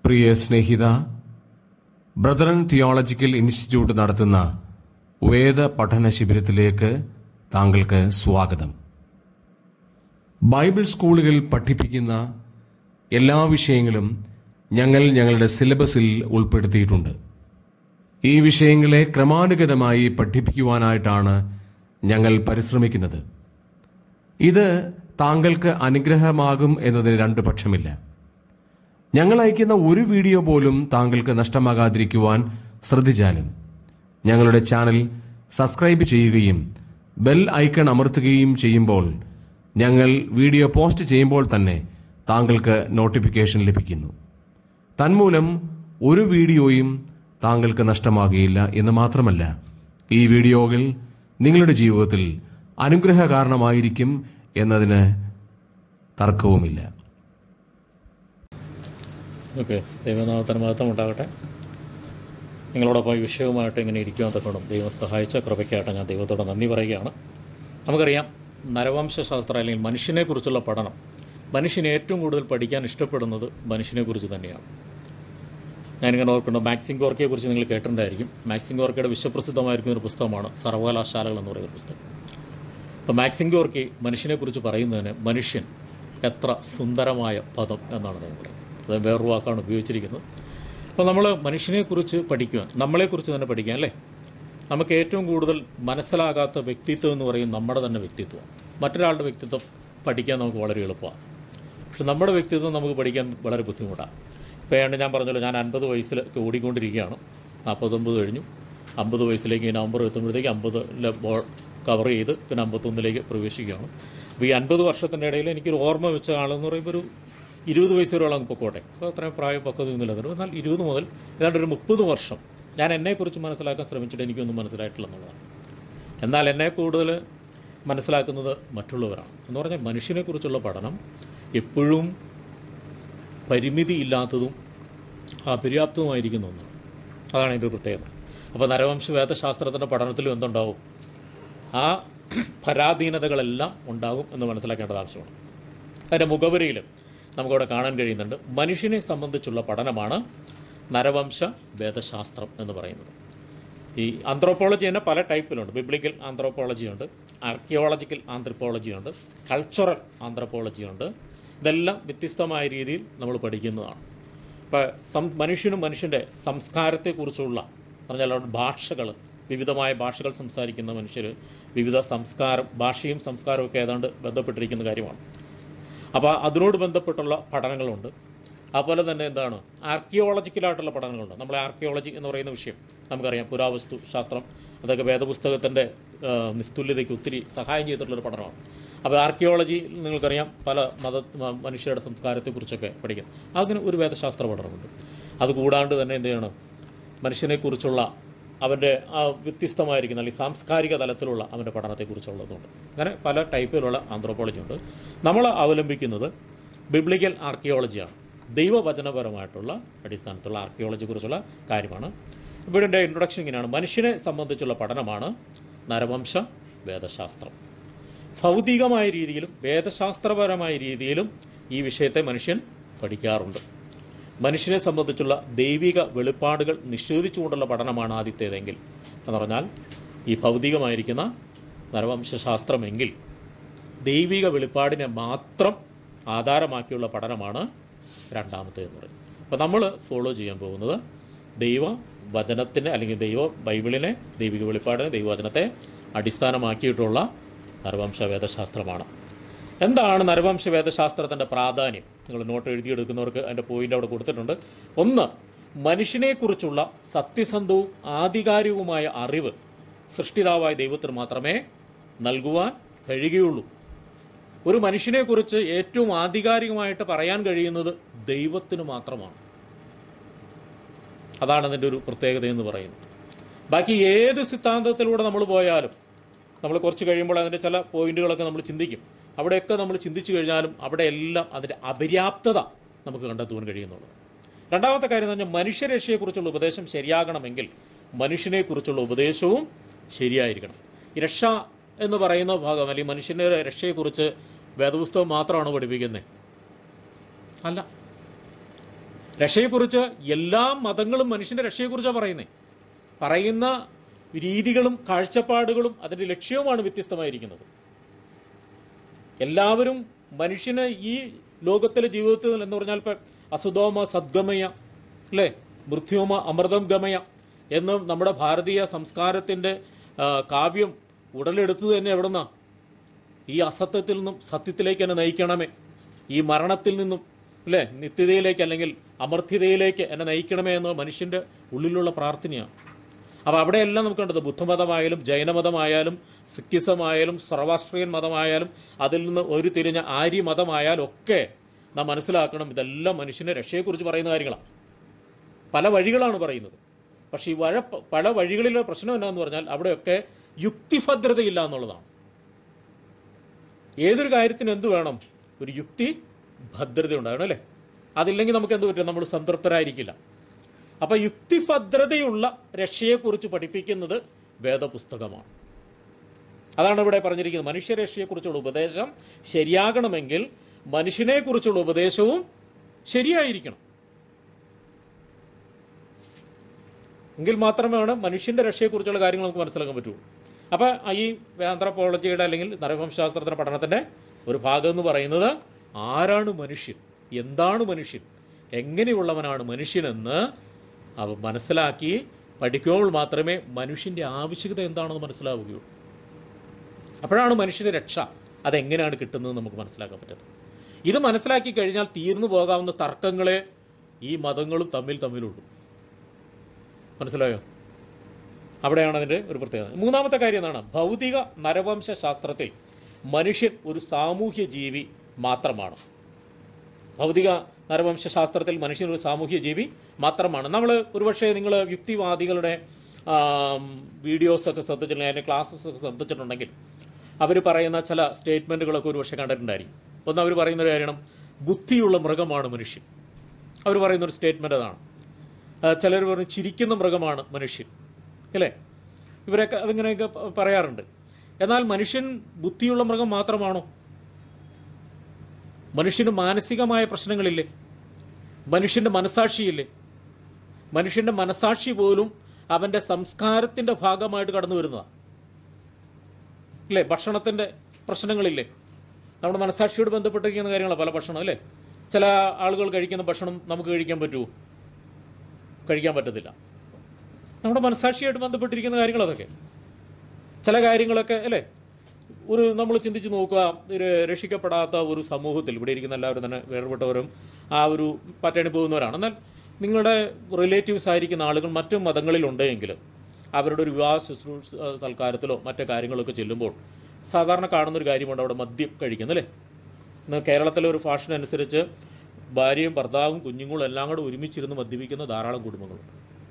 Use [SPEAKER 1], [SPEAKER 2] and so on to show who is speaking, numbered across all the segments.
[SPEAKER 1] പ്രിയ സ്നേഹിത brethren theological institute നടത്തുന്ന വേദ പഠന ശിബിരത്തിലേക്ക് താങ്കൾക്ക് സ്വാഗതം ബൈബിൾ സ്കൂളുകൾ പഠിപ്പിക്കുന്ന എല്ലാ വിഷയങ്ങളും ഞങ്ങൾ ഞങ്ങളുടെ സിലബസിൽ ഉൾപ്പെടുത്തിയിട്ടുണ്ട് ഈ വിഷയങ്ങളെ ക്രമാനുഗതമായി പഠിപ്പിക്കുവാനായിട്ടാണ് ഞങ്ങൾ പരിശ്രമിക്കുന്നത് ഇത് താങ്കൾക്ക് അനുഗ്രഹമാകും എന്നതിന് രണ്ടു പക്ഷമില്ല ഞങ്ങൾ അയക്കുന്ന ഒരു വീഡിയോ പോലും താങ്കൾക്ക് നഷ്ടമാകാതിരിക്കുവാൻ ശ്രദ്ധിച്ചാലും ഞങ്ങളുടെ ചാനൽ സബ്സ്ക്രൈബ് ചെയ്യുകയും ബെൽ ഐക്കൺ അമർത്തുകയും ചെയ്യുമ്പോൾ ഞങ്ങൾ വീഡിയോ പോസ്റ്റ് ചെയ്യുമ്പോൾ തന്നെ താങ്കൾക്ക് നോട്ടിഫിക്കേഷൻ ലഭിക്കുന്നു തന്മൂലം ഒരു വീഡിയോയും താങ്കൾക്ക് നഷ്ടമാകുകയില്ല എന്ന് മാത്രമല്ല ഈ വീഡിയോകൾ നിങ്ങളുടെ ജീവിതത്തിൽ അനുഗ്രഹ കാരണമായിരിക്കും എന്നതിന് തർക്കവുമില്ല
[SPEAKER 2] ഓക്കെ ദൈവനാമത്തിന് മഹത്വം ഉണ്ടാകട്ടെ നിങ്ങളോടൊപ്പം ഈ വിഷയവുമായിട്ട് ഇങ്ങനെ ഇരിക്കുവാൻ തക്കണം ദൈവം സഹായിച്ച കൃപയ്ക്കായിട്ട് ഞാൻ ദൈവത്തോട് നന്ദി പറയുകയാണ് നമുക്കറിയാം നരവംശാസ്ത്രം അല്ലെങ്കിൽ മനുഷ്യനെക്കുറിച്ചുള്ള പഠനം മനുഷ്യൻ ഏറ്റവും കൂടുതൽ പഠിക്കാൻ ഇഷ്ടപ്പെടുന്നത് മനുഷ്യനെക്കുറിച്ച് തന്നെയാണ് ഞാനിങ്ങനെ ഓർക്കുന്നു മാക്സിം ഗോർക്കയെ കുറിച്ച് നിങ്ങൾ കേട്ടിട്ടുണ്ടായിരിക്കും മാക്സിം ഗോർക്കയുടെ വിശ്വപ്രസിദ്ധമായിരിക്കുന്ന ഒരു പുസ്തകമാണ് സർവകലാശാലകൾ എന്ന് പറയുന്ന പുസ്തകം അപ്പോൾ മാക്സിം ഗോർക്കി മനുഷ്യനെക്കുറിച്ച് പറയുന്നതിന് മനുഷ്യൻ എത്ര സുന്ദരമായ പദം എന്നാണ് അദ്ദേഹം പറയുന്നത് അത് വേറൊരു വാക്കാണ് ഉപയോഗിച്ചിരിക്കുന്നത് അപ്പോൾ നമ്മൾ മനുഷ്യനെക്കുറിച്ച് പഠിക്കുവാൻ നമ്മളെക്കുറിച്ച് തന്നെ പഠിക്കാൻ അല്ലേ നമുക്ക് ഏറ്റവും കൂടുതൽ മനസ്സിലാകാത്ത വ്യക്തിത്വം എന്ന് പറയും നമ്മുടെ തന്നെ വ്യക്തിത്വം മറ്റൊരാളുടെ വ്യക്തിത്വം പഠിക്കാൻ നമുക്ക് വളരെ എളുപ്പമാണ് പക്ഷെ നമ്മുടെ വ്യക്തിത്വം നമുക്ക് പഠിക്കാൻ വളരെ ബുദ്ധിമുട്ടാണ് ഇപ്പോൾ ഏതാണ്ട് ഞാൻ പറഞ്ഞല്ലോ ഞാൻ അൻപത് വയസ്സിൽ ഓടിക്കൊണ്ടിരിക്കുകയാണ് നാൽപ്പത്തൊമ്പത് കഴിഞ്ഞു അമ്പത് വയസ്സിലേക്ക് ഈ നവംബർ എത്തുമ്പോഴത്തേക്ക് അമ്പതിലെ ബോൾ കവർ ചെയ്ത് പിന്നെ അമ്പത്തൊന്നിലേക്ക് പ്രവേശിക്കുകയാണ് അപ്പോൾ ഈ അൻപത് വർഷത്തിൻ്റെ ഇടയിൽ എനിക്കൊരു ഓർമ്മ വെച്ച ആളെന്ന് പറയുമ്പോൾ ഒരു ഇരുപത് വയസ്സ് വരെയുള്ള അങ്ങ് പൊക്കോട്ടെ അപ്പോൾ അത്രയും പ്രായം പക്വതയൊന്നുമില്ല അതിന് എന്നാൽ ഇരുപത് മുതൽ ഏതാണ്ട് ഒരു മുപ്പത് വർഷം ഞാൻ എന്നെക്കുറിച്ച് മനസ്സിലാക്കാൻ ശ്രമിച്ചിട്ട് എനിക്കൊന്നും മനസ്സിലായിട്ടില്ല എന്നുള്ളതാണ് എന്നാൽ എന്നെ കൂടുതൽ മനസ്സിലാക്കുന്നത് മറ്റുള്ളവരാണ് എന്ന് പറഞ്ഞാൽ മനുഷ്യനെക്കുറിച്ചുള്ള പഠനം എപ്പോഴും പരിമിതിയില്ലാത്തതും അപര്യാപ്തവുമായിരിക്കുന്ന ഒന്നാണ് അതാണ് അതിൻ്റെ ഒരു പ്രത്യേകത അപ്പോൾ നരവംശ വേദശാസ്ത്രത്തിൻ്റെ പഠനത്തിലും എന്തുണ്ടാവും ആ പരാധീനതകളെല്ലാം ഉണ്ടാകും എന്ന് മനസ്സിലാക്കേണ്ടത് ആവശ്യമാണ് അതിൻ്റെ മുഖവരിയിൽ നമുക്കവിടെ കാണാൻ കഴിയുന്നുണ്ട് മനുഷ്യനെ സംബന്ധിച്ചുള്ള പഠനമാണ് നരവംശ വേദശാസ്ത്രം എന്ന് പറയുന്നത് ഈ ആന്ത്രോപ്പോളജി തന്നെ പല ടൈപ്പിലുണ്ട് ബിബ്ലിക്കൽ ആന്ത്രോപ്പോളജി ഉണ്ട് ആർക്കിയോളജിക്കൽ ആന്ത്രപ്പോളജി ഉണ്ട് കൾച്ചറൽ ആന്ത്രപ്പോളജി ഉണ്ട് ഇതെല്ലാം വ്യത്യസ്തമായ രീതിയിൽ നമ്മൾ പഠിക്കുന്നതാണ് ഇപ്പോൾ സം മനുഷ്യനും മനുഷ്യൻ്റെ സംസ്കാരത്തെക്കുറിച്ചുള്ള പറഞ്ഞാൽ അവിടെ ഭാഷകൾ വിവിധമായ ഭാഷകൾ സംസാരിക്കുന്ന മനുഷ്യർ വിവിധ സംസ്കാരം ഭാഷയും സംസ്കാരവും ഒക്കെ ഏതാണ്ട് ബന്ധപ്പെട്ടിരിക്കുന്ന കാര്യമാണ് അപ്പോൾ അതിനോട് ബന്ധപ്പെട്ടുള്ള പഠനങ്ങളുണ്ട് അതുപോലെ തന്നെ എന്താണ് ആർക്കിയോളജിക്കലായിട്ടുള്ള പഠനങ്ങളുണ്ട് നമ്മളെ ആർക്കിയോളജി എന്ന് പറയുന്ന വിഷയം നമുക്കറിയാം പുരാവസ്തു ശാസ്ത്രം അതൊക്കെ വേദപുസ്തകത്തിൻ്റെ നിസ്തുല്യതയ്ക്ക് ഒത്തിരി സഹായം ചെയ്തിട്ടുള്ളൊരു പഠനമാണ് അപ്പോൾ ആർക്കിയോളജി നിങ്ങൾക്കറിയാം പല മത മ- മനുഷ്യരുടെ സംസ്കാരത്തെക്കുറിച്ചൊക്കെ പഠിക്കും അതിന് ഒരു വേദശാസ്ത്ര പഠനമുണ്ട് അതുകൂടാണ്ട് തന്നെ എന്ത് ചെയ്യണം മനുഷ്യനെക്കുറിച്ചുള്ള അവൻ്റെ ആ വ്യത്യസ്തമായിരിക്കുന്ന അല്ലെങ്കിൽ സാംസ്കാരിക തലത്തിലുള്ള അവൻ്റെ പഠനത്തെക്കുറിച്ചുള്ളതുണ്ട് അങ്ങനെ പല ടൈപ്പിലുള്ള ആന്ത്രോപോളജി ഉണ്ട് നമ്മൾ അവലംബിക്കുന്നത് ബിബ്ലിക്കൽ ആർക്കിയോളജിയാണ് ദൈവവചനപരമായിട്ടുള്ള അടിസ്ഥാനത്തിലുള്ള ആർക്കിയോളജിയെക്കുറിച്ചുള്ള കാര്യമാണ് ഇവിടെ എൻ്റെ ഇൻട്രൊഡക്ഷൻ ഇങ്ങനെയാണ് മനുഷ്യനെ സംബന്ധിച്ചുള്ള പഠനമാണ് നരവംശ വേദശാസ്ത്രം ഭൗതികമായ രീതിയിലും വേദശാസ്ത്രപരമായ രീതിയിലും ഈ വിഷയത്തെ മനുഷ്യൻ പഠിക്കാറുണ്ട് മനുഷ്യനെ സംബന്ധിച്ചുള്ള ദൈവിക വെളിപ്പാടുകൾ നിഷേധിച്ചുകൊണ്ടുള്ള പഠനമാണ് ആദ്യത്തേതെങ്കിൽ എന്ന് പറഞ്ഞാൽ ഈ ഭൗതികമായിരിക്കുന്ന നരവംശാസ്ത്രമെങ്കിൽ ദൈവിക വെളിപ്പാടിനെ മാത്രം ആധാരമാക്കിയുള്ള പഠനമാണ് രണ്ടാമത്തേതെന്ന് പറയും അപ്പോൾ നമ്മൾ ഫോളോ ചെയ്യാൻ പോകുന്നത് ദൈവ വചനത്തിന് അല്ലെങ്കിൽ ദൈവ ബൈബിളിനെ ദൈവിക വെളിപ്പാടിനെ ദൈവവചനത്തെ അടിസ്ഥാനമാക്കിയിട്ടുള്ള നരവംശ വേദശാസ്ത്രമാണ് എന്താണ് നരവംശ വേദശാസ്ത്രത്തിൻ്റെ പ്രാധാന്യം നിങ്ങൾ നോട്ട് എഴുതിയെടുക്കുന്നവർക്ക് അതിൻ്റെ പോയിന്റ് അവിടെ കൊടുത്തിട്ടുണ്ട് ഒന്ന് മനുഷ്യനെക്കുറിച്ചുള്ള സത്യസന്ധവും ആധികാരികവുമായ അറിവ് സൃഷ്ടിതാവായ ദൈവത്തിന് മാത്രമേ നൽകുവാൻ കഴിയുകയുള്ളൂ ഒരു മനുഷ്യനെക്കുറിച്ച് ഏറ്റവും ആധികാരികമായിട്ട് പറയാൻ കഴിയുന്നത് ദൈവത്തിന് മാത്രമാണ് അതാണ് അതിൻ്റെ ഒരു പ്രത്യേകത എന്ന് പറയുന്നത് ബാക്കി ഏത് സിദ്ധാന്തത്തിലൂടെ നമ്മൾ പോയാലും നമ്മൾ കുറച്ച് കഴിയുമ്പോൾ അതിൻ്റെ ചില പോയിന്റുകളൊക്കെ നമ്മൾ ചിന്തിക്കും അവിടെയൊക്കെ നമ്മൾ ചിന്തിച്ചു കഴിഞ്ഞാലും അവിടെ എല്ലാം അതിൻ്റെ അപര്യാപ്തത നമുക്ക് കണ്ടെത്തുവാൻ കഴിയുന്നുള്ളൂ രണ്ടാമത്തെ കാര്യം എന്ന് പറഞ്ഞാൽ മനുഷ്യരക്ഷയെക്കുറിച്ചുള്ള ഉപദേശം ശരിയാകണമെങ്കിൽ മനുഷ്യനെക്കുറിച്ചുള്ള ഉപദേശവും ശരിയായിരിക്കണം ഈ രക്ഷ എന്ന് പറയുന്ന ഭാഗം അല്ലെങ്കിൽ മനുഷ്യൻ്റെ രക്ഷയെക്കുറിച്ച് വേദപുസ്തകം മാത്രമാണ് പഠിപ്പിക്കുന്നത് അല്ല രക്ഷയെക്കുറിച്ച് എല്ലാ മതങ്ങളും മനുഷ്യന്റെ രക്ഷയെക്കുറിച്ചാണ് പറയുന്നത് പറയുന്ന രീതികളും കാഴ്ചപ്പാടുകളും അതിന്റെ ലക്ഷ്യവുമാണ് വ്യത്യസ്തമായിരിക്കുന്നത് എല്ലാവരും മനുഷ്യന് ഈ ലോകത്തിലെ ജീവിതത്തിൽ എന്ന് പറഞ്ഞാൽ ഇപ്പം അസുതോമ സദ്ഗമയ അല്ലേ മൃത്യോമ അമൃതം ഗമയ എന്ന് നമ്മുടെ ഭാരതീയ സംസ്കാരത്തിൻ്റെ ആ, കാവ്യം ഉടലെടുത്തത് തന്നെ എവിടുന്നാ ഈ അസത്യത്തിൽ നിന്നും സത്യത്തിലേക്ക് എന്നെ നയിക്കണമേ ഈ മരണത്തിൽ നിന്നും അല്ലേ നിത്യതയിലേക്ക് അല്ലെങ്കിൽ അമർത്യതയിലേക്ക് എന്നെ നയിക്കണമേ എന്ന മനുഷ്യൻ്റെ ഉള്ളിലുള്ള പ്രാർത്ഥനയാണ് അപ്പോൾ അവിടെയെല്ലാം നമുക്ക് കണ്ടത് ബുദ്ധമതമായാലും ജൈനമതമായാലും സിക്കിസമായാലും സർവാസ്ട്രിയൻ മതമായാലും അതിൽ നിന്ന് ഒരു തിരിഞ്ഞ ആര്യ മതമായാലും ഒക്കെ നാം മനസ്സിലാക്കണം ഇതെല്ലാം മനുഷ്യൻ്റെ രക്ഷയെക്കുറിച്ച് പറയുന്ന കാര്യങ്ങളാണ് പല വഴികളാണ് പറയുന്നത് പക്ഷേ ഈ വഴ പല വഴികളിലെ പ്രശ്നം എന്നാന്ന് പറഞ്ഞാൽ അവിടെയൊക്കെ യുക്തിഭദ്രതയില്ല എന്നുള്ളതാണ് ഏതൊരു കാര്യത്തിന് എന്ത് വേണം ഒരു യുക്തി ഭദ്രത ഉണ്ടാകണം അല്ലേ അതില്ലെങ്കിൽ നമുക്ക് എന്ത് പറ്റും നമ്മൾ സംതൃപ്തരായിരിക്കില്ല അപ്പൊ യുക്തിഭദ്രതയുള്ള രക്ഷയെക്കുറിച്ച് പഠിപ്പിക്കുന്നത് വേദപുസ്തകമാണ് അതാണ് ഇവിടെ പറഞ്ഞിരിക്കുന്നത് മനുഷ്യരക്ഷയെക്കുറിച്ചുള്ള ഉപദേശം ശരിയാകണമെങ്കിൽ മനുഷ്യനെക്കുറിച്ചുള്ള ഉപദേശവും ശരിയായിരിക്കണം എങ്കിൽ മാത്രമാണ് മനുഷ്യന്റെ രക്ഷയെക്കുറിച്ചുള്ള കാര്യങ്ങൾ നമുക്ക് മനസ്സിലാക്കാൻ പറ്റുള്ളൂ അപ്പോൾ ഈ ആന്ത്രപ്പോളജിയുടെ അല്ലെങ്കിൽ നരവംശാസ്ത്രത്തിന്റെ പഠനത്തിന്റെ ഒരു ഭാഗം എന്ന് പറയുന്നത് ആരാണ് മനുഷ്യൻ എന്താണ് മനുഷ്യൻ എങ്ങനെയുള്ളവനാണ് മനുഷ്യനെന്ന് അവ മനസ്സിലാക്കി പഠിക്കുമ്പോൾ മാത്രമേ മനുഷ്യന്റെ ആവശ്യകത എന്താണെന്ന് മനസ്സിലാവുകയുള്ളൂ അപ്പോഴാണ് മനുഷ്യന്റെ രക്ഷ അതെങ്ങനെയാണ് കിട്ടുന്നത് നമുക്ക് മനസ്സിലാക്കാൻ പറ്റുന്നത് ഇത് മനസ്സിലാക്കി കഴിഞ്ഞാൽ തീർന്നു പോകാവുന്ന തർക്കങ്ങളെ ഈ മതങ്ങളും തമ്മിൽ തമ്മിലുള്ളൂ മനസ്സിലായോ അവിടെയാണ് അതിൻ്റെ ഒരു പ്രത്യേകത മൂന്നാമത്തെ കാര്യം എന്താണ് ഭൗതിക നരവംശ ശാസ്ത്രത്തിൽ മനുഷ്യൻ ഒരു സാമൂഹ്യ ജീവി മാത്രമാണ് ഭൗതിക നരവംശ ശാസ്ത്രത്തിൽ മനുഷ്യൻ ഒരു സാമൂഹ്യ ജീവി മാത്രമാണ് നമ്മൾ ഒരുപക്ഷെ നിങ്ങൾ യുക്തിവാദികളുടെ വീഡിയോസ് ഒക്കെ ശ്രദ്ധിച്ചിട്ടുണ്ടെങ്കിൽ അതിൻ്റെ ക്ലാസ്സസ് ഒക്കെ ശ്രദ്ധിച്ചിട്ടുണ്ടെങ്കിൽ അവർ പറയുന്ന ചില സ്റ്റേറ്റ്മെൻറ്റുകളൊക്കെ ഒരുപക്ഷെ കണ്ടിട്ടുണ്ടായിരിക്കും ഒന്ന് അവർ പറയുന്ന ഒരു കാര്യമാണ് ബുദ്ധിയുള്ള മൃഗമാണ് മനുഷ്യൻ അവർ പറയുന്ന ഒരു സ്റ്റേറ്റ്മെൻ്റ് അതാണ് ചിലർ പറഞ്ഞു ചിരിക്കുന്ന മൃഗമാണ് മനുഷ്യൻ അല്ലേ ഇവരൊക്കെ അതിങ്ങനെയൊക്കെ പ- പറയാറുണ്ട് എന്നാൽ മനുഷ്യൻ ബുദ്ധിയുള്ള മൃഗം മാത്രമാണോ മനുഷ്യന് മാനസികമായ പ്രശ്നങ്ങളില്ലേ മനുഷ്യന്റെ മനസാക്ഷിയില്ലേ മനുഷ്യന്റെ മനസാക്ഷി പോലും അവന്റെ സംസ്കാരത്തിന്റെ ഭാഗമായിട്ട് കടന്നു വരുന്നതാണ് ഇല്ലേ ഭക്ഷണത്തിന്റെ പ്രശ്നങ്ങളില്ലേ നമ്മുടെ മനസാക്ഷിയോട് ബന്ധപ്പെട്ടിരിക്കുന്ന കാര്യങ്ങളാണ് പല ഭക്ഷണം അല്ലേ ചില ആളുകൾ കഴിക്കുന്ന ഭക്ഷണം നമുക്ക് കഴിക്കാൻ പറ്റുമോ കഴിക്കാൻ പറ്റത്തില്ല നമ്മുടെ മനസാക്ഷിയായിട്ട് ബന്ധപ്പെട്ടിരിക്കുന്ന കാര്യങ്ങൾ അതൊക്കെ ചില കാര്യങ്ങളൊക്കെ അല്ലേ ഒരു നമ്മൾ ചിന്തിച്ച് നോക്കുക ഒരു രക്ഷിക്കപ്പെടാത്ത ഒരു സമൂഹത്തിൽ ഇവിടെ ഇരിക്കുന്ന എല്ലാവരും തന്നെ വേർപെട്ടവരും ആ ഒരു പറ്റണി പോകുന്നവരാണ് എന്നാൽ നിങ്ങളുടെ റിലേറ്റീവ്സ് ആയിരിക്കുന്ന ആളുകൾ മറ്റു മതങ്ങളിലുണ്ടെങ്കിൽ അവരുടെ ഒരു വിവാഹ ശുശ്രൂഷ സൽക്കാരത്തിലോ മറ്റു കാര്യങ്ങളൊക്കെ ചെല്ലുമ്പോൾ സാധാരണ കാണുന്നൊരു കാര്യമുണ്ട് അവിടെ മദ്യം കഴിക്കുന്നത് അല്ലേ ഇന്ന് കേരളത്തിലെ ഒരു ഫാഷൻ അനുസരിച്ച് ഭാര്യയും ഭർത്താവും കുഞ്ഞുങ്ങളും എല്ലാം കൂടെ ഒരുമിച്ചിരുന്ന് മദ്യപിക്കുന്ന ധാരാളം കുടുംബങ്ങളുണ്ട്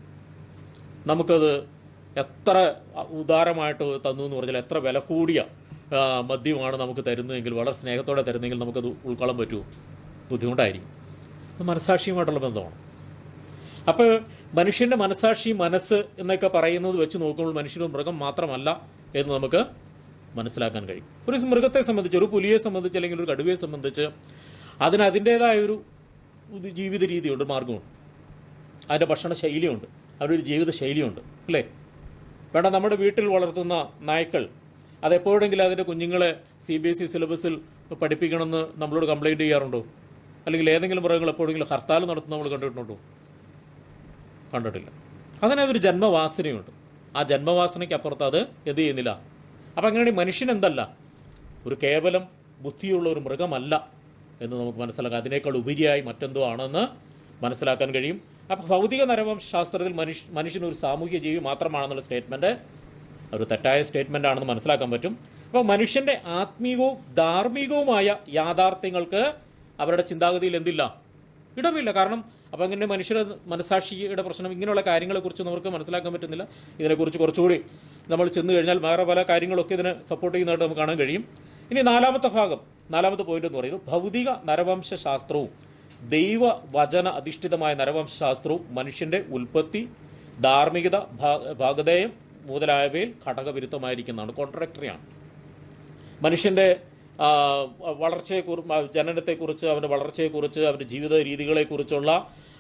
[SPEAKER 2] നമുക്കത് എത്ര ഉദാരമായിട്ട് തന്നു എന്ന് പറഞ്ഞാൽ എത്ര വില കൂടിയ ആ, മദ്യമാണ് നമുക്ക് തരുന്നതെങ്കിൽ വളരെ സ്നേഹത്തോടെ തരുന്നതെങ്കിൽ നമുക്കത് ഉൾക്കൊള്ളാൻ പറ്റുമോ ബുദ്ധിമുട്ടായിരിക്കും അത് മനസാക്ഷിയുമായിട്ടുള്ള ബന്ധമാണ് അപ്പോൾ മനുഷ്യന്റെ മനസാക്ഷി മനസ്സ് എന്നൊക്കെ പറയുന്നത് വെച്ച് നോക്കുമ്പോൾ മനുഷ്യനും മൃഗം മാത്രമല്ല എന്ന് നമുക്ക് മനസ്സിലാക്കാൻ കഴിയും ഒരു മൃഗത്തെ സംബന്ധിച്ച് ഒരു പുലിയെ സംബന്ധിച്ച് അല്ലെങ്കിൽ ഒരു കടുവയെ സംബന്ധിച്ച് അതിന് അതിൻ്റെതായ ഒരു ഒരു ജീവിത രീതിയുണ്ട് മാർഗമുണ്ട് അതിൻ്റെ ഭക്ഷണ ശൈലിയുണ്ട് അവരുടെ ഒരു ജീവിത ശൈലിയുണ്ട് അല്ലേ വേണ്ട നമ്മുടെ വീട്ടിൽ വളർത്തുന്ന നായ്ക്കൾ അതെപ്പോഴെങ്കിലും അതിൻ്റെ കുഞ്ഞുങ്ങളെ സി ബി എസ് ഇ സിലബസിൽ പഠിപ്പിക്കണമെന്ന് നമ്മളോട് കംപ്ലൈൻറ്റ് ചെയ്യാറുണ്ടോ അല്ലെങ്കിൽ ഏതെങ്കിലും മൃഗങ്ങൾ എപ്പോഴെങ്കിലും ഹർത്താൽ നടത്തുന്ന നമ്മൾ കണ്ടിട്ടുണ്ടോ കണ്ടിട്ടില്ല അതിനതൊരു ജന്മവാസനയുണ്ട് ആ ജന്മവാസനയ്ക്ക് അപ്പുറത്ത് അത് എന്ത് ചെയ്യുന്നില്ല അപ്പം അങ്ങനെയാണെങ്കിൽ മനുഷ്യൻ എന്തല്ല ഒരു കേവലം ബുദ്ധിയുള്ള ഒരു മൃഗമല്ല എന്ന് നമുക്ക് മനസ്സിലാക്കാം അതിനേക്കാൾ ഉപരിയായി മറ്റെന്തോ ആണെന്ന് മനസ്സിലാക്കാൻ കഴിയും അപ്പോൾ ഭൗതിക നരവംശ ശാസ്ത്രത്തിൽ മനുഷ്യ മനുഷ്യൻ ഒരു സാമൂഹ്യ ജീവി മാത്രമാണെന്നുള്ള സ്റ്റേറ്റ്മെൻറ്റ് ഒരു തെറ്റായ സ്റ്റേറ്റ്മെൻ്റ് ആണെന്ന് മനസ്സിലാക്കാൻ പറ്റും അപ്പോൾ മനുഷ്യൻ്റെ ആത്മീയവും ധാർമ്മികവുമായ യാഥാർത്ഥ്യങ്ങൾക്ക് അവരുടെ ചിന്താഗതിയിൽ എന്തില്ല ഇടമില്ല കാരണം അപ്പം അങ്ങനെ മനുഷ്യരുടെ മനസാക്ഷിയുടെ പ്രശ്നം ഇങ്ങനെയുള്ള കാര്യങ്ങളെക്കുറിച്ച് നമുക്ക് മനസ്സിലാക്കാൻ പറ്റുന്നില്ല ഇതിനെക്കുറിച്ച് കുറച്ചുകൂടി നമ്മൾ ചെന്ന് കഴിഞ്ഞാൽ വേറെ പല കാര്യങ്ങളൊക്കെ ഇതിനെ സപ്പോർട്ട് ചെയ്യുന്നതായിട്ട് നമുക്ക് കാണാൻ കഴിയും ഇനി നാലാമത്തെ ഭാഗം നാലാമത്തെ പോയിന്റ് എന്ന് പറയുന്നത് ഭൗതിക നരവംശ ശാസ്ത്രവും ദൈവ വചന അധിഷ്ഠിതമായ നരവംശ ശാസ്ത്രവും മനുഷ്യന്റെ ഉൽപ്പത്തി ധാർമ്മികത ഭാ- ഭാഗധേയം മുതലായവയിൽ ഘടകവിരുദ്ധമായിരിക്കുന്നതാണ് കോൺട്രാക്ടറിയാണ് മനുഷ്യന്റെ ആ, വളർച്ചയെക്കുറിച്ച് ജനനത്തെക്കുറിച്ച് അവൻ്റെ വളർച്ചയെക്കുറിച്ച് അവൻ്റെ ജീവിത രീതികളെക്കുറിച്ചുള്ള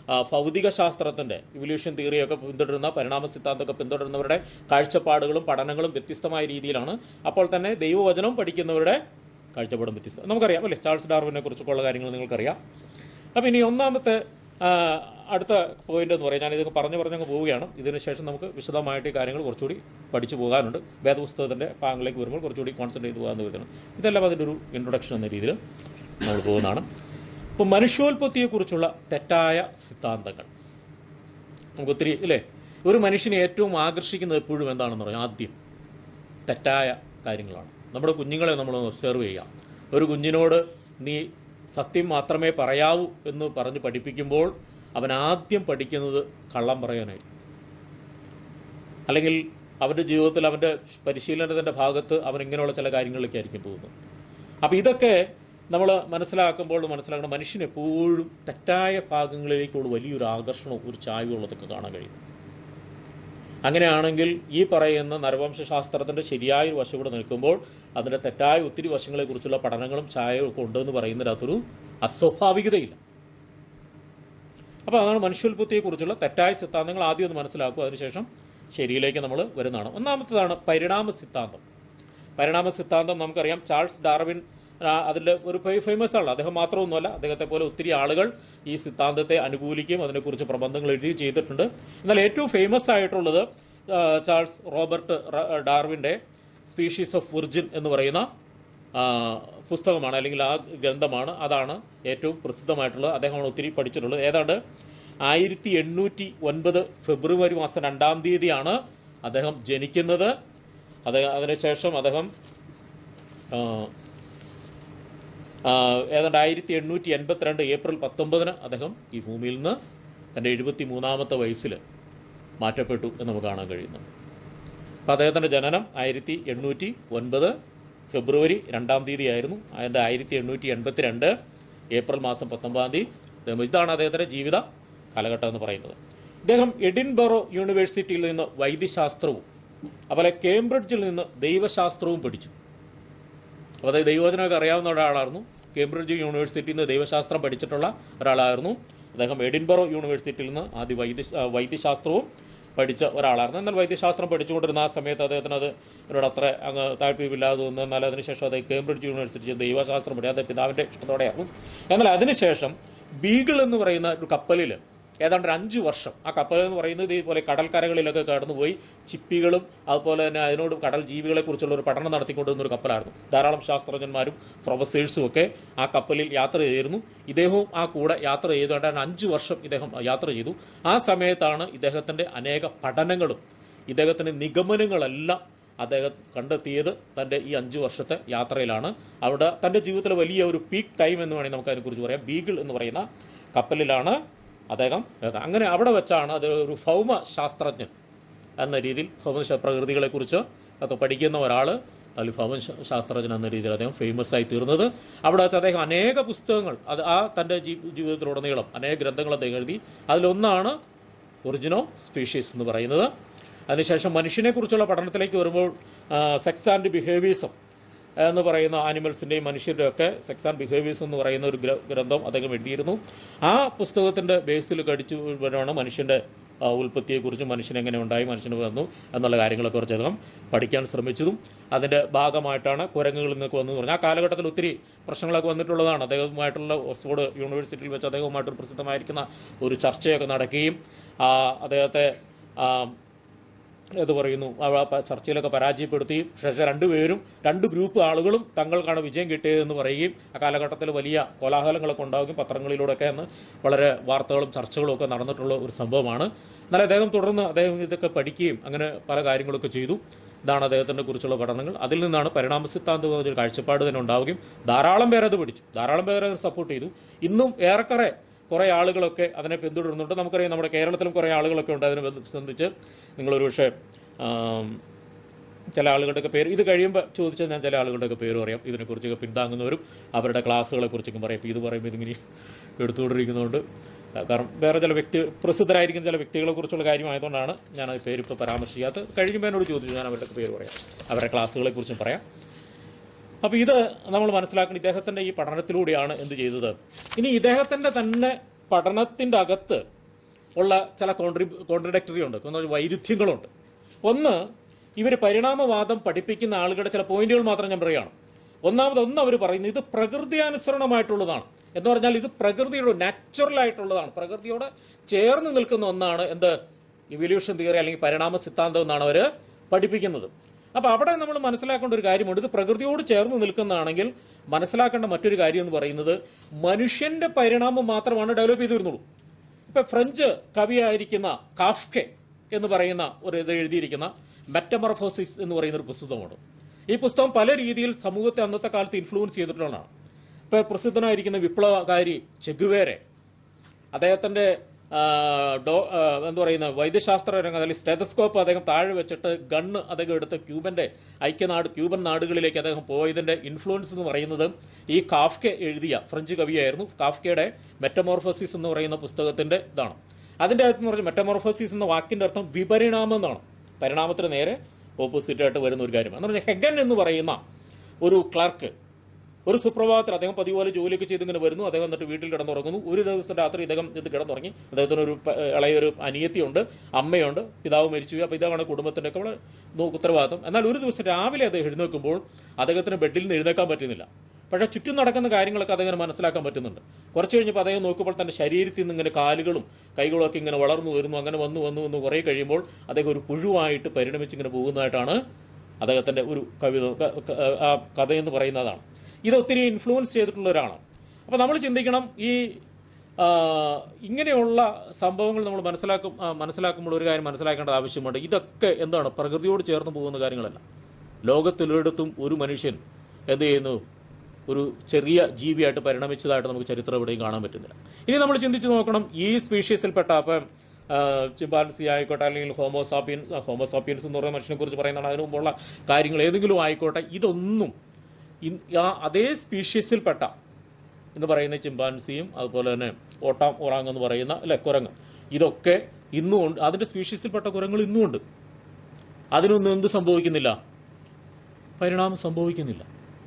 [SPEAKER 2] ആ, ഭൗതിക ശാസ്ത്രത്തിൻ്റെ ഇവല്യൂഷൻ തിയറിയൊക്കെ പിന്തുടരുന്ന പരിണാമ സിദ്ധാന്തമൊക്കെ പിന്തുടരുന്നവരുടെ കാഴ്ചപ്പാടുകളും പഠനങ്ങളും വ്യത്യസ്തമായ രീതിയിലാണ് അപ്പോൾ തന്നെ ദൈവവചനം പഠിക്കുന്നവരുടെ കാഴ്ചപ്പാടും വ്യത്യസ്തം നമുക്കറിയാം അല്ലേ ചാൾസ് ഡാർവിനെ കുറിച്ചൊക്കെ ഉള്ള കാര്യങ്ങൾ നിങ്ങൾക്കറിയാം അപ്പോൾ ഇനി ഒന്നാമത്തെ ആ, അടുത്ത പോയിന്റ് എന്ന് പറയാം ഞാനിത് പറഞ്ഞു പറഞ്ഞങ്ങ് പോവുകയാണ് ഇതിന് ശേഷം നമുക്ക് വിശദമായിട്ട് ഈ കാര്യങ്ങൾ കുറച്ചുകൂടി പഠിച്ചു പോകാനുണ്ട് വേദപുസ്തകത്തിൻ്റെ ഭാഗങ്ങളിലേക്ക് വരുമ്പോൾ കുറച്ചുകൂടി കോൺസെൻട്രേറ്റ് ചെയ്ത് പോകാൻ വരുന്നത് ഇതെല്ലാം അതിൻ്റെ ഒരു ഇൻട്രൊഡക്ഷൻ എന്ന രീതിയിൽ നമ്മൾ പോകുന്നതാണ് ഇപ്പോൾ മനുഷ്യോൽപത്തിയെക്കുറിച്ചുള്ള തെറ്റായ സിദ്ധാന്തങ്ങൾ നമുക്ക് ഒത്തിരി ഇല്ലേ ഒരു മനുഷ്യനെ ഏറ്റവും ആകർഷിക്കുന്നത് എപ്പോഴും എന്താണെന്ന് പറയാം ആദ്യം തെറ്റായ കാര്യങ്ങളാണ് നമ്മുടെ കുഞ്ഞുങ്ങളെ നമ്മൾ ഒബ്സർവ് ചെയ്യാം ഒരു കുഞ്ഞിനോട് നീ സത്യം മാത്രമേ പറയാവൂ എന്ന് പറഞ്ഞ് പഠിപ്പിക്കുമ്പോൾ അവൻ ആദ്യം പഠിക്കുന്നത് കള്ളം പറയാനായിരിക്കും അല്ലെങ്കിൽ അവൻ്റെ ജീവിതത്തിൽ അവൻ്റെ പരിശീലനത്തിൻ്റെ ഭാഗത്ത് അവൻ ഇങ്ങനെയുള്ള ചില കാര്യങ്ങളിലേക്ക് ആയിരിക്കും പോകുന്നത് അപ്പോൾ ഇതൊക്കെ നമ്മൾ മനസ്സിലാക്കുമ്പോൾ മനസ്സിലാക്കണം മനുഷ്യൻ എപ്പോഴും തെറ്റായ ഭാഗങ്ങളിലേക്കുള്ള വലിയൊരു ആകർഷണവും ഒരു ചായ്വും ഉള്ളതൊക്കെ കാണാൻ കഴിയും അങ്ങനെയാണെങ്കിൽ ഈ പറയുന്ന നരവംശാസ്ത്രത്തിൻ്റെ ശരിയായ ഒരു വശം കൂടെ നിൽക്കുമ്പോൾ അതിൻ്റെ തെറ്റായ ഒത്തിരി വശങ്ങളെക്കുറിച്ചുള്ള പഠനങ്ങളും ചായയും ഒക്കെ ഉണ്ടെന്ന് പറയുന്നതിനകത്തൊരു അസ്വാഭാവികതയില്ല അപ്പോൾ അതാണ് മനുഷ്യോൽപത്തിയെക്കുറിച്ചുള്ള തെറ്റായ സിദ്ധാന്തങ്ങൾ ആദ്യം ഒന്ന് മനസ്സിലാക്കുക അതിനുശേഷം ശരിയിലേക്ക് നമ്മൾ വരുന്നതാണ് ഒന്നാമത്തേതാണ് പരിണാമ സിദ്ധാന്തം പരിണാമ സിദ്ധാന്തം നമുക്കറിയാം ചാൾസ് ഡാർവിൻ ആ, അതിൻ്റെ ഒരു ഫേമസ് ആണ് അദ്ദേഹം മാത്രമൊന്നുമല്ല അദ്ദേഹത്തെ പോലെ ഒത്തിരി ആളുകൾ ഈ സിദ്ധാന്തത്തെ അനുകൂലിക്കുകയും അതിനെക്കുറിച്ച് പ്രബന്ധങ്ങൾ എഴുതുകയും ചെയ്തിട്ടുണ്ട് എന്നാൽ ഏറ്റവും ഫേമസ് ആയിട്ടുള്ളത് ആ, ചാൾസ് റോബർട്ട് റ- ഡാർവിൻ്റെ സ്പീഷീസ് ഓഫ് വിർജിൻ എന്ന് പറയുന്ന ആ, പുസ്തകമാണ് അല്ലെങ്കിൽ ആ ഗ്രന്ഥമാണ് അതാണ് ഏറ്റവും പ്രസിദ്ധമായിട്ടുള്ളത് അദ്ദേഹമാണ് ഒത്തിരി പഠിച്ചിട്ടുള്ളത് ഏതാണ്ട് ആയിരത്തി എണ്ണൂറ്റി ഒൻപത് ഫെബ്രുവരി മാസം രണ്ടാം തീയതിയാണ് അദ്ദേഹം ജനിക്കുന്നത് അദ്ദേഹം അതിനുശേഷം അദ്ദേഹം ആ, ആ, ഏതാണ്ട് ആയിരത്തി എണ്ണൂറ്റി എൺപത്തിരണ്ട് ഏപ്രിൽ പത്തൊമ്പതിന് അദ്ദേഹം ഈ ഭൂമിയിൽ നിന്ന് തൻ്റെ എഴുപത്തി മൂന്നാമത്തെ വയസ്സിൽ മാറ്റപ്പെട്ടു എന്ന് നമുക്ക് കാണാൻ കഴിയുന്നുണ്ട് അപ്പോൾ അദ്ദേഹത്തിൻ്റെ ജനനം ആയിരത്തി എണ്ണൂറ്റി ഒൻപത് ഫെബ്രുവരി രണ്ടാം തീയതി ആയിരുന്നു അതിൻ്റെ ആയിരത്തി എണ്ണൂറ്റി എൺപത്തി രണ്ട് ഏപ്രിൽ മാസം പത്തൊമ്പതാം തീയതി ഇതാണ് അദ്ദേഹത്തിൻ്റെ ജീവിത കാലഘട്ടം എന്ന് പറയുന്നത് ഇദ്ദേഹം എഡിൻബറോ യൂണിവേഴ്സിറ്റിയിൽ നിന്ന് വൈദ്യശാസ്ത്രവും അതുപോലെ കേംബ്രിഡ്ജിൽ നിന്ന് ദൈവശാസ്ത്രവും പഠിച്ചു അപ്പോൾ അതായത് ദൈവവചനമൊക്കെ അറിയാവുന്ന ഒരാളായിരുന്നു കേംബ്രിഡ്ജ് യൂണിവേഴ്സിറ്റിയിൽ നിന്ന് ദൈവശാസ്ത്രം പഠിച്ചിട്ടുള്ള ഒരാളായിരുന്നു അദ്ദേഹം എഡിൻബറോ യൂണിവേഴ്സിറ്റിയിൽ നിന്ന് ആദ്യ വൈദ്യ ആ, വൈദ്യശാസ്ത്രവും പഠിച്ച ഒരാളായിരുന്നു എന്നാൽ വൈദ്യശാസ്ത്രം പഠിച്ചുകൊണ്ടിരുന്ന ആ സമയത്ത് അദ്ദേഹത്തിന് അത് എന്നോട് അത്ര അങ്ങ് താല്പര്യമില്ലാതെ തോന്നുന്നു എന്നാൽ അതിനുശേഷം അദ്ദേഹം കേംബ്രിഡ്ജ് യൂണിവേഴ്സിറ്റി ദൈവശാസ്ത്രം പഠിച്ചു അദ്ദേഹം പിതാവിൻ്റെ ഇഷ്ടത്തോടെയായിരുന്നു എന്നാൽ അതിനുശേഷം ബീഗിൾ എന്ന് പറയുന്ന ഒരു കപ്പലിൽ ഏതാണ്ട് ഒരു അഞ്ച് വർഷം ആ കപ്പൽ എന്ന് പറയുന്നത് ഇതുപോലെ കടൽക്കരകളിലൊക്കെ കടന്നുപോയി ചിപ്പികളും അതുപോലെ തന്നെ അതിനോട് കടൽ ജീവികളെ കുറിച്ചുള്ള ഒരു പഠനം നടത്തിക്കൊണ്ടിരുന്ന ഒരു കപ്പലായിരുന്നു ധാരാളം ശാസ്ത്രജ്ഞന്മാരും പ്രൊഫസേഴ്സും ഒക്കെ ആ കപ്പലിൽ യാത്ര ചെയ്തിരുന്നു ഇദ്ദേഹവും ആ കൂടെ യാത്ര ചെയ്തു ഏതാണ്ട് അഞ്ച് വർഷം ഇദ്ദേഹം യാത്ര ചെയ്തു ആ സമയത്താണ് ഇദ്ദേഹത്തിൻ്റെ അനേക പഠനങ്ങളും ഇദ്ദേഹത്തിൻ്റെ നിഗമനങ്ങളെല്ലാം അദ്ദേഹം കണ്ടെത്തിയത് തൻ്റെ ഈ അഞ്ച് വർഷത്തെ യാത്രയിലാണ് അവിടെ തൻ്റെ ജീവിതത്തിലെ വലിയ ഒരു പീക്ക് ടൈം എന്ന് വേണമെങ്കിൽ നമുക്ക് അതിനെക്കുറിച്ച് പറയാം ബീഗിൾ എന്ന് പറയുന്ന കപ്പലിലാണ് അദ്ദേഹം അങ്ങനെ അവിടെ വെച്ചാണ് അത് ഒരു ഭൗമ ശാസ്ത്രജ്ഞൻ എന്ന രീതിയിൽ ഭൗമ ശാ- പ്രകൃതികളെക്കുറിച്ച് ഒക്കെ പഠിക്കുന്ന ഒരാൾ അതിൽ ഭൗമ ശാ- ശാസ്ത്രജ്ഞൻ എന്ന രീതിയിൽ അദ്ദേഹം ഫേമസ് ആയി തീർന്നത് അവിടെ വെച്ച് അദ്ദേഹം അനേക പുസ്തകങ്ങൾ അത് ആ തൻ്റെ ജീ ജീവിതത്തിലുടനീളം അനേക ഗ്രന്ഥങ്ങൾ അദ്ദേഹം എഴുതി അതിലൊന്നാണ് ഒറിജിനോ സ്പീഷീസ് എന്ന് പറയുന്നത് അതിനുശേഷം മനുഷ്യനെക്കുറിച്ചുള്ള പഠനത്തിലേക്ക് വരുമ്പോൾ സെക്സ് ആൻഡ് ബിഹേവിയേഴ്സം എന്ന് പറയുന്ന ആനിമൽസിൻ്റെയും മനുഷ്യരുടെയും ഒക്കെ സെക്സ് ആൻഡ് ബിഹേവിയേഴ്സ് എന്ന് പറയുന്ന ഒരു ഗ്ര- ഗ്രന്ഥം അദ്ദേഹം എഴുതിയിരുന്നു ആ പുസ്തകത്തിൻ്റെ ബേസിൽ കടിച്ചു വരുവാണ് മനുഷ്യൻ്റെ ആ, ഉൽപ്പത്തിയെക്കുറിച്ചും മനുഷ്യൻ എങ്ങനെ ഉണ്ടായി മനുഷ്യന് വന്നു എന്നുള്ള കാര്യങ്ങളൊക്കെ കുറിച്ച് അദ്ദേഹം പഠിക്കാൻ ശ്രമിച്ചതും അതിൻ്റെ ഭാഗമായിട്ടാണ് കുരങ്ങുകളിൽ നിന്നൊക്കെ വന്നു പറഞ്ഞു ആ കാലഘട്ടത്തിൽ ഒത്തിരി പ്രശ്നങ്ങളൊക്കെ വന്നിട്ടുള്ളതാണ് അദ്ദേഹവുമായിട്ടുള്ള ഓക്സ്ഫോർഡ് യൂണിവേഴ്സിറ്റിയിൽ വെച്ച് അദ്ദേഹവുമായിട്ട് പ്രസിദ്ധമായിരിക്കുന്ന ഒരു ചർച്ചയൊക്കെ നടക്കുകയും ആ, അദ്ദേഹത്തെ ആ, ഇത് പറയുന്നു അവ പ- ചർച്ചയിലൊക്കെ പരാജയപ്പെടുത്തി പക്ഷേ രണ്ടുപേരും രണ്ട് ഗ്രൂപ്പ് ആളുകളും തങ്ങൾക്കാണ് വിജയം കിട്ടിയതെന്ന് പറയുകയും ആ കാലഘട്ടത്തിൽ വലിയ കോലാഹലങ്ങളൊക്കെ ഉണ്ടാവുകയും പത്രങ്ങളിലൂടെയൊക്കെ അന്ന് വളരെ വാർത്തകളും ചർച്ചകളും ഒക്കെ നടന്നിട്ടുള്ള ഒരു സംഭവമാണ് എന്നാൽ അദ്ദേഹം തുടർന്ന് അദ്ദേഹം ഇതൊക്കെ പഠിക്കുകയും അങ്ങനെ പല കാര്യങ്ങളൊക്കെ ചെയ്തു ഇതാണ് അദ്ദേഹത്തിൻ്റെ കുറിച്ചുള്ള പഠനങ്ങൾ അതിൽ നിന്നാണ് പരിണാമ സിദ്ധാന്തം എന്നൊരു കാഴ്ചപ്പാട് തന്നെ ഉണ്ടാവുകയും ധാരാളം പേര് അത് പഠിച്ചു ധാരാളം പേര് അത് സപ്പോർട്ട് ചെയ്തു ഇന്നും ഏറെക്കുറെ കുറേ ആളുകളൊക്കെ അതിനെ പിന്തുടരുന്നുണ്ട് നമുക്കറിയാം നമ്മുടെ കേരളത്തിലും കുറേ ആളുകളൊക്കെ ഉണ്ട് അതിനെ ബന്ധ- സംബന്ധിച്ച് നിങ്ങളൊരു പക്ഷേ ആം, ചില ആളുകളുടെയൊക്കെ പേര് ഇത് കഴിയുമ്പോൾ ചോദിച്ചാൽ ഞാൻ ചില ആളുകളുടെയൊക്കെ പേര് പറയാം ഇതിനെക്കുറിച്ചൊക്കെ പിന്താങ്ങുന്നവരും അവരുടെ ക്ലാസ്സുകളെ കുറിച്ചൊക്കെ പറയും ഇപ്പോൾ ഇത് പറയുമ്പോൾ ഇതിങ്ങനെ എടുത്തുകൊണ്ടിരിക്കുന്നതുകൊണ്ട് കാരണം വേറെ ചില വ്യക്തി പ്രസിദ്ധരായിരിക്കുന്ന ചില വ്യക്തികളെ കുറിച്ചുള്ള കാര്യമായതുകൊണ്ടാണ് ഞാൻ ആ പേരിപ്പോൾ പരാമർശിക്കാത്തത് കഴിയുമ്പോൾ എന്നോട് ചോദിച്ചു ഞാൻ അവരുടെ പേര് പറയാം അവരുടെ ക്ലാസ്സുകളെ കുറിച്ചും പറയാം അപ്പോൾ ഇത് നമ്മൾ മനസ്സിലാക്കണം ഇദ്ദേഹത്തിൻ്റെ ഈ പഠനത്തിലൂടെയാണ് എന്ത് ചെയ്തത് ഇനി ഇദ്ദേഹത്തിൻ്റെ തന്നെ പഠനത്തിൻ്റെ അകത്ത് ഉള്ള ചില കോൺട്രി കോൺട്രഡക്ടറി ഉണ്ട് എന്ന് പറഞ്ഞാൽ വൈരുദ്ധ്യങ്ങളുണ്ട് ഒന്ന് ഇവർ പരിണാമവാദം പഠിപ്പിക്കുന്ന ആളുകളുടെ ചില പോയിന്റുകൾ മാത്രം ഞാൻ പറയുകയാണ് ഒന്നാമത് ഒന്ന് അവർ പറയുന്നത് ഇത് പ്രകൃതിയാനുസരണമായിട്ടുള്ളതാണ് എന്ന് പറഞ്ഞാൽ ഇത് പ്രകൃതിയുടെ നാച്ചുറൽ ആയിട്ടുള്ളതാണ് പ്രകൃതിയോട് ചേർന്ന് നിൽക്കുന്ന ഒന്നാണ് എന്ത് ഇവല്യൂഷൻ തിയറി അല്ലെങ്കിൽ പരിണാമ സിദ്ധാന്തം എന്നാണ് അവർ പഠിപ്പിക്കുന്നത് അപ്പോൾ അവിടെ നമ്മൾ മനസ്സിലാക്കേണ്ട ഒരു കാര്യമുണ്ട് ഇത് പ്രകൃതിയോട് ചേർന്ന് നിൽക്കുന്നതാണെങ്കിൽ മനസ്സിലാക്കേണ്ട മറ്റൊരു കാര്യം എന്ന് പറയുന്നത് മനുഷ്യന്റെ പരിണാമം മാത്രമാണ് ഡെവലപ്പ് ചെയ്തു വരുന്നുള്ളൂ ഇപ്പൊ ഫ്രഞ്ച് കവിയായിരിക്കുന്ന കാഫ്കെ എന്ന് പറയുന്ന ഒരു ഇത് എഴുതിയിരിക്കുന്ന മെറ്റമർഫോസിസ് എന്ന് പറയുന്ന ഒരു പുസ്തകമാണ് ഈ പുസ്തകം പല രീതിയിൽ സമൂഹത്തെ അന്നത്തെ കാലത്ത് ഇൻഫ്ലുവൻസ് ചെയ്തിട്ടുള്ളതാണ് ഇപ്പൊ പ്രസിദ്ധനായിരിക്കുന്ന വിപ്ലവകാരി ചെഗുവേരെ അദ്ദേഹത്തിന്റെ ആ, ഡോ ആ, എന്താ പറയുന്ന വൈദ്യശാസ്ത്ര രംഗം അല്ലെങ്കിൽ സ്റ്റെതസ്കോപ്പ് അദ്ദേഹം താഴെ വെച്ചിട്ട് ഗണ്ണ് അദ്ദേഹം എടുത്ത് ക്യൂബന്റെ ഐക്യനാട് ക്യൂബൻ നാടുകളിലേക്ക് അദ്ദേഹം പോയതിന്റെ ഇൻഫ്ലുവൻസ് എന്ന് പറയുന്നത് ഈ കാഫ്കെ എഴുതിയ ഫ്രഞ്ച് കവിയായിരുന്നു കാഫ്കയുടെ മെറ്റമോർഫോസിസ് എന്ന് പറയുന്ന പുസ്തകത്തിന്റെ ഇതാണ് അതിന്റെ അർത്ഥം എന്ന് പറഞ്ഞാൽ മെറ്റമോർഫോസിസ് എന്ന വാക്കിന്റെ അർത്ഥം വിപരിണാമം എന്നാണ് പരിണാമത്തിന് നേരെ ഓപ്പോസിറ്റ് ആയിട്ട് വരുന്ന ഒരു കാര്യമാണ് എന്ന് പറഞ്ഞാൽ ഹെഗൻ എന്ന് പറയുന്ന ഒരു ക്ലർക്ക് ഒരു സുപ്രഭാതത്തിൽ അദ്ദേഹം പതിവ് പോലെ ജോലിയൊക്കെ ചെയ്ത് ഇങ്ങനെ വരുന്നു അദ്ദേഹം എന്നിട്ട് വീട്ടിൽ കിടന്നുറങ്ങുന്നു ഒരു ദിവസം രാത്രി ഇദ്ദേഹം ഇത് കിടന്നുറങ്ങി അദ്ദേഹത്തിന് ഒരു പ- ഇളയൊരു അനിയത്തിയുണ്ട് അമ്മയുണ്ട് പിതാവ് മരിച്ചുപോയി അപ്പോൾ ഇതാണ് കുടുംബത്തിൻ്റെ ഒക്കെ വളരെ നോ- ഉത്തരവാദിത്തം എന്നാൽ ഒരു ദിവസം രാവിലെ അദ്ദേഹം എഴുന്നേൽക്കുമ്പോൾ അദ്ദേഹത്തിന് ബെഡിൽ നിന്ന് എഴുന്നേക്കാൻ പറ്റുന്നില്ല പക്ഷേ ചുറ്റും നടക്കുന്ന കാര്യങ്ങളൊക്കെ അദ്ദേഹം മനസ്സിലാക്കാൻ പറ്റുന്നുണ്ട് കുറച്ച് കഴിഞ്ഞപ്പോൾ അദ്ദേഹം നോക്കുമ്പോൾ തൻ്റെ ശരീരത്തിൽ നിന്ന് ഇങ്ങനെ കാലുകളും കൈകളും ഒക്കെ ഇങ്ങനെ വളർന്നു വരുന്നു അങ്ങനെ വന്നു വന്നു വന്നു കുറേ കഴിയുമ്പോൾ അദ്ദേഹം ഒരു പുഴുവായിട്ട് പരിണമിച്ച് ഇങ്ങനെ പോകുന്നതായിട്ടാണ് അദ്ദേഹത്തിൻ്റെ ഒരു കവിത ക- ക- ആ കഥയെന്ന് പറയുന്നതാണ് ഇത് ഒത്തിരി ഇൻഫ്ലുവൻസ് ചെയ്തിട്ടുള്ള ഒരാളാണ് അപ്പോൾ നമ്മൾ ചിന്തിക്കണം ഈ ആ, ഇങ്ങനെയുള്ള സംഭവങ്ങൾ നമ്മൾ മനസ്സിലാക്കും ആ, മനസ്സിലാക്കുമ്പോൾ ഒരു കാര്യം മനസ്സിലാക്കേണ്ടത് ആവശ്യമുണ്ട് ഇതൊക്കെ എന്താണ് പ്രകൃതിയോട് ചേർന്ന് പോകുന്ന കാര്യങ്ങളല്ല ലോകത്തിലൊരിടത്തും ഒരു മനുഷ്യൻ എന്ത് ചെയ്യുന്നു ഒരു ചെറിയ ജീവിയായിട്ട് പരിണമിച്ചതായിട്ട് നമുക്ക് ചരിത്രം എവിടെയും കാണാൻ പറ്റുന്നില്ല ഇനി നമ്മൾ ചിന്തിച്ച് നോക്കണം ഈ സ്പീഷീസിൽപ്പെട്ട അപ്പം ചിമ്പാൻസി ആയിക്കോട്ടെ അല്ലെങ്കിൽ ഹോമോസാപ്പിയൻ ഹോമോസാപ്പിയൻസ് എന്ന് പറയുന്ന മനുഷ്യനെ കുറിച്ച് പറയുന്നതാണ് അതിനു മുമ്പുള്ള കാര്യങ്ങൾ ഏതെങ്കിലും ആയിക്കോട്ടെ ഇതൊന്നും ഇൻ- ആ അതേ സ്പീഷീസിൽപ്പെട്ട എന്ന് പറയുന്ന ചിമ്പാൻസിയും അതുപോലെ തന്നെ ഓട്ടാം ഒറാങ് എന്ന് പറയുന്ന അല്ലെ കുരങ്ങ് ഇതൊക്കെ ഇന്നും ഉണ്ട് അതിൻ്റെ സ്പീഷീസിൽപ്പെട്ട കുരങ്ങൾ ഇന്നും ഉണ്ട് അതിനൊന്നും എന്ത് സംഭവിക്കുന്നില്ല പരിണാമം സംഭവിക്കുന്നില്ല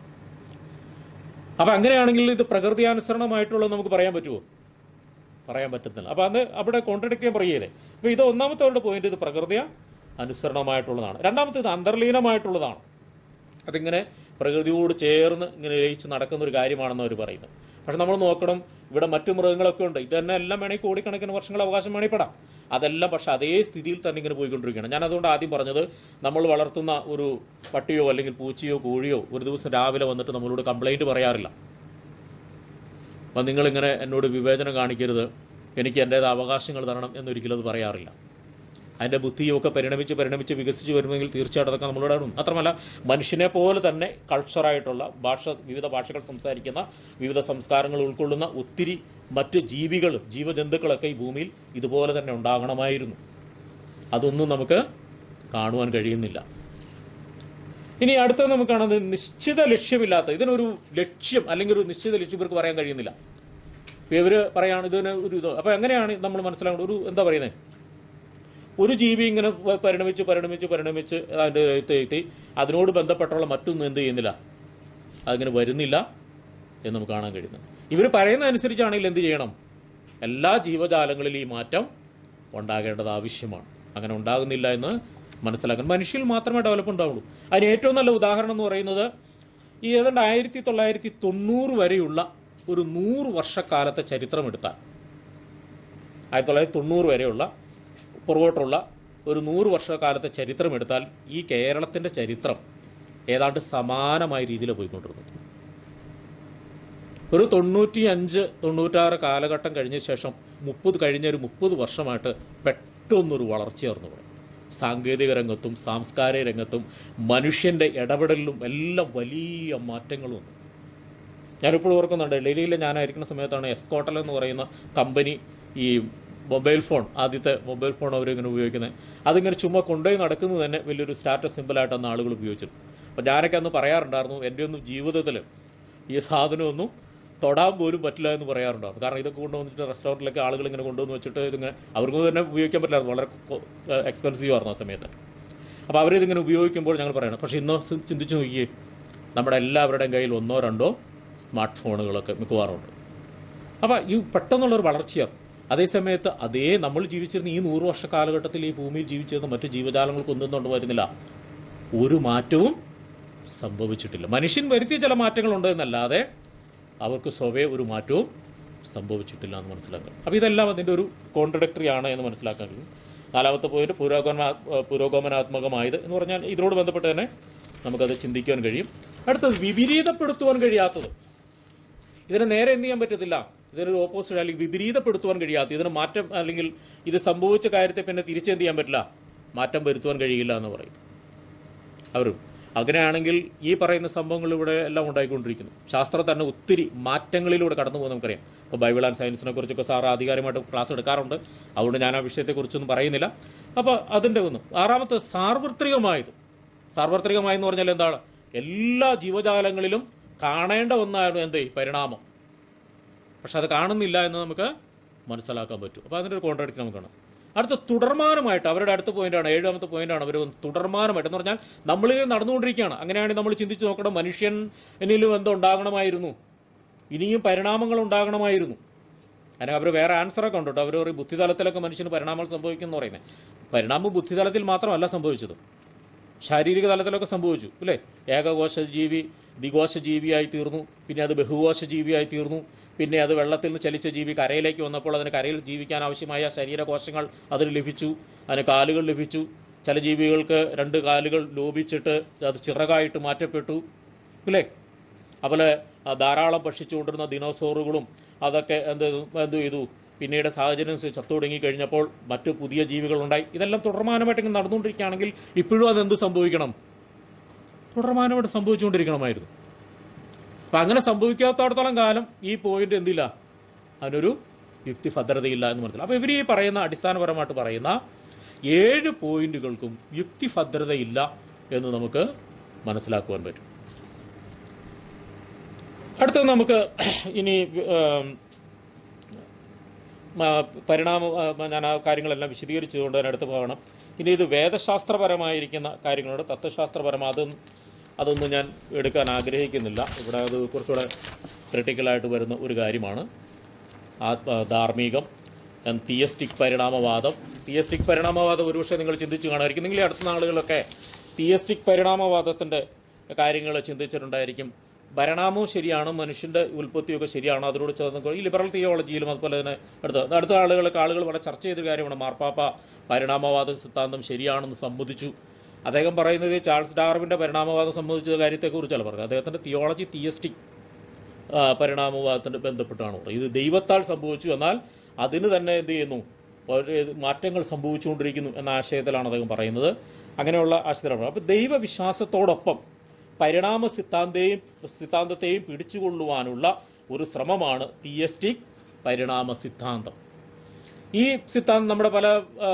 [SPEAKER 2] അപ്പം അങ്ങനെയാണെങ്കിൽ ഇത് പ്രകൃതിയാനുസരണമായിട്ടുള്ളത് നമുക്ക് പറയാൻ പറ്റുമോ പറയാൻ പറ്റുന്നില്ല അപ്പം അത് അവിടെ കോൺട്രഡിക്റ്റ് ചെയ്യാൻ പറയല്ലേ അപ്പോൾ ഇത് ഒന്നാമത്തെ അവരുടെ പോയിന്റ് ഇത് പ്രകൃതിയ അനുസരണമായിട്ടുള്ളതാണ് രണ്ടാമത്തെ ഇത് അന്തർലീനമായിട്ടുള്ളതാണ് അതിങ്ങനെ പ്രകൃതിയോട് ചേർന്ന് ഇങ്ങനെ ലയിച്ച് നടക്കുന്ന ഒരു കാര്യമാണെന്ന് അവർ പറയുന്നത് പക്ഷെ നമ്മൾ നോക്കണം ഇവിടെ മറ്റു മൃഗങ്ങളൊക്കെ ഉണ്ട് ഇത് തന്നെ എല്ലാം വേണമെങ്കിൽ കോടിക്കണക്കിന് വർഷങ്ങൾ അവകാശം വേണമെങ്കിൽ പെടാം അതെല്ലാം പക്ഷെ അതേ സ്ഥിതിയിൽ തന്നെ ഇങ്ങനെ പോയിക്കൊണ്ടിരിക്കുകയാണ് ഞാൻ അതുകൊണ്ട് ആദ്യം പറഞ്ഞത് നമ്മൾ വളർത്തുന്ന ഒരു പട്ടിയോ അല്ലെങ്കിൽ പൂച്ചയോ കോഴിയോ ഒരു ദിവസം രാവിലെ വന്നിട്ട് നമ്മളോട് കംപ്ലൈൻറ്റ് പറയാറില്ല അപ്പം നിങ്ങളിങ്ങനെ എന്നോട് വിവേചനം കാണിക്കരുത് എനിക്ക് എൻ്റേത് അവകാശങ്ങൾ തരണം എന്നൊരിക്കലും അത് പറയാറില്ല അതിൻ്റെ ബുദ്ധിയൊക്കെ പരിണമിച്ച് പരിണമിച്ച് വികസിച്ച് വരുമെങ്കിൽ തീർച്ചയായിട്ടും അതൊക്കെ നമ്മളോട് ആടും മാത്രമല്ല മനുഷ്യനെ പോലെ തന്നെ കൾച്ചറായിട്ടുള്ള ഭാഷ വിവിധ ഭാഷകൾ സംസാരിക്കുന്ന വിവിധ സംസ്കാരങ്ങൾ ഉൾക്കൊള്ളുന്ന ഒത്തിരി മറ്റ് ജീവികൾ ജീവജന്തുക്കളൊക്കെ ഈ ഭൂമിയിൽ ഇതുപോലെ തന്നെ ഉണ്ടാകണമായിരുന്നു അതൊന്നും നമുക്ക് കാണുവാൻ കഴിയുന്നില്ല ഇനി അടുത്തത് നമുക്ക് കാണുന്നത് നിശ്ചിത ലക്ഷ്യമില്ലാത്ത ഇതിനൊരു ലക്ഷ്യം അല്ലെങ്കിൽ ഒരു നിശ്ചിത ലക്ഷ്യം ഇവർക്ക് പറയാൻ കഴിയുന്നില്ല ഇപ്പൊ ഇവര് പറയാണ് ഇതിന് ഒരു ഇത് അപ്പൊ എങ്ങനെയാണ് നമ്മൾ മനസ്സിലാക്കേണ്ടത് ഒരു എന്താ പറയുന്നത് ഒരു ജീവി ഇങ്ങനെ പ- പരിണമിച്ച് പരിണമിച്ച് പരിണമിച്ച് അതിൻ്റെ എത്തി എത്തി അതിനോട് ബന്ധപ്പെട്ടുള്ള മറ്റൊന്നും എന്ത് ചെയ്യുന്നില്ല അതിങ്ങനെ വരുന്നില്ല എന്ന് നമുക്ക് കാണാൻ കഴിയുന്നു ഇവർ പറയുന്ന അനുസരിച്ചാണെങ്കിൽ എന്ത് ചെയ്യണം എല്ലാ ജീവജാലങ്ങളിലും ഈ മാറ്റം ഉണ്ടാകേണ്ടത് ആവശ്യമാണ് അങ്ങനെ ഉണ്ടാകുന്നില്ല എന്ന് മനസ്സിലാക്കണം മനുഷ്യൽ മാത്രമേ ഡെവലപ്പ് ഉണ്ടാവുള്ളൂ അതിന് ഏറ്റവും നല്ല ഉദാഹരണം എന്ന് പറയുന്നത് ഈ ഏതാണ്ട് ആയിരത്തി തൊള്ളായിരത്തി തൊണ്ണൂറ് വരെയുള്ള ഒരു നൂറ് വർഷക്കാലത്തെ ചരിത്രം എടുത്താൽ ആയിരത്തി തൊള്ളായിരത്തി തൊണ്ണൂറ് വരെയുള്ള പുറകോട്ടുള്ള ഒരു നൂറ് വർഷക്കാലത്തെ ചരിത്രം എടുത്താൽ ഈ കേരളത്തിൻ്റെ ചരിത്രം ഏതാണ്ട് സമാനമായ രീതിയിൽ പോയിക്കൊണ്ടിരുന്നത് ഒരു തൊണ്ണൂറ്റി അഞ്ച് തൊണ്ണൂറ്റാറ് കാലഘട്ടം കഴിഞ്ഞ ശേഷം മുപ്പത് കഴിഞ്ഞ ഒരു മുപ്പത് വർഷമായിട്ട് പെട്ടെന്നൊരു വളർച്ചയായിരുന്നു ഇവിടെ സാങ്കേതിക രംഗത്തും സാംസ്കാരിക രംഗത്തും മനുഷ്യൻ്റെ ഇടപെടലിലും എല്ലാം വലിയ മാറ്റങ്ങളും ഉണ്ട് ഞാനിപ്പോഴും ഓർക്കുന്നുണ്ട് ഡൽഹിയിൽ ഞാനായിരിക്കുന്ന സമയത്താണ് എസ്കോട്ടൽ എന്ന് പറയുന്ന കമ്പനി ഈ മൊബൈൽ ഫോൺ ആദ്യത്തെ മൊബൈൽ ഫോൺ അവരിങ്ങനെ ഉപയോഗിക്കുന്നത് അതിങ്ങനെ ചുമ്മാ കൊണ്ടുപോയി നടക്കുന്നത് തന്നെ വലിയൊരു സ്റ്റാറ്റസ് സിമ്പിളായിട്ടാണ് ആളുകൾ ഉപയോഗിച്ചിരുന്നത് അപ്പോൾ ഞാനൊക്കെ അന്ന് പറയാറുണ്ടായിരുന്നു എൻ്റെ ഒന്നും ജീവിതത്തിൽ ഈ സാധനമൊന്നും തൊടാൻ പോലും പറ്റില്ല എന്ന് പറയാറുണ്ടായിരുന്നു കാരണം ഇതൊക്കെ കൊണ്ടുവന്നിട്ട് റെസ്റ്റോറൻറ്റിലൊക്കെ ആളുകൾ ഇങ്ങനെ കൊണ്ടുവന്ന് വെച്ചിട്ട് ഇതിങ്ങനെ അവർക്ക് തന്നെ ഉപയോഗിക്കാൻ പറ്റില്ലായിരുന്നു വളരെ എക്സ്പെൻസീവ് ആയിരുന്നു ആ സമയത്ത് അപ്പോൾ അവരിതിങ്ങനെ ഉപയോഗിക്കുമ്പോൾ ഞങ്ങൾ പറയണം പക്ഷേ ഇന്ന് സി- ചിന്തിച്ച് നോക്കിയേ നമ്മുടെ എല്ലാവരുടെയും കയ്യിൽ ഒന്നോ രണ്ടോ സ്മാർട്ട് ഫോണുകളൊക്കെ മിക്കവാറും ഉണ്ട് അപ്പോൾ ഈ പെട്ടെന്നുള്ളൊരു വളർച്ചയാണ് അതേസമയത്ത് അതേ നമ്മൾ ജീവിച്ചിരുന്ന ഈ നൂറ് വർഷ കാലഘട്ടത്തിൽ ഈ ഭൂമിയിൽ ജീവിച്ചിരുന്ന മറ്റു ജീവജാലങ്ങൾക്കൊന്നും കൊണ്ട് വരുന്നില്ല ഒരു മാറ്റവും സംഭവിച്ചിട്ടില്ല മനുഷ്യൻ വരുത്തിയ ചില മാറ്റങ്ങളുണ്ട് എന്നല്ലാതെ അവർക്ക് സ്വവേ ഒരു മാറ്റവും സംഭവിച്ചിട്ടില്ല എന്ന് മനസ്സിലാക്കുക അപ്പോൾ ഇതെല്ലാം അതിൻ്റെ ഒരു കോൺട്രഡക്ടറി ആണ് എന്ന് മനസ്സിലാക്കാൻ കഴിയും നാലാമത്തെ പോയിന്റ് പുരോഗമന പുരോഗമനാത്മകമായത് എന്ന് പറഞ്ഞാൽ ഇതിനോട് ബന്ധപ്പെട്ട് തന്നെ നമുക്കത് ചിന്തിക്കാൻ കഴിയും അടുത്തത് വിപരീതപ്പെടുത്തുവാൻ കഴിയാത്തത് ഇതിനെ നേരെ എന്ത് ചെയ്യാൻ പറ്റത്തില്ല ഇതിനൊരു ഓപ്പോസിറ്റ് അല്ലെങ്കിൽ വിപരീതപ്പെടുത്തുവാൻ കഴിയാത്ത ഇതിന് മാറ്റം അല്ലെങ്കിൽ ഇത് സംഭവിച്ച കാര്യത്തെ പിന്നെ തിരിച്ചെന്ത് ചെയ്യാൻ പറ്റില്ല മാറ്റം വരുത്തുവാൻ കഴിയില്ല എന്ന് പറയും അവരും അങ്ങനെയാണെങ്കിൽ ഈ പറയുന്ന സംഭവങ്ങൾ ഇവിടെ എല്ലാം ഉണ്ടായിക്കൊണ്ടിരിക്കുന്നു ശാസ്ത്രം തന്നെ ഒത്തിരി മാറ്റങ്ങളിലൂടെ കടന്നു പോകുന്ന നമുക്കറിയാം ഇപ്പോൾ ബൈബിൾ ആൻഡ് സയൻസിനെ കുറിച്ചൊക്കെ സാർ ആധികാരികമായിട്ട് ക്ലാസ് എടുക്കാറുണ്ട് അതുകൊണ്ട് ഞാൻ ആ വിഷയത്തെക്കുറിച്ചൊന്നും പറയുന്നില്ല അപ്പോൾ അതിൻ്റെ ഒന്ന് ആറാമത്തെ സാർവത്രികമായത് സാർവത്രികമായെന്ന് പറഞ്ഞാൽ എന്താണ് എല്ലാ ജീവജാലങ്ങളിലും കാണേണ്ട ഒന്നാണ് എന്ത് പരിണാമം പക്ഷെ അത് കാണുന്നില്ല എന്ന് നമുക്ക് മനസ്സിലാക്കാൻ പറ്റും അപ്പോൾ അതിൻ്റെ ഒരു കോൺട്രാക്ട് നമുക്ക് കാണാം അടുത്ത തുടർമാനമായിട്ട് അവരുടെ അടുത്ത പോയിന്റാണ് ഏഴാമത്തെ പോയിന്റാണ് അവർ തുടർമാനമായിട്ട് എന്ന് പറഞ്ഞാൽ നമ്മളിൽ നടന്നുകൊണ്ടിരിക്കുകയാണ് അങ്ങനെയാണെങ്കിൽ നമ്മൾ ചിന്തിച്ച് നോക്കണം മനുഷ്യൻ എന്നിലും എന്തോ ഉണ്ടാകണമായിരുന്നു ഇനിയും പരിണാമങ്ങൾ ഉണ്ടാകണമായിരുന്നു അതിന് അവർ വേറെ ആൻസറൊക്കെ ഉണ്ട് കേട്ടോ അവർ പറയും ബുദ്ധിതലത്തിലൊക്കെ മനുഷ്യന് പരിണാമങ്ങൾ സംഭവിക്കുന്നു പറയുന്നത് പരിണാമം ബുദ്ധിതലത്തിൽ മാത്രമല്ല സംഭവിച്ചത് ശാരീരിക തലത്തിലൊക്കെ സംഭവിച്ചു അല്ലേ ഏകകോശ ജീവി ദ്വികോശ ജീവിയായി തീർന്നു പിന്നെ അത് ബഹുകോശ ജീവിയായി തീർന്നു പിന്നെ അത് വെള്ളത്തിൽ നിന്ന് ചലിച്ച ജീവി കരയിലേക്ക് വന്നപ്പോൾ അതിന് കരയിൽ ജീവിക്കാൻ ആവശ്യമായ ശരീരകോശങ്ങൾ അതിന് ലഭിച്ചു അതിന് കാലുകൾ ലഭിച്ചു ചില ജീവികൾക്ക് രണ്ട് കാലുകൾ ലോപിച്ചിട്ട് അത് ചിറകായിട്ട് മാറ്റപ്പെട്ടു അല്ലേ അതുപോലെ ആ, ധാരാളം ഭക്ഷിച്ചുകൊണ്ടിരുന്ന ദിനോസോറുകളും അതൊക്കെ എന്ത് എന്ത് ചെയ്തു പിന്നീട് സാഹചര്യം അനുസരിച്ച് ചത്തൊടുങ്ങി കഴിഞ്ഞപ്പോൾ മറ്റു പുതിയ ജീവികളുണ്ടായി ഇതെല്ലാം തുടർമാനമായിട്ട് ഇങ്ങനെ നടന്നുകൊണ്ടിരിക്കുകയാണെങ്കിൽ ഇപ്പോഴും അതെന്ത് സംഭവിക്കണം തുടർമാനമായിട്ട് സംഭവിച്ചുകൊണ്ടിരിക്കണമായിരുന്നു അപ്പം അങ്ങനെ സംഭവിക്കാത്തടത്തോളം കാലം ഈ പോയിന്റ് എന്തില്ല അതിനൊരു യുക്തിഭദ്രതയില്ല എന്ന് മനസ്സിലാവും അപ്പോൾ ഇവർ ഈ പറയുന്ന അടിസ്ഥാനപരമായിട്ട് പറയുന്ന ഏഴ് പോയിന്റുകൾക്കും യുക്തിഭദ്രതയില്ല എന്ന് നമുക്ക് മനസ്സിലാക്കുവാൻ പറ്റും അടുത്തത് നമുക്ക് ഇനി ഉം, ആ, പരിണാമ ആ, ഞാൻ ആ കാര്യങ്ങളെല്ലാം വിശദീകരിച്ചുകൊണ്ട് അതിനടുത്ത് പോകണം ഇനി ഇത് വേദശാസ്ത്രപരമായിരിക്കുന്ന കാര്യങ്ങളോട് തത്വശാസ്ത്രപരം അതും അതൊന്നും ഞാൻ എടുക്കാൻ ആഗ്രഹിക്കുന്നില്ല ഇവിടെ അത് കുറച്ചുകൂടെ ക്രിട്ടിക്കലായിട്ട് വരുന്ന ഒരു കാര്യമാണ് ആത്മ ധാർമ്മികം തിയസ്റ്റിക് പരിണാമവാദം തിയസ്റ്റിക് പരിണാമവാദം ഒരുപക്ഷെ നിങ്ങൾ ചിന്തിച്ചു കാണുമായിരിക്കും നിങ്ങൾ ഈ അടുത്ത നാളുകളൊക്കെ തിയസ്റ്റിക് പരിണാമവാദത്തിൻ്റെ കാര്യങ്ങൾ ചിന്തിച്ചിട്ടുണ്ടായിരിക്കും പരിണാമവും ശരിയാണ് മനുഷ്യൻ്റെ ഉൽപ്പത്തിയൊക്കെ ശരിയാണ് അതിനോട് ചേർന്ന് ഈ ലിബറൽ തിയോളജിയിലും അതുപോലെ തന്നെ അടുത്ത അടുത്ത ആളുകളൊക്കെ ആളുകൾ വളരെ ചർച്ച ചെയ്തൊരു കാര്യമാണ് മാർപ്പാപ്പ പരിണാമവാദ സിദ്ധാന്തം ശരിയാണെന്ന് സമ്മതിച്ചു അദ്ദേഹം പറയുന്നത് ചാൾസ് ഡാർവിൻ്റെ പരിണാമവാദം സംബന്ധിച്ച കാര്യത്തെക്കുറിച്ചല്ല പറഞ്ഞത് അദ്ദേഹത്തിൻ്റെ തിയോളജി തിയസ്റ്റിക് ആ, പരിണാമവാദത്തിന് ബന്ധപ്പെട്ടാണ് പറയുന്നത് ഇത് ദൈവത്താൽ സംഭവിച്ചു എന്നാൽ അതിന് തന്നെ എന്ത് ചെയ്യുന്നു ഒരു മാറ്റങ്ങൾ സംഭവിച്ചുകൊണ്ടിരിക്കുന്നു എന്ന ആശയത്തിലാണ് അദ്ദേഹം പറയുന്നത് അങ്ങനെയുള്ള ആശയത്തിലാണ് അപ്പോൾ ദൈവവിശ്വാസത്തോടൊപ്പം പരിണാമ സിദ്ധാന്തയും സിദ്ധാന്തത്തെയും പിടിച്ചുകൊള്ളുവാനുള്ള ഒരു ശ്രമമാണ് തിയസ്റ്റിക് പരിണാമ സിദ്ധാന്തം ഈ സിദ്ധാന്തം നമ്മുടെ പല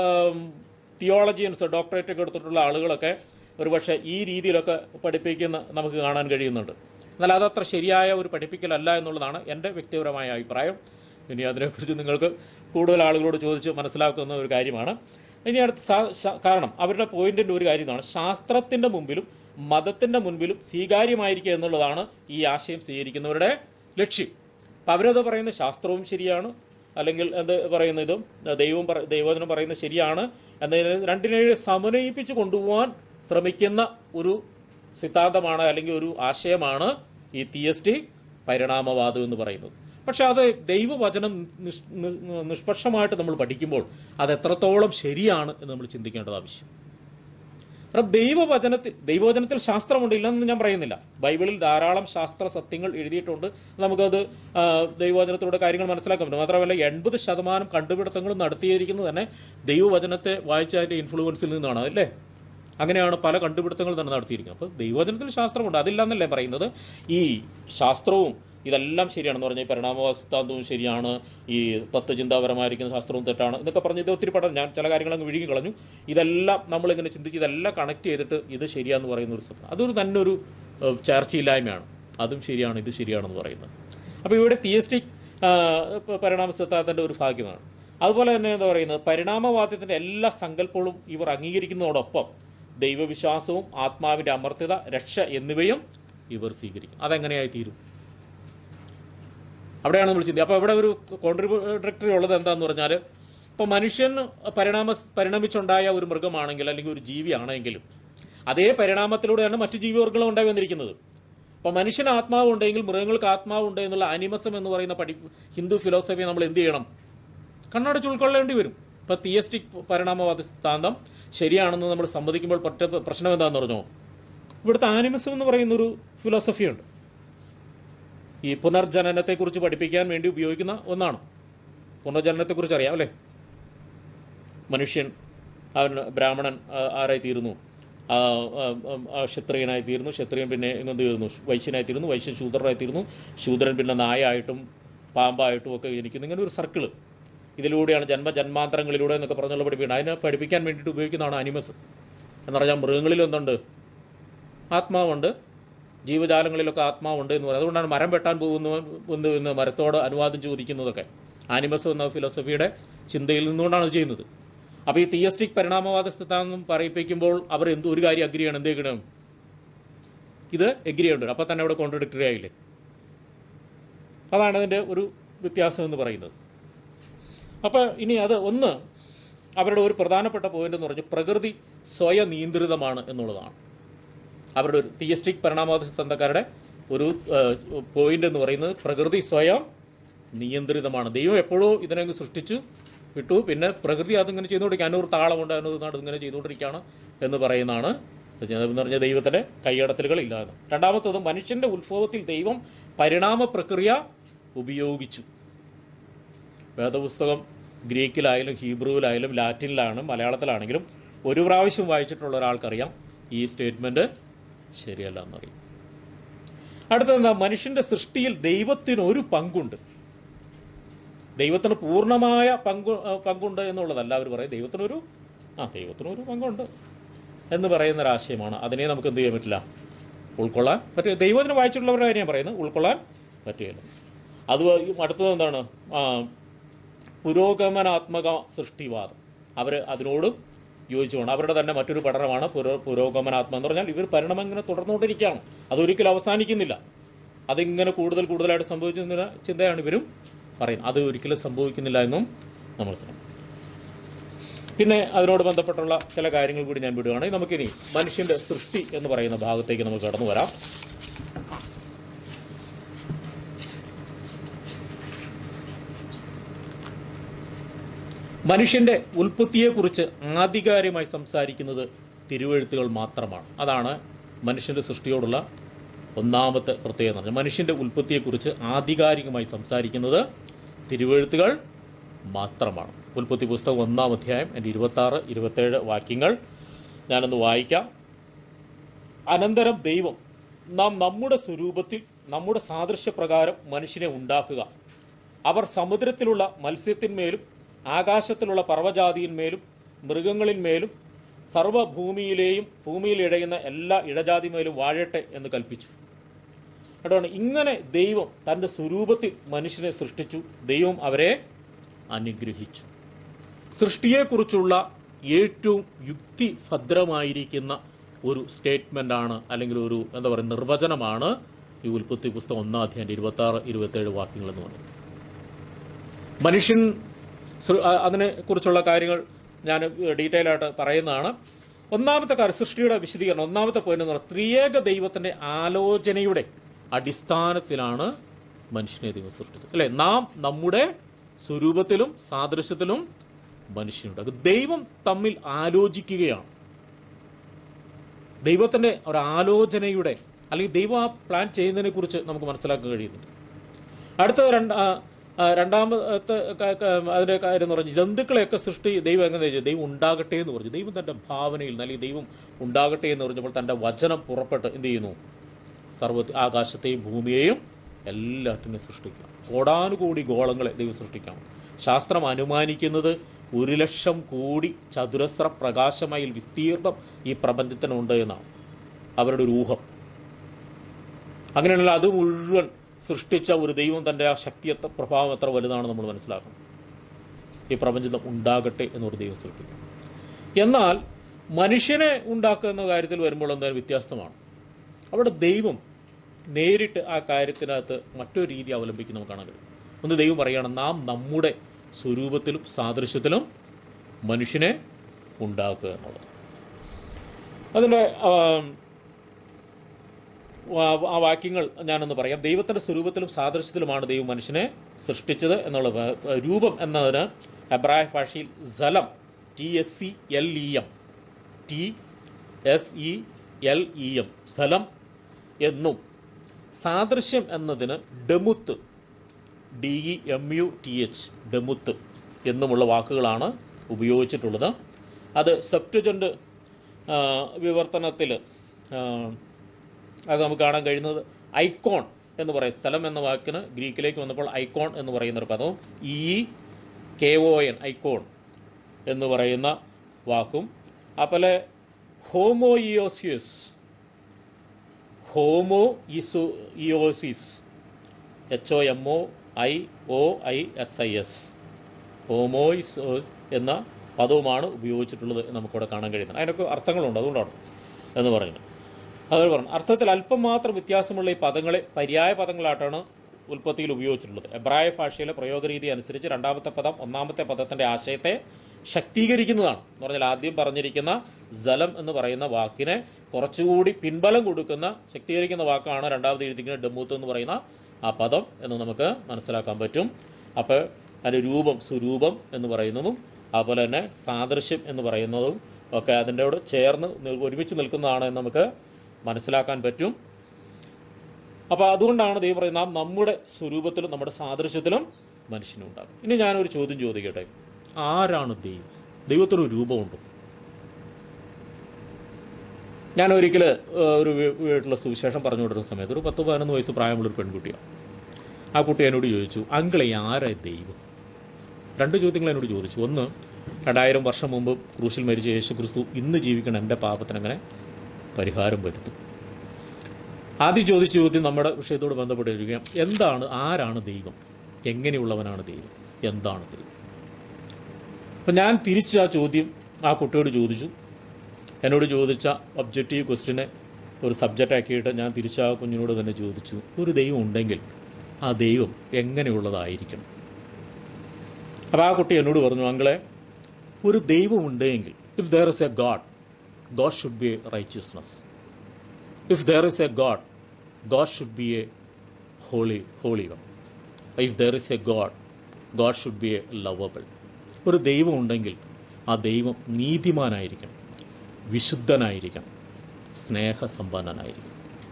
[SPEAKER 2] തിയോളജിയൻസ് ഡോക്ടറേറ്റ് ഒക്കെ എടുത്തിട്ടുള്ള ആളുകളൊക്കെ ഒരുപക്ഷെ ഈ രീതിയിലൊക്കെ പഠിപ്പിക്കുന്ന നമുക്ക് കാണാൻ കഴിയുന്നുണ്ട് എന്നാൽ അതത്ര ശരിയായ ഒരു പഠിപ്പിക്കലല്ല എന്നുള്ളതാണ് എൻ്റെ വ്യക്തിപരമായ അഭിപ്രായം ഇനി അതിനെക്കുറിച്ച് നിങ്ങൾക്ക് കൂടുതൽ ആളുകളോട് ചോദിച്ച് മനസ്സിലാക്കുന്ന ഒരു കാര്യമാണ് ഇനി അടുത്ത സാ- ശാ- കാരണം അവരുടെ പോയിന്റിൻ്റെ ഒരു കാര്യം ഇതാണ് ശാസ്ത്രത്തിൻ്റെ മുമ്പിലും മതത്തിൻ്റെ മുൻപിലും സ്വീകാര്യമായിരിക്കുക എന്നുള്ളതാണ് ഈ ആശയം സ്വീകരിക്കുന്നവരുടെ ലക്ഷ്യം അപ്പം അവരത് പറയുന്നത് ശാസ്ത്രവും ശരിയാണ് അല്ലെങ്കിൽ എന്ത് പറയുന്നതും ദൈവം പറ ദൈവത്തിനും പറയുന്നത് ശരിയാണ് എന്നതിന് രണ്ടിനെയും സമന്വയിപ്പിച്ച് കൊണ്ടുപോകാൻ ശ്രമിക്കുന്ന ഒരു സിദ്ധാന്തമാണ് അല്ലെങ്കിൽ ഒരു ആശയമാണ് ഈ തിയസ്റ്റി പരിണാമവാദം എന്ന് പറയുന്നത് പക്ഷെ അത് ദൈവവചനം നിഷ് നി- നിഷ്പക്ഷമായിട്ട് നമ്മൾ പഠിക്കുമ്പോൾ അത് എത്രത്തോളം ശരിയാണ് എന്ന് നമ്മൾ ചിന്തിക്കേണ്ടത് ആവശ്യം കാരണം ദൈവവചനത്തിൽ ദൈവവചനത്തിൽ ശാസ്ത്രമുണ്ട് ഇല്ലെന്ന് ഞാൻ പറയുന്നില്ല ബൈബിളിൽ ധാരാളം ശാസ്ത്ര സത്യങ്ങൾ എഴുതിയിട്ടുണ്ട് നമുക്കത് ആ, ദൈവവചനത്തിലൂടെ കാര്യങ്ങൾ മനസ്സിലാക്കാൻ പറ്റും മാത്രമല്ല എൺപത് ശതമാനം കണ്ടുപിടുത്തങ്ങളും നടത്തിയിരിക്കുന്നത് തന്നെ ദൈവവചനത്തെ വായിച്ച അതിൻ്റെ ഇൻഫ്ലുവൻസിൽ നിന്നാണ് അല്ലേ അങ്ങനെയാണ് പല കണ്ടുപിടുത്തങ്ങൾ തന്നെ നടത്തിയിരിക്കുന്നത് അപ്പോൾ ദൈവവചനത്തിൽ ശാസ്ത്രമുണ്ട് അതില്ലെന്നല്ലേ പറയുന്നത് ഈ ശാസ്ത്രവും ഇതെല്ലാം ശരിയാണെന്ന് പറഞ്ഞാൽ ഈ പരിണാമവാദ സിദ്ധാന്തവും ശരിയാണ് ഈ തത്വചിന്താപരമായിരിക്കുന്ന ശാസ്ത്രവും തെറ്റാണ് ഇതൊക്കെ പറഞ്ഞ് ഇത് ഒത്തിരി പഠനം ഞാൻ ചില കാര്യങ്ങൾ അങ്ങ് വിഴുങ്ങി കളഞ്ഞു ഇതെല്ലാം നമ്മളിങ്ങനെ ചിന്തിച്ച് ഇതെല്ലാം കണക്ട് ചെയ്തിട്ട് ഇത് ശരിയാന്ന് പറയുന്ന ഒരു സത്യം അതൊരു തന്നെ ഒരു ഏഹ്, ചേർച്ചയില്ലായ്മയാണ് അതും ശരിയാണ് ഇത് ശരിയാണെന്ന് പറയുന്നത് അപ്പോൾ ഇവിടെ തിയസ്റ്റിക് പരിണാമ സിദ്ധാന്തത്തിൻ്റെ ഒരു ഭാഗ്യമാണ് അതുപോലെ തന്നെ എന്താ പറയുന്നത് പരിണാമവാദത്തിൻ്റെ എല്ലാ സങ്കല്പങ്ങളും ഇവർ അംഗീകരിക്കുന്നതോടൊപ്പം ദൈവവിശ്വാസവും ആത്മാവിൻ്റെ അമർത്യത രക്ഷ എന്നിവയും ഇവർ സ്വീകരിക്കും അതെങ്ങനെയായി തീരും അവിടെയാണ് നമ്മൾ ചിന്തി അപ്പോൾ ഇവിടെ ഒരു കോൺട്രിബ്യൂട്ടറി ഉള്ളത് എന്താന്ന് പറഞ്ഞാൽ ഇപ്പോൾ മനുഷ്യൻ പരിണാമ പരിണമിച്ചുണ്ടായ ഒരു മൃഗമാണെങ്കിൽ അല്ലെങ്കിൽ ഒരു ജീവിയാണെങ്കിലും അതേ പരിണാമത്തിലൂടെയാണ് മറ്റു ജീവിവർഗങ്ങളും ഉണ്ടായി വന്നിരിക്കുന്നത് അപ്പോൾ മനുഷ്യന് ആത്മാവ് ഉണ്ടെങ്കിൽ മൃഗങ്ങൾക്ക് ആത്മാവ് ഉണ്ട് എന്നുള്ള അനിമസം എന്ന് പറയുന്ന പഠി ഹിന്ദു ഫിലോസഫി നമ്മൾ എന്ത് ചെയ്യണം കണ്ണടച്ച് ഉൾക്കൊള്ളേണ്ടി വരും ഇപ്പോൾ തിയസ്റ്റിക് പരിണാമവാദ സിദ്ധാന്തം ശരിയാണെന്ന് നമ്മൾ സമ്മതിക്കുമ്പോൾ പറ്റ പ്രശ്നം എന്താണെന്ന് പറഞ്ഞോ ഇവിടുത്തെ ആനിമസം എന്ന് പറയുന്നൊരു ഫിലോസഫിയുണ്ട് ഈ പുനർജനനത്തെക്കുറിച്ച് പഠിപ്പിക്കാൻ വേണ്ടി ഉപയോഗിക്കുന്ന ഒന്നാണ് പുനർജനനത്തെക്കുറിച്ച് അറിയാം അല്ലേ മനുഷ്യൻ അവൻ ബ്രാഹ്മണൻ ആ, ആരായി തീരുന്നു ആ, ആ, ആ, ക്ഷത്രിയനായി തീരുന്നു ക്ഷത്രിയൻ പിന്നെ എന്ത് തീർന്നു വൈശ്യനായി തീരുന്നു വൈശ്യൻ ശൂദ്രനായി തീരുന്നു ശൂദ്രൻ പിന്നെ നായായിട്ടും പാമ്പായിട്ടും ഒക്കെ ജനിക്കുന്നു ഇങ്ങനെ ഒരു സർക്കിള് ഇതിലൂടെയാണ് ജന്മ ജന്മാന്തരങ്ങളിലൂടെ എന്നൊക്കെ പറഞ്ഞുള്ള പഠിപ്പിക്കുന്നത് അതിനെ പഠിപ്പിക്കാൻ വേണ്ടിയിട്ട് ഉപയോഗിക്കുന്നതാണ് അനിമസ് എന്ന് പറഞ്ഞാൽ മൃഗങ്ങളിൽ എന്തുണ്ട് ആത്മാവുണ്ട് ജീവജാലങ്ങളിലൊക്കെ ആത്മാവുണ്ട് എന്ന് പറയുന്നത് അതുകൊണ്ടാണ് മരം വെട്ടാൻ പോകുന്ന എന്ന് എന്ന് മരത്തോട് അനുവാദം ചോദിക്കുന്നതൊക്കെ ആനിമസ് എന്ന ഫിലോസഫിയുടെ ചിന്തയിൽ നിന്നുകൊണ്ടാണ് അത് ചെയ്യുന്നത് അപ്പോൾ ഈ തിയസ്റ്റിക് പരിണാമവാദ സിദ്ധാന്തം പറയിപ്പിക്കുമ്പോൾ അവർ എന്ത് ഒരു കാര്യം അഗ്രി ചെയ്യണം എന്ത് ചെയ്യണം ഇത് എഗ്രി ചെയ്യേണ്ടത് അപ്പോൾ തന്നെ അവിടെ കോൺട്രഡിക്ടറി ആയില്ലേ അതാണ് അതിൻ്റെ ഒരു വ്യത്യാസം എന്ന് പറയുന്നത് അപ്പോൾ ഇനി അത് ഒന്ന് അവരുടെ ഒരു പ്രധാനപ്പെട്ട പോയിന്റ് എന്ന് പറഞ്ഞാൽ പ്രകൃതി സ്വയം നിയന്ത്രിതമാണ് എന്നുള്ളതാണ് അവരുടെ ഒരു തിയസ്റ്റിക് പരിണാമവാദ സിദ്ധാന്തക്കാരുടെ ഒരു പോയിന്റ് എന്ന് പറയുന്നത് പ്രകൃതി സ്വയം നിയന്ത്രിതമാണ് ദൈവം എപ്പോഴോ ഇതിനങ്ങ് സൃഷ്ടിച്ചു വിട്ടു പിന്നെ പ്രകൃതി അതിങ്ങനെ ചെയ്തുകൊണ്ടിരിക്കുക അതിനൊരു താളമുണ്ട് അതിനൊരു നാട് ഇങ്ങനെ ചെയ്തുകൊണ്ടിരിക്കുകയാണ് എന്ന് പറയുന്നതാണ് എന്ന് പറഞ്ഞ ദൈവത്തിൻ്റെ കൈയടത്തലുകളില്ല എന്ന് രണ്ടാമത്തത് മനുഷ്യൻ്റെ ഉത്ഭവത്തിൽ ദൈവം പരിണാമ പ്രക്രിയ ഉപയോഗിച്ചു വേദപുസ്തകം ഗ്രീക്കിലായാലും ഹീബ്രുവിലായാലും ലാറ്റിനിലാണെങ്കിലും മലയാളത്തിലാണെങ്കിലും ഒരു പ്രാവശ്യം വായിച്ചിട്ടുള്ള ഒരാൾക്കറിയാം ഈ സ്റ്റേറ്റ്മെൻറ്റ് ശരിയല്ല എന്നറിയും അടുത്തത് എന്താ മനുഷ്യന്റെ സൃഷ്ടിയിൽ ദൈവത്തിന് ഒരു പങ്കുണ്ട് ദൈവത്തിന് പൂർണ്ണമായ പങ്കു ആ, പങ്കുണ്ട് എന്നുള്ളതല്ല അവർ പറയും ദൈവത്തിനൊരു ആ ദൈവത്തിനൊരു പങ്കുണ്ട് എന്ന് പറയുന്ന ഒരാശയമാണ് അതിനെ നമുക്ക് എന്ത് ചെയ്യാൻ പറ്റില്ല ഉൾക്കൊള്ളാൻ പറ്റില്ല ദൈവത്തിന് വായിച്ചിട്ടുള്ളവരുടെ കാര്യം പറയുന്നത് ഉൾക്കൊള്ളാൻ പറ്റുകയില്ല അത് അടുത്തത് എന്താണ് ആ, പുരോഗമനാത്മക സൃഷ്ടിവാദം അവർ അതിനോടും യോജിച്ചുകൊണ്ട് അവരുടെ തന്നെ മറ്റൊരു പഠനമാണ് പുരോ പുരോഗമനാത്മ എന്ന് പറഞ്ഞാൽ ഇവർ പരിണമം ഇങ്ങനെ തുടർന്നുകൊണ്ടിരിക്കുകയാണ് അതൊരിക്കലും അവസാനിക്കുന്നില്ല അതിങ്ങനെ കൂടുതൽ കൂടുതലായിട്ട് സംഭവിക്കുന്ന ചിന്തയാണ് ഇവരും പറയുന്നത് അത് ഒരിക്കലും സംഭവിക്കുന്നില്ല എന്നും നമ്മൾ മനസ്സിലാക്കും പിന്നെ അതിനോട് ബന്ധപ്പെട്ടുള്ള ചില കാര്യങ്ങൾ കൂടി ഞാൻ വിടുകയാണെങ്കിൽ നമുക്കിനി മനുഷ്യന്റെ സൃഷ്ടി എന്ന് പറയുന്ന ഭാഗത്തേക്ക് നമുക്ക് കടന്നു വരാം മനുഷ്യന്റെ ഉൽപ്പത്തിയെക്കുറിച്ച് ആധികാരികമായി സംസാരിക്കുന്നത് തിരുവെഴുത്തുകൾ മാത്രമാണ് അതാണ് മനുഷ്യന്റെ സൃഷ്ടിയോടുള്ള ഒന്നാമത്തെ പ്രത്യേകത എന്ന് പറഞ്ഞാൽ മനുഷ്യന്റെ ഉൽപ്പത്തിയെക്കുറിച്ച് ആധികാരികമായി സംസാരിക്കുന്നത് തിരുവെഴുത്തുകൾ മാത്രമാണ് ഉൽപ്പത്തി പുസ്തകം ഒന്നാം അധ്യായം എൻ്റെ ഇരുപത്താറ് ഇരുപത്തേഴ് വാക്യങ്ങൾ ഞാനൊന്ന് വായിക്കാം അനന്തരം ദൈവം നാം നമ്മുടെ സ്വരൂപത്തിൽ നമ്മുടെ സാദൃശ്യപ്രകാരം മനുഷ്യനെ ഉണ്ടാക്കുക അവർ സമുദ്രത്തിലുള്ള മത്സ്യത്തിന്മേലും ആകാശത്തിലുള്ള പർവ്വജാതിയിന്മേലും മൃഗങ്ങളിന്മേലും സർവ്വഭൂമിയിലെയും ഭൂമിയിൽ ഇഴയുന്ന എല്ലാ ഇഴജാതിമേലും വാഴട്ടെ എന്ന് കൽപ്പിച്ചു കേട്ടോ ഇങ്ങനെ ദൈവം തൻ്റെ സ്വരൂപത്തിൽ മനുഷ്യനെ സൃഷ്ടിച്ചു ദൈവം അവരെ അനുഗ്രഹിച്ചു സൃഷ്ടിയെക്കുറിച്ചുള്ള ഏറ്റവും യുക്തിഭദ്രമായിരിക്കുന്ന ഒരു സ്റ്റേറ്റ്മെൻ്റ് ആണ് അല്ലെങ്കിൽ ഒരു എന്താ പറയുക നിർവചനമാണ് ഈ ഉൽപ്പത്തി പുസ്തകം ഒന്നാം അധ്യായം ഇരുപത്തി ആറ് ഇരുപത്തേഴ് വാക്യങ്ങൾ എന്ന് പറയുന്നത് മനുഷ്യൻ സൃ- ആ- അതിനെക്കുറിച്ചുള്ള കാര്യങ്ങൾ ഞാൻ ഡീറ്റെയിൽ ആയിട്ട് പറയുന്നതാണ് ഒന്നാമത്തെ കാര്യം സൃഷ്ടിയുടെ വിശദീകരണം ഒന്നാമത്തെ പോയിന്റ് എന്ന് പറഞ്ഞാൽ ത്രിയേക ദൈവത്തിന്റെ ആലോചനയുടെ അടിസ്ഥാനത്തിലാണ് മനുഷ്യനെ ദൈവം സൃഷ്ടിച്ചത് അല്ലെ നാം നമ്മുടെ സ്വരൂപത്തിലും സാദൃശ്യത്തിലും മനുഷ്യനുണ്ട് അത് ദൈവം തമ്മിൽ ആലോചിക്കുകയാണ് ദൈവത്തിന്റെ ഒരു ആലോചനയുടെ അല്ലെങ്കിൽ ദൈവം ആ പ്ലാൻ ചെയ്യുന്നതിനെ കുറിച്ച് നമുക്ക് മനസ്സിലാക്കാൻ കഴിയുന്നുണ്ട് അടുത്ത രണ്ട് ആ, ആ, രണ്ടാമത്തെ ക- ക- അതിന്റെ കാര്യം എന്ന് പറഞ്ഞാൽ ജന്തുക്കളെയൊക്കെ സൃഷ്ടി ദൈവം എങ്ങനെ ചെയ്തു ദൈവം ഉണ്ടാകട്ടെ എന്ന് പറഞ്ഞു ദൈവം തന്റെ ഭാവനയിൽ അല്ലെങ്കിൽ ദൈവം ഉണ്ടാകട്ടെ എന്ന് പറഞ്ഞപ്പോൾ തന്റെ വചനം പുറപ്പെട്ട് എന്ത് ചെയ്യുന്നു സർവ ആകാശത്തെയും ഭൂമിയെയും എല്ലാറ്റിനെയും സൃഷ്ടിക്കാം കോടാനുകോടി ഗോളങ്ങളെ ദൈവം സൃഷ്ടിക്കാം ശാസ്ത്രം അനുമാനിക്കുന്നത് ഒരു ലക്ഷം കോടി ചതുരശ്ര പ്രകാശമയിൽ വിസ്തീർണം ഈ പ്രപഞ്ചത്തിനുണ്ട് എന്നാണ് അവരുടെ ഒരു ഊഹം അങ്ങനെയാണെങ്കിൽ അത് മുഴുവൻ സൃഷ്ടിച്ച ഒരു ദൈവം തൻ്റെ ആ ശക്തി എത്ര പ്രഭാവം എത്ര വലുതാണ് നമ്മൾ മനസ്സിലാക്കണം ഈ പ്രപഞ്ചം ഉണ്ടാകട്ടെ എന്നൊരു ദൈവം സൃഷ്ടിക്കും എന്നാൽ മനുഷ്യനെ ഉണ്ടാക്കുന്ന കാര്യത്തിൽ വരുമ്പോൾ എന്തായാലും വ്യത്യാസമാണ് അവിടെ ദൈവം നേരിട്ട് ആ കാര്യത്തിനകത്ത് മറ്റൊരു രീതി അവലംബിക്കുന്ന നമുക്ക് കാണാൻ കഴിയും ഒന്ന് ദൈവം പറയുകയാണ് നാം നമ്മുടെ സ്വരൂപത്തിലും സാദൃശ്യത്തിലും മനുഷ്യനെ ഉണ്ടാക്കുക എന്നുള്ളത് അതിൻ്റെ ആ വാക്യങ്ങൾ ഞാനൊന്ന് പറയാം ദൈവത്തിൻ്റെ സ്വരൂപത്തിലും സാദൃശ്യത്തിലുമാണ് ദൈവം മനുഷ്യനെ സൃഷ്ടിച്ചത് എന്നുള്ള വ- രൂപം എന്നതിന് എബ്രായ ഭാഷയിൽ ജലം T S C L E M T S E L E M സ്ഥലം എന്നും സാദൃശ്യം എന്നതിന് ഡെമുത്ത് D E M U T H ഡെമുത്ത് എന്നുമുള്ള വാക്കുകളാണ് ഉപയോഗിച്ചിട്ടുള്ളത് അത് സെപ്റ്റജൻ്റ് വിവർത്തനത്തിൽ അത് നമുക്ക് കാണാൻ കഴിയുന്നത് ഐക്കോൺ എന്ന് പറയും സ്ഥലം എന്ന വാക്കിന് ഗ്രീക്കിലേക്ക് വന്നപ്പോൾ ഐക്കോൺ എന്ന് പറയുന്ന ഒരു പദവും ഇ കെ ഒ എൻ ഐക്കോൺ എന്ന് പറയുന്ന വാക്കും അതുപോലെ ഹോമോയിയോസിയസ് ഹോമോ ഇസോ ഇയോസിസ് H O M O I O I S I S ഹോമോയിസോസ് എന്ന പദവുമാണ് ഉപയോഗിച്ചിട്ടുള്ളത് എന്ന് നമുക്കിവിടെ കാണാൻ കഴിയുന്നത് അതിനൊക്കെ അർത്ഥങ്ങളുണ്ട് അതുകൊണ്ടാണ് എന്ന് പറയുന്നത് അത് പറഞ്ഞു അർത്ഥത്തിൽ അല്പം മാത്രം വ്യത്യാസമുള്ള ഈ പദങ്ങളെ പര്യായ പദങ്ങളായിട്ടാണ് ഉൽപ്പത്തിയിൽ ഉപയോഗിച്ചിട്ടുള്ളത് എബ്രായ ഭാഷയിലെ പ്രയോഗരീതി അനുസരിച്ച് രണ്ടാമത്തെ പദം ഒന്നാമത്തെ പദത്തിൻ്റെ ആശയത്തെ ശക്തീകരിക്കുന്നതാണ് എന്ന് പറഞ്ഞാൽ ആദ്യം പറഞ്ഞിരിക്കുന്ന ജലം എന്ന് പറയുന്ന വാക്കിനെ കുറച്ചുകൂടി പിൻബലം കൊടുക്കുന്ന ശക്തീകരിക്കുന്ന വാക്കാണ് രണ്ടാമത് എഴുതിക്കുന്ന ഡെമൂത്ത് എന്ന് പറയുന്ന ആ പദം എന്ന് നമുക്ക് മനസ്സിലാക്കാൻ പറ്റും അപ്പോൾ അതിൻ്റെ രൂപം സ്വരൂപം എന്ന് പറയുന്നതും അതുപോലെ തന്നെ സാദൃശ്യം എന്ന് പറയുന്നതും ഒക്കെ അതിൻ്റെ കൂടെ ചേർന്ന് നി- ഒരുമിച്ച് നിൽക്കുന്നതാണ് എന്ന് നമുക്ക് മനസ്സിലാക്കാൻ പറ്റും അപ്പോൾ അതുകൊണ്ടാണ് ദൈവം പറയുന്നത് നാം നമ്മുടെ സ്വരൂപത്തിലും നമ്മുടെ സാദൃശ്യത്തിലും മനുഷ്യനുണ്ടാകും ഇനി ഞാനൊരു ചോദ്യം ചോദിക്കട്ടെ ആരാണ് ദൈവം ദൈവത്തിനൊരു രൂപമുണ്ടോ ഞാൻ ഒരിക്കൽ ഒരു വീ- വീട്ടിലെ സുവിശേഷം പറഞ്ഞു കൊടുക്കുന്ന സമയത്ത് ഒരു പത്ത് പതിനൊന്ന് വയസ്സ് പ്രായമുള്ളൊരു പെൺകുട്ടിയാണ് ആ കുട്ടി എന്നോട് ചോദിച്ചു അങ്കിളെ ആരാ ദൈവം രണ്ട് ചോദ്യങ്ങൾ എന്നോട് ചോദിച്ചു ഒന്ന് രണ്ടായിരം വർഷം മുമ്പ് ക്രൂശിൽ മരിച്ച യേശു ക്രിസ്തു ഇന്ന് ജീവിക്കുന്ന എൻ്റെ പാപത്തിന് അങ്ങനെ പരിഹാരം വരുത്തും ആദ്യം ചോദിച്ച ചോദ്യം നമ്മുടെ വിഷയത്തോട് ബന്ധപ്പെട്ടിരിക്കുകയാണ് എന്താണ് ആരാണ് ദൈവം എങ്ങനെയുള്ളവനാണ് ദൈവം എന്താണ് ദൈവം അപ്പം ഞാൻ തിരിച്ച് ആ ചോദ്യം ആ കുട്ടിയോട് ചോദിച്ചു എന്നോട് ചോദിച്ച ഒബ്ജക്റ്റീവ് ക്വസ്റ്റിനെ ഒരു സബ്ജക്റ്റ് ആക്കിയിട്ട് ഞാൻ തിരിച്ച് ആ കുഞ്ഞിനോട് തന്നെ ചോദിച്ചു ഒരു ദൈവം ഉണ്ടെങ്കിൽ ആ ദൈവം എങ്ങനെയുള്ളതായിരിക്കണം അപ്പോൾ ആ കുട്ടി എന്നോട് പറഞ്ഞു അങ്ങളെ ഒരു ദൈവം ഉണ്ടെങ്കിൽ if there is a god God should be a righteousness if there is a god God should be a holy holy one if there is a god God should be a lovable ഒരു ദൈവം ഉണ്ടെങ്കിൽ ആ ദൈവം നീതിമാനായിരിക്കണം വിശുദ്ധനായിരിക്കണം സ്നേഹസമ്പന്നനായിരിക്കണം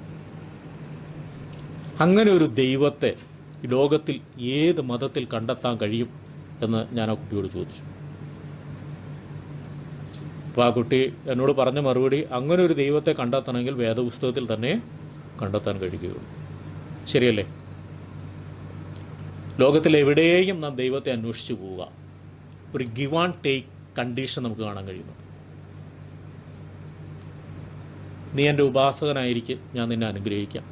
[SPEAKER 2] അങ്ങനെ ഒരു ദൈവത്തെ ഈ ലോകത്തിൽ ഏത് മതത്തിൽ കണ്ടെത്താൻ കഴിയും എന്ന് ഞാൻ ആ കുട്ടിയോട് ചോദിച്ചു അപ്പോൾ ആ കുട്ടി എന്നോട് പറഞ്ഞ മറുപടി അങ്ങനെ ഒരു ദൈവത്തെ കണ്ടെത്തണമെങ്കിൽ വേദപുസ്തകത്തിൽ തന്നെ കണ്ടെത്താൻ കഴിയുകയുള്ളൂ ശരിയല്ലേ ലോകത്തിൽ എവിടെയും നാം ദൈവത്തെ അന്വേഷിച്ചു പോവുക ഒരു ഗിവ് ആൻഡ് ടേക്ക് കണ്ടീഷൻ നമുക്ക് കാണാൻ കഴിയുന്നു നീ എൻ്റെ ഉപാസകനായിരിക്കും ഞാൻ നിന്നെ അനുഗ്രഹിക്കാം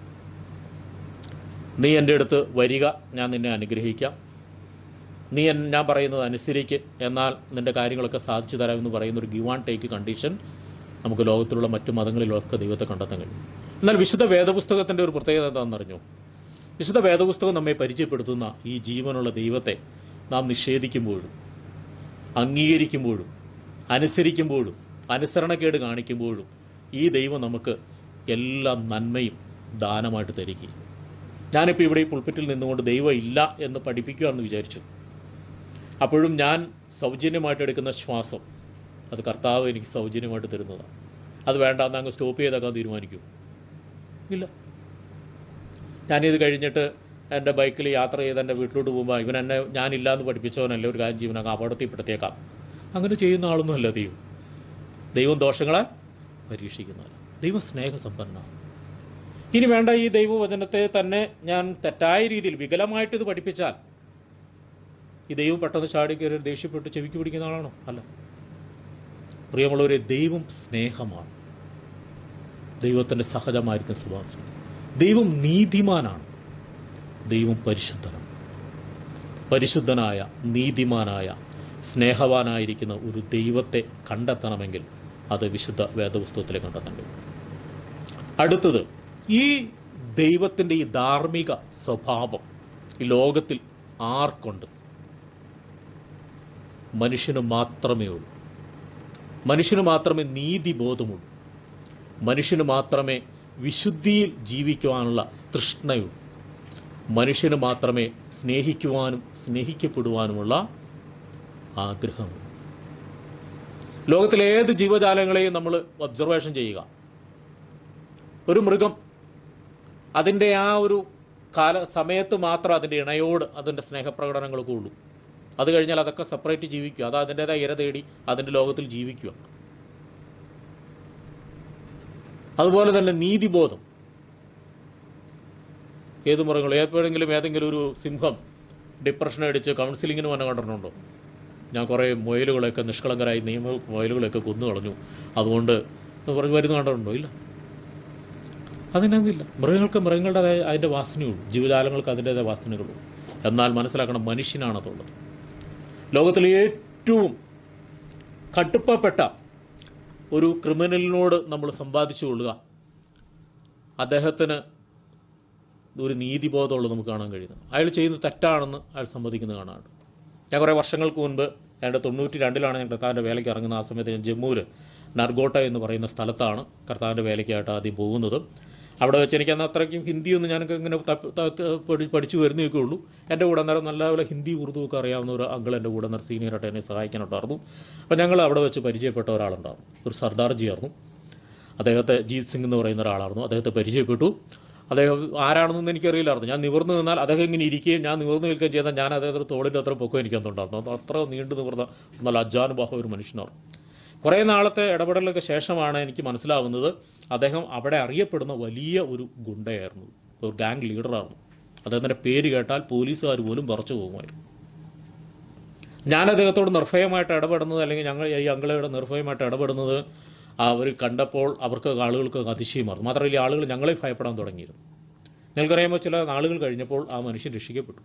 [SPEAKER 2] നീ എൻ്റെ അടുത്ത് വരിക ഞാൻ നിന്നെ അനുഗ്രഹിക്കാം നീ എൻ- ഞാൻ പറയുന്നത് അനുസരിക്ക് എന്നാൽ നിൻ്റെ കാര്യങ്ങളൊക്കെ സാധിച്ചു തരാമെന്ന് പറയുന്ന ഒരു ഗിവ് ആൻഡ് ടേക്ക് കണ്ടീഷൻ നമുക്ക് ലോകത്തിലുള്ള മറ്റു മതങ്ങളിലൊക്കെ ദൈവത്തെ കണ്ടെത്താൻ കഴിയും എന്നാൽ വിശുദ്ധ വേദപുസ്തകത്തിൻ്റെ ഒരു പ്രത്യേകത എന്താണെന്നറിഞ്ഞു വിശുദ്ധ വേദപുസ്തകം നമ്മെ പരിചയപ്പെടുത്തുന്ന ഈ ജീവനുള്ള ദൈവത്തെ നാം നിഷേധിക്കുമ്പോഴും അംഗീകരിക്കുമ്പോഴും അനുസരിക്കുമ്പോഴും അനുസരണക്കേട് കാണിക്കുമ്പോഴും ഈ ദൈവം നമുക്ക് എല്ലാ നന്മയും ദാനമായിട്ട് തരികയും ഞാനിപ്പോൾ ഇവിടെ ഈ പുൾപ്പിറ്റിൽ നിന്നുകൊണ്ട് ദൈവം ഇല്ല എന്ന് പഠിപ്പിക്കുകയാണെന്ന് വിചാരിച്ചു അപ്പോഴും ഞാൻ സൗജന്യമായിട്ട് എടുക്കുന്ന ശ്വാസം അത് കർത്താവ് എനിക്ക് സൗജന്യമായിട്ട് തരുന്നതാണ് അത് വേണ്ട എന്ന് അങ്ങ് സ്റ്റോപ്പ് ചെയ്തേക്കാൻ തീരുമാനിക്കൂ ഇല്ല ഞാനിത് കഴിഞ്ഞിട്ട് എൻ്റെ ബൈക്കിൽ യാത്ര ചെയ്ത് എൻ്റെ വീട്ടിലോട്ട് പോകുമ്പോൾ ഇവൻ എന്നെ ഞാനില്ല എന്ന് പഠിപ്പിച്ചവനല്ല ഒരു കാര്യം ജീവനൊക്കെ അപകടത്തിൽപ്പെടുത്തിയേക്കാം അങ്ങനെ ചെയ്യുന്ന ആളൊന്നുമല്ല ദൈവം ദൈവം ദോഷങ്ങളെ പരീക്ഷിക്കുന്നതല്ല ദൈവം സ്നേഹസമ്പന്നനാണ് ഇനി വേണ്ട ഈ ദൈവവചനത്തെ തന്നെ ഞാൻ തെറ്റായ രീതിയിൽ വികലമായിട്ട് ഇത് പഠിപ്പിച്ചാൽ ഈ ദൈവം പെട്ടെന്ന് ചാടി കയറി ദേഷ്യപ്പെട്ട് ചെവിക്ക് പിടിക്കുന്ന ആളാണോ അല്ല പ്രിയമുള്ളവരെ ദൈവം സ്നേഹമാണ് ദൈവത്തിൻ്റെ സഹജമായിരിക്കും സ്വഭാവം ദൈവം നീതിമാനാണ് ദൈവം പരിശുദ്ധനാണ് പരിശുദ്ധനായ നീതിമാനായ സ്നേഹവാനായിരിക്കുന്ന ഒരു ദൈവത്തെ കണ്ടെത്തണമെങ്കിൽ അത് വിശുദ്ധ വേദപുസ്തകത്തിൽ കണ്ടെത്താൻ കഴിയും അടുത്തത് ഈ ദൈവത്തിൻ്റെ ഈ ധാർമ്മിക സ്വഭാവം ഈ ലോകത്തിൽ ആർക്കുണ്ട് മനുഷ്യന് മാത്രമേ ഉള്ളൂ മനുഷ്യന് മാത്രമേ നീതിബോധമുള്ളൂ മനുഷ്യന് മാത്രമേ വിശുദ്ധിയിൽ ജീവിക്കുവാനുള്ള തൃഷ്ണയുള്ളൂ മനുഷ്യന് മാത്രമേ സ്നേഹിക്കുവാനും സ്നേഹിക്കപ്പെടുവാനുമുള്ള ആഗ്രഹമുള്ളൂ ലോകത്തിലെ ഏത് ജീവജാലങ്ങളെയും നമ്മൾ ഒബ്സർവേഷൻ ചെയ്യുക ഒരു മൃഗം അതിൻ്റെ ആ ഒരു കാല സമയത്ത് മാത്രം അതിൻ്റെ ഇണയോട് അതിൻ്റെ സ്നേഹപ്രകടനങ്ങളൊക്കെ ഉള്ളൂ അത് കഴിഞ്ഞാൽ അതൊക്കെ സെപ്പറേറ്റ് ജീവിക്കുക അത് അതിൻ്റെതായ ഇര തേടി അതിൻ്റെ ലോകത്തിൽ ജീവിക്കുക അതുപോലെ തന്നെ നീതിബോധം ഏത് മൃഗങ്ങളും എപ്പോഴെങ്കിലും ഏതെങ്കിലും ഒരു സിംഹം ഡിപ്രഷൻ അടിച്ച് കൗൺസിലിങ്ങിന് വന്നെ കണ്ടിട്ടുണ്ടോ ഞാൻ കുറേ മുയലുകളെയൊക്കെ നിഷ്കളങ്കരായി നിയമ മുയലുകളെയൊക്കെ കൊന്നു കളഞ്ഞു അതുകൊണ്ട് എന്ന് പറഞ്ഞ് വരുന്ന കണ്ടിട്ടുണ്ടോ ഇല്ല അതിനൊന്നുമില്ല മൃഗങ്ങൾക്ക് മൃഗങ്ങളുടേതായ അതിൻ്റെ വാസനയുള്ളൂ ജീവജാലങ്ങൾക്ക് അതിൻ്റേതായ വാസനകളുള്ളൂ എന്നാൽ മനസ്സിലാക്കണം മനുഷ്യനാണതുള്ളത് ലോകത്തിലെ ഏറ്റവും കടുപ്പപ്പെട്ട ഒരു ക്രിമിനലിനോട് നമ്മൾ സമ്പാദിച്ചു കൊള്ളുക അദ്ദേഹത്തിന് ഒരു നീതിബോധമുള്ളത് നമുക്ക് കാണാൻ കഴിയുന്നത് അയാൾ ചെയ്യുന്നത് തെറ്റാണെന്ന് അയാൾ സമ്മതിക്കുന്നത് കാണാറുണ്ട് ഞാൻ കുറേ വർഷങ്ങൾക്ക് മുൻപ് എൻ്റെ തൊണ്ണൂറ്റി രണ്ടിലാണ് ഞാൻ കർത്താവിൻ്റെ വേലയ്ക്ക് ഇറങ്ങുന്ന ആ സമയത്ത് ഞാൻ ജമ്മുവിൽ നർഗോട്ട എന്ന് പറയുന്ന സ്ഥലത്താണ് കർത്താവിൻ്റെ വേലയ്ക്കായിട്ട് ആദ്യം പോകുന്നത് അവിടെ വെച്ച് എനിക്ക് അന്ന് അത്രയ്ക്കും ഹിന്ദിയൊന്നും ഞാനൊക്കെ ഇങ്ങനെ തപ്പ- തക്ക- പഠി- പഠിച്ചു വരുന്നതൊക്കെ ഉള്ളൂ എൻ്റെ കൂടെ അന്നേരം നല്ലപോലെ ഹിന്ദി ഉറുദു ഒക്കെ അറിയാവുന്ന ഒരു അങ്കിൾ എൻ്റെ കൂടെ അന്നേരം സീനിയറായിട്ട് എന്നെ സഹായിക്കാനുണ്ടായിരുന്നു അപ്പോൾ ഞങ്ങൾ അവിടെ വെച്ച് പരിചയപ്പെട്ട ഒരാളുണ്ടായിരുന്നു ഒരു സർദാർജി ആയിരുന്നു അദ്ദേഹത്തെ ജീത് സിംഗ് എന്ന് പറയുന്ന ഒരാളായിരുന്നു അദ്ദേഹത്തെ പരിചയപ്പെട്ടു അദ്ദേഹം ആരാണെന്നൊന്നും എനിക്കറിയില്ലായിരുന്നു ഞാൻ നിവർന്നു നിന്നാൽ അദ്ദേഹം ഇങ്ങനെ ഇരിക്കുകയും ഞാൻ നിവർന്നു നിൽക്കുകയും ചെയ്താൽ ഞാൻ അദ്ദേഹത്തിന് തോളിൻ്റെ അത്ര പൊക്കം എനിക്കൊന്നുണ്ടായിരുന്നു അത് അത്ര നീണ്ടു നിവർന്ന നല്ല അജാനുബാഹ ഒരു മനുഷ്യനായിരുന്നു കുറേ നാളത്തെ ഇടപെടലൊക്കെ ശേഷമാണ് എനിക്ക് മനസ്സിലാവുന്നത് അദ്ദേഹം അവിടെ അറിയപ്പെടുന്ന വലിയ ഒരു ഗുണ്ടയായിരുന്നു ഒരു ഗാങ് ലീഡറായിരുന്നു അദ്ദേഹത്തിൻ്റെ പേര് കേട്ടാൽ പോലീസുകാർ പോലും പറച്ചു പോകുമായിരുന്നു ഞാൻ അദ്ദേഹത്തോട് നിർഭയമായിട്ട് ഇടപെടുന്നത് അല്ലെങ്കിൽ ഞങ്ങൾ ഈ അങ്കിളയോട് നിർഭയമായിട്ട് ഇടപെടുന്നത് അവർ കണ്ടപ്പോൾ അവർക്ക് ആളുകൾക്ക് അതിശയമായിരുന്നു മാത്രമല്ല ഈ ആളുകൾ ഞങ്ങളെ ഭയപ്പെടാൻ തുടങ്ങിയിരുന്നു നിങ്ങൾക്കറിയുമ്പോൾ ചില നാളുകൾ കഴിഞ്ഞപ്പോൾ ആ മനുഷ്യൻ രക്ഷിക്കപ്പെട്ടു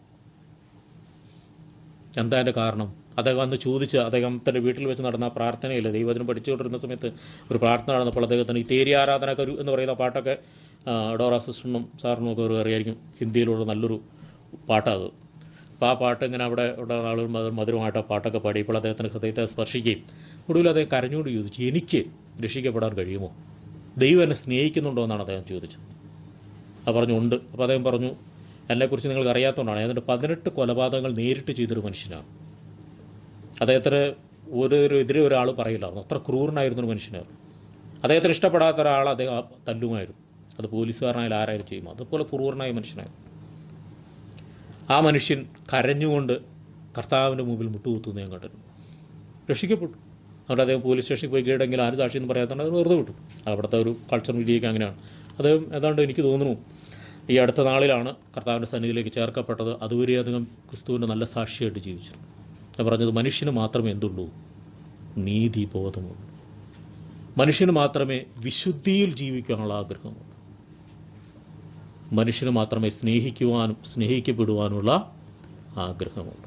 [SPEAKER 2] എന്താ അതിൻ്റെ കാരണം അദ്ദേഹം അന്ന് ചോദിച്ച് അദ്ദേഹത്തിൻ്റെ വീട്ടിൽ വെച്ച് നടന്ന ആ പ്രാർത്ഥനയില്ല ദൈവത്തിന് പഠിച്ചുകൊണ്ടിരുന്ന സമയത്ത് ഒരു പ്രാർത്ഥന നടന്നപ്പോൾ അദ്ദേഹത്തിന് ഈ തേരി ആരാധനക്കരു എന്ന് പറയുന്ന പാട്ടൊക്കെ ആ, ഡോറ സിസ്റ്ററിനും സാറിനും ഒക്കെ ഒരു അറിയായിരിക്കും ഹിന്ദിയിലുള്ള നല്ലൊരു പാട്ടാത് അപ്പോൾ ആ പാട്ട് ഇങ്ങനെ അവിടെ ഉള്ള ആളുകൾ മധു- മധുരമായിട്ട് ആ പാട്ടൊക്കെ പാടിയപ്പോൾ അദ്ദേഹത്തിന് ഹൃദയത്തെ സ്പർശിക്കുകയും ഒടുവിൽ അദ്ദേഹം കരഞ്ഞുകൊണ്ട് ചോദിച്ചു എനിക്ക് രക്ഷിക്കപ്പെടാൻ കഴിയുമോ ദൈവം എന്നെ സ്നേഹിക്കുന്നുണ്ടോ എന്നാണ് അദ്ദേഹം ചോദിച്ചത് അത് പറഞ്ഞു ഉണ്ട് അപ്പോൾ അദ്ദേഹം പറഞ്ഞു എന്നെക്കുറിച്ച് നിങ്ങൾക്ക് അറിയാത്തതുകൊണ്ടാണ് ഏതാണ്ട് പതിനെട്ട് കൊലപാതകങ്ങൾ നേരിട്ട് ചെയ്തൊരു മനുഷ്യനാണ് അദ്ദേഹത്തിന് ഒരു ഒരു എതിരെ ഒരാൾ പറയില്ലായിരുന്നു അത്ര ക്രൂരനായിരുന്ന ഒരു മനുഷ്യനായിരുന്നു അദ്ദേഹത്തിന് ഇഷ്ടപ്പെടാത്ത ഒരാൾ അദ്ദേഹം ആ തല്ലുമായിരുന്നു അത് പോലീസുകാരനായാലും ആരായാലും ചെയ്യും അതുപോലെ ക്രൂരനായ മനുഷ്യനായിരുന്നു ആ മനുഷ്യൻ കരഞ്ഞുകൊണ്ട് കർത്താവിൻ്റെ മുമ്പിൽ മുട്ടുകുത്തുന്ന ഞാൻ കണ്ടിരുന്നു രക്ഷിക്കപ്പെട്ടു അതുകൊണ്ട് അദ്ദേഹം പോലീസ് സ്റ്റേഷനിൽ പോയി കീഴടങ്ങിൽ ആര് സാക്ഷി എന്ന് പറയാത്തതുകൊണ്ട് അത് വെറുതെ വിട്ടു അവിടുത്തെ ഒരു കൾച്ചർ രീതിയൊക്കെ അങ്ങനെയാണ് അദ്ദേഹം ഏതാണ്ട് എനിക്ക് തോന്നുന്നു ഈ അടുത്ത നാളിലാണ് കർത്താവിൻ്റെ സന്നിധിയിലേക്ക് ചേർക്കപ്പെട്ടത് അതുവരെ അദ്ദേഹം ക്രിസ്തുവിൻ്റെ നല്ല സാക്ഷിയായിട്ട് ജീവിച്ചു ഞാൻ പറഞ്ഞത് മനുഷ്യന് മാത്രമേ എന്തുള്ളൂ നീതിബോധമുള്ളൂ മനുഷ്യന് മാത്രമേ വിശുദ്ധിയിൽ ജീവിക്കാനുള്ള ആഗ്രഹമുള്ളൂ മനുഷ്യന് മാത്രമേ സ്നേഹിക്കുവാനും സ്നേഹിക്കപ്പെടുവാനുള്ള ആഗ്രഹമുള്ളൂ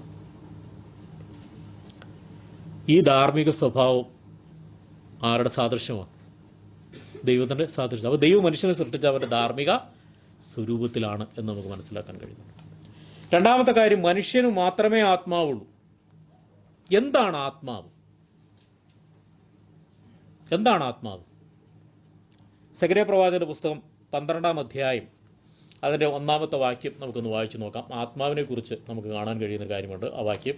[SPEAKER 2] ഈ ധാർമ്മിക സ്വഭാവം ആരുടെ സാദൃശ്യമാണ് ദൈവത്തിൻ്റെ സാദൃശ്യം അപ്പോൾ ദൈവം മനുഷ്യനെ സൃഷ്ടിച്ച അവൻ്റെ ധാർമ്മിക സ്വരൂപത്തിലാണ് എന്ന് നമുക്ക് മനസ്സിലാക്കാൻ കഴിയുന്നു രണ്ടാമത്തെ കാര്യം മനുഷ്യന് മാത്രമേ ആത്മാവുള്ളൂ എന്താണ് ആത്മാവ് എന്താണ് ആത്മാവ് സഗരേ പ്രവാചകന്റെ പുസ്തകം പന്ത്രണ്ടാം അധ്യായം അതിൻ്റെ ഒന്നാമത്തെ വാക്യം നമുക്കൊന്ന് വായിച്ചു നോക്കാം ആത്മാവിനെ കുറിച്ച് നമുക്ക് കാണാൻ കഴിയുന്ന ഒരു കാര്യമുണ്ട് ആ വാക്യം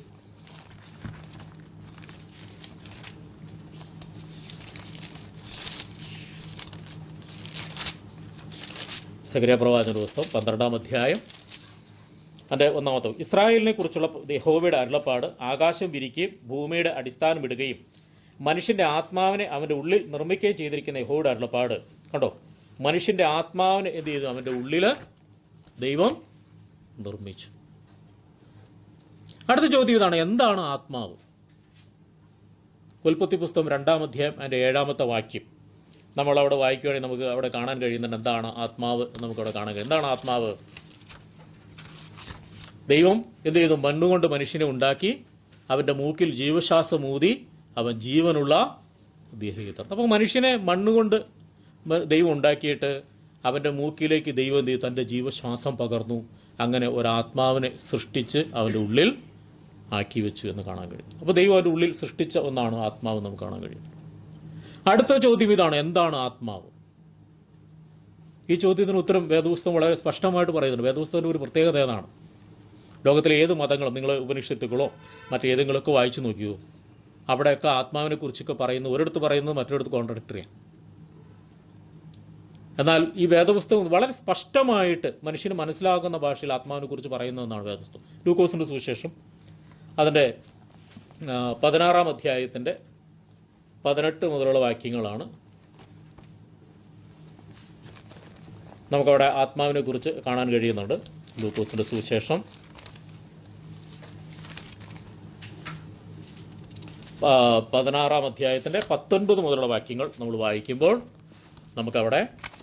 [SPEAKER 2] സഗരേ പ്രവാചകന്റെ പുസ്തകം പന്ത്രണ്ടാം അധ്യായം അതിൻ്റെ ഒന്നാമത്തെ ഇസ്രായേലിനെ കുറിച്ചുള്ള യഹോവയുടെ അരുളപ്പാട് ആകാശം വിരിക്കുകയും ഭൂമിയുടെ അടിസ്ഥാനം ഇടുകയും മനുഷ്യൻ്റെ ആത്മാവിനെ അവൻ്റെ ഉള്ളിൽ നിർമ്മിക്കുകയും ചെയ്തിരിക്കുന്ന യഹോവയുടെ അരുളപ്പാട് കണ്ടോ മനുഷ്യൻ്റെ ആത്മാവിനെ എന്ത് ചെയ്തു അവൻ്റെ ഉള്ളിൽ ദൈവം നിർമ്മിച്ചു അടുത്ത ചോദ്യം ഇതാണ് എന്താണ് ആത്മാവ് ഉൽപ്പത്തി പുസ്തകം രണ്ടാം അധ്യായം അതിൻ്റെ ഏഴാമത്തെ വാക്യം നമ്മൾ അവിടെ വായിക്കുകയാണെങ്കിൽ നമുക്ക് അവിടെ കാണാൻ കഴിയുന്നുണ്ട് എന്താണ് ആത്മാവ് എന്ന് നമുക്ക് അവിടെ കാണാൻ കഴിയും എന്താണ് ആത്മാവ് ദൈവം എന്ത് ചെയ്തു മണ്ണുകൊണ്ട് മനുഷ്യനെ ഉണ്ടാക്കി അവൻ്റെ മൂക്കിൽ ജീവശ്വാസം ഊതി അവൻ ജീവനുള്ള ദേഹികത്തം അപ്പോൾ മനുഷ്യനെ മണ്ണുകൊണ്ട് മ- ദൈവം ഉണ്ടാക്കിയിട്ട് അവൻ്റെ മൂക്കിലേക്ക് ദൈവം എന്ത് ചെയ്തു തൻ്റെ ജീവശ്വാസം പകർന്നു അങ്ങനെ ഒരാത്മാവിനെ സൃഷ്ടിച്ച് അവൻ്റെ ഉള്ളിൽ ആക്കി വെച്ചു എന്ന് കാണാൻ കഴിയും അപ്പോൾ ദൈവം അവൻ്റെ ഉള്ളിൽ സൃഷ്ടിച്ച ഒന്നാണ് ആത്മാവ് നമുക്ക് കാണാൻ കഴിയും അടുത്ത ചോദ്യം ഇതാണ് എന്താണ് ആത്മാവ് ഈ ചോദ്യത്തിന് ഉത്തരം വേദപുസ്തകം വളരെ സ്പഷ്ടമായിട്ട് പറയുന്നുണ്ട് വേദപുസ്തകത്തിൻ്റെ ഒരു പ്രത്യേകത ഏതാണ് ലോകത്തിലെ ഏത് മതങ്ങളും നിങ്ങൾ ഉപനിഷത്തുക്കളോ മറ്റേതെങ്കിലുമൊക്കെ വായിച്ചു നോക്കിയോ അവിടെയൊക്കെ ആത്മാവിനെ കുറിച്ചൊക്കെ പറയുന്നു ഒരിടത്ത് പറയുന്നത് മറ്റൊരിടത്ത് കോൺട്രഡിക്ടറിയാണ് എന്നാൽ ഈ വേദപുസ്തകം വളരെ സ്പഷ്ടമായിട്ട് മനുഷ്യന് മനസ്സിലാകുന്ന ഭാഷയിൽ ആത്മാവിനെ കുറിച്ച് പറയുന്നതെന്നാണ് വേദപുസ്തകം ലൂക്കോസിൻ്റെ സുവിശേഷം അതിൻ്റെ ആ, പതിനാറാം അധ്യായത്തിൻ്റെ പതിനെട്ട് മുതലുള്ള വാക്യങ്ങളാണ് നമുക്കവിടെ ആത്മാവിനെ കുറിച്ച് കാണാൻ കഴിയുന്നുണ്ട് ലൂക്കോസിൻ്റെ സുവിശേഷം ആ, പതിനാറാം അധ്യായത്തിൻ്റെ പത്തൊൻപത് മുതലുള്ള വാക്യങ്ങൾ നമ്മൾ വായിക്കുമ്പോൾ നമുക്കവിടെ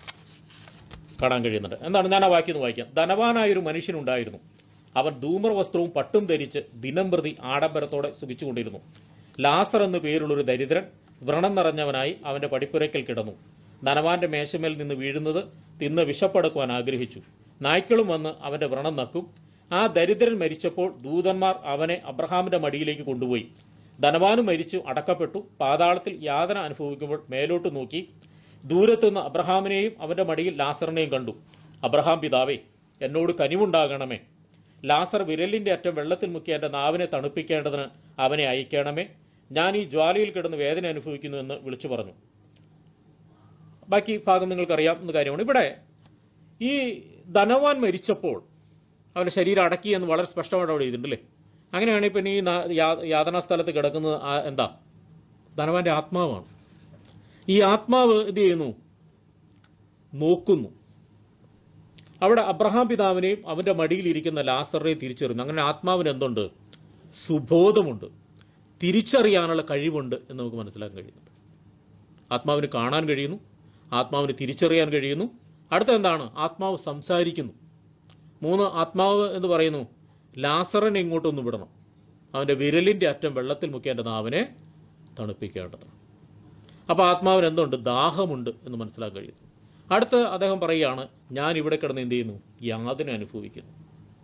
[SPEAKER 2] കാണാൻ കഴിയുന്നുണ്ട് എന്താണ് ഞാൻ ആ വാക്യം ഒന്ന് വായിക്കാം ധനവാനായൊരു മനുഷ്യനുണ്ടായിരുന്നു അവൻ ധൂമ്ര വസ്ത്രവും പട്ടും ധരിച്ച് ദിനം പ്രതി ആഡംബരത്തോടെ സുഖിച്ചുകൊണ്ടിരുന്നു ലാസർ എന്നു പേരുള്ളൊരു ദരിദ്രൻ വ്രണം നിറഞ്ഞവനായി അവൻ്റെ പടിപ്പുരയ്ക്കൽ കിടന്നു ധനവാന്റെ മേശമേൽ നിന്ന് വീഴുന്നത് തിന്ന് വിശപ്പടക്കുവാൻ ആഗ്രഹിച്ചു നായ്ക്കളും വന്ന് അവൻ്റെ വ്രണം നക്കും ആ ദരിദ്രൻ മരിച്ചപ്പോൾ ദൂതന്മാർ അവനെ അബ്രഹാമിന്റെ മടിയിലേക്ക് കൊണ്ടുപോയി ധനവാനും മരിച്ചു അടക്കപ്പെട്ടു പാതാളത്തിൽ യാതന അനുഭവിക്കുമ്പോൾ മേലോട്ട് നോക്കി ദൂരത്തുനിന്ന് അബ്രഹാമിനെയും അവൻ്റെ മടിയിൽ ലാസറിനെയും കണ്ടു അബ്രഹാം പിതാവേ എന്നോട് കനിവുണ്ടാകണമേ ലാസർ വിരലിൻ്റെ അറ്റം വെള്ളത്തിൽ മുക്കി എൻ്റെ നാവിനെ തണുപ്പിക്കേണ്ടതിന് അവനെ അയക്കണമേ ഞാൻ ഈ ജ്വാലയിൽ കിടന്ന് വേദന അനുഭവിക്കുന്നു എന്ന് വിളിച്ചു പറഞ്ഞു ബാക്കി ഭാഗം നിങ്ങൾക്കറിയാവുന്ന കാര്യമാണ് ഇവിടെ ഈ ധനവാൻ മരിച്ചപ്പോൾ അവൻ്റെ ശരീരം അടക്കി എന്ന് വളരെ സ്പഷ്ടമായിട്ട് അവിടെ എഴുതിയിട്ടുണ്ടല്ലേ അങ്ങനെയാണെങ്കിൽ പിന്നെ ഈ നാ- യാ- യാതനാ സ്ഥലത്ത് കിടക്കുന്നത് ആ- എന്താ ധനവാന്റെ ആത്മാവാണ് ഈ ആത്മാവ് എന്ത് ചെയ്യുന്നു നോക്കുന്നു അവിടെ അബ്രഹാം പിതാവിനെയും അവൻ്റെ മടിയിലിരിക്കുന്ന ലാസറിനെയും തിരിച്ചറിയുന്നു അങ്ങനെ ആത്മാവിന് എന്തുണ്ട് സുബോധമുണ്ട് തിരിച്ചറിയാനുള്ള കഴിവുണ്ട് എന്ന് നമുക്ക് മനസ്സിലാക്കാൻ കഴിയുന്നുണ്ട് ആത്മാവിന് കാണാൻ കഴിയുന്നു ആത്മാവിന് തിരിച്ചറിയാൻ കഴിയുന്നു അടുത്ത എന്താണ് ആത്മാവ് സംസാരിക്കുന്നു മൂന്ന് ആത്മാവ് എന്ന് പറയുന്നു ലാസറിനെ ഇങ്ങോട്ടൊന്ന് വിടണം അവൻ്റെ വിരലിൻ്റെ അറ്റം വെള്ളത്തിൽ മുക്കേണ്ട നാവിനെ തണുപ്പിക്കേണ്ടതാണ് അപ്പോൾ ആത്മാവിന് എന്തുണ്ട് ദാഹമുണ്ട് എന്ന് മനസ്സിലാക്കാൻ കഴിയുന്നു അടുത്ത് അദ്ദേഹം പറയുകയാണ് ഞാൻ ഇവിടെ കിടന്ന് എന്ത് ചെയ്യുന്നു യാതന അനുഭവിക്കുന്നു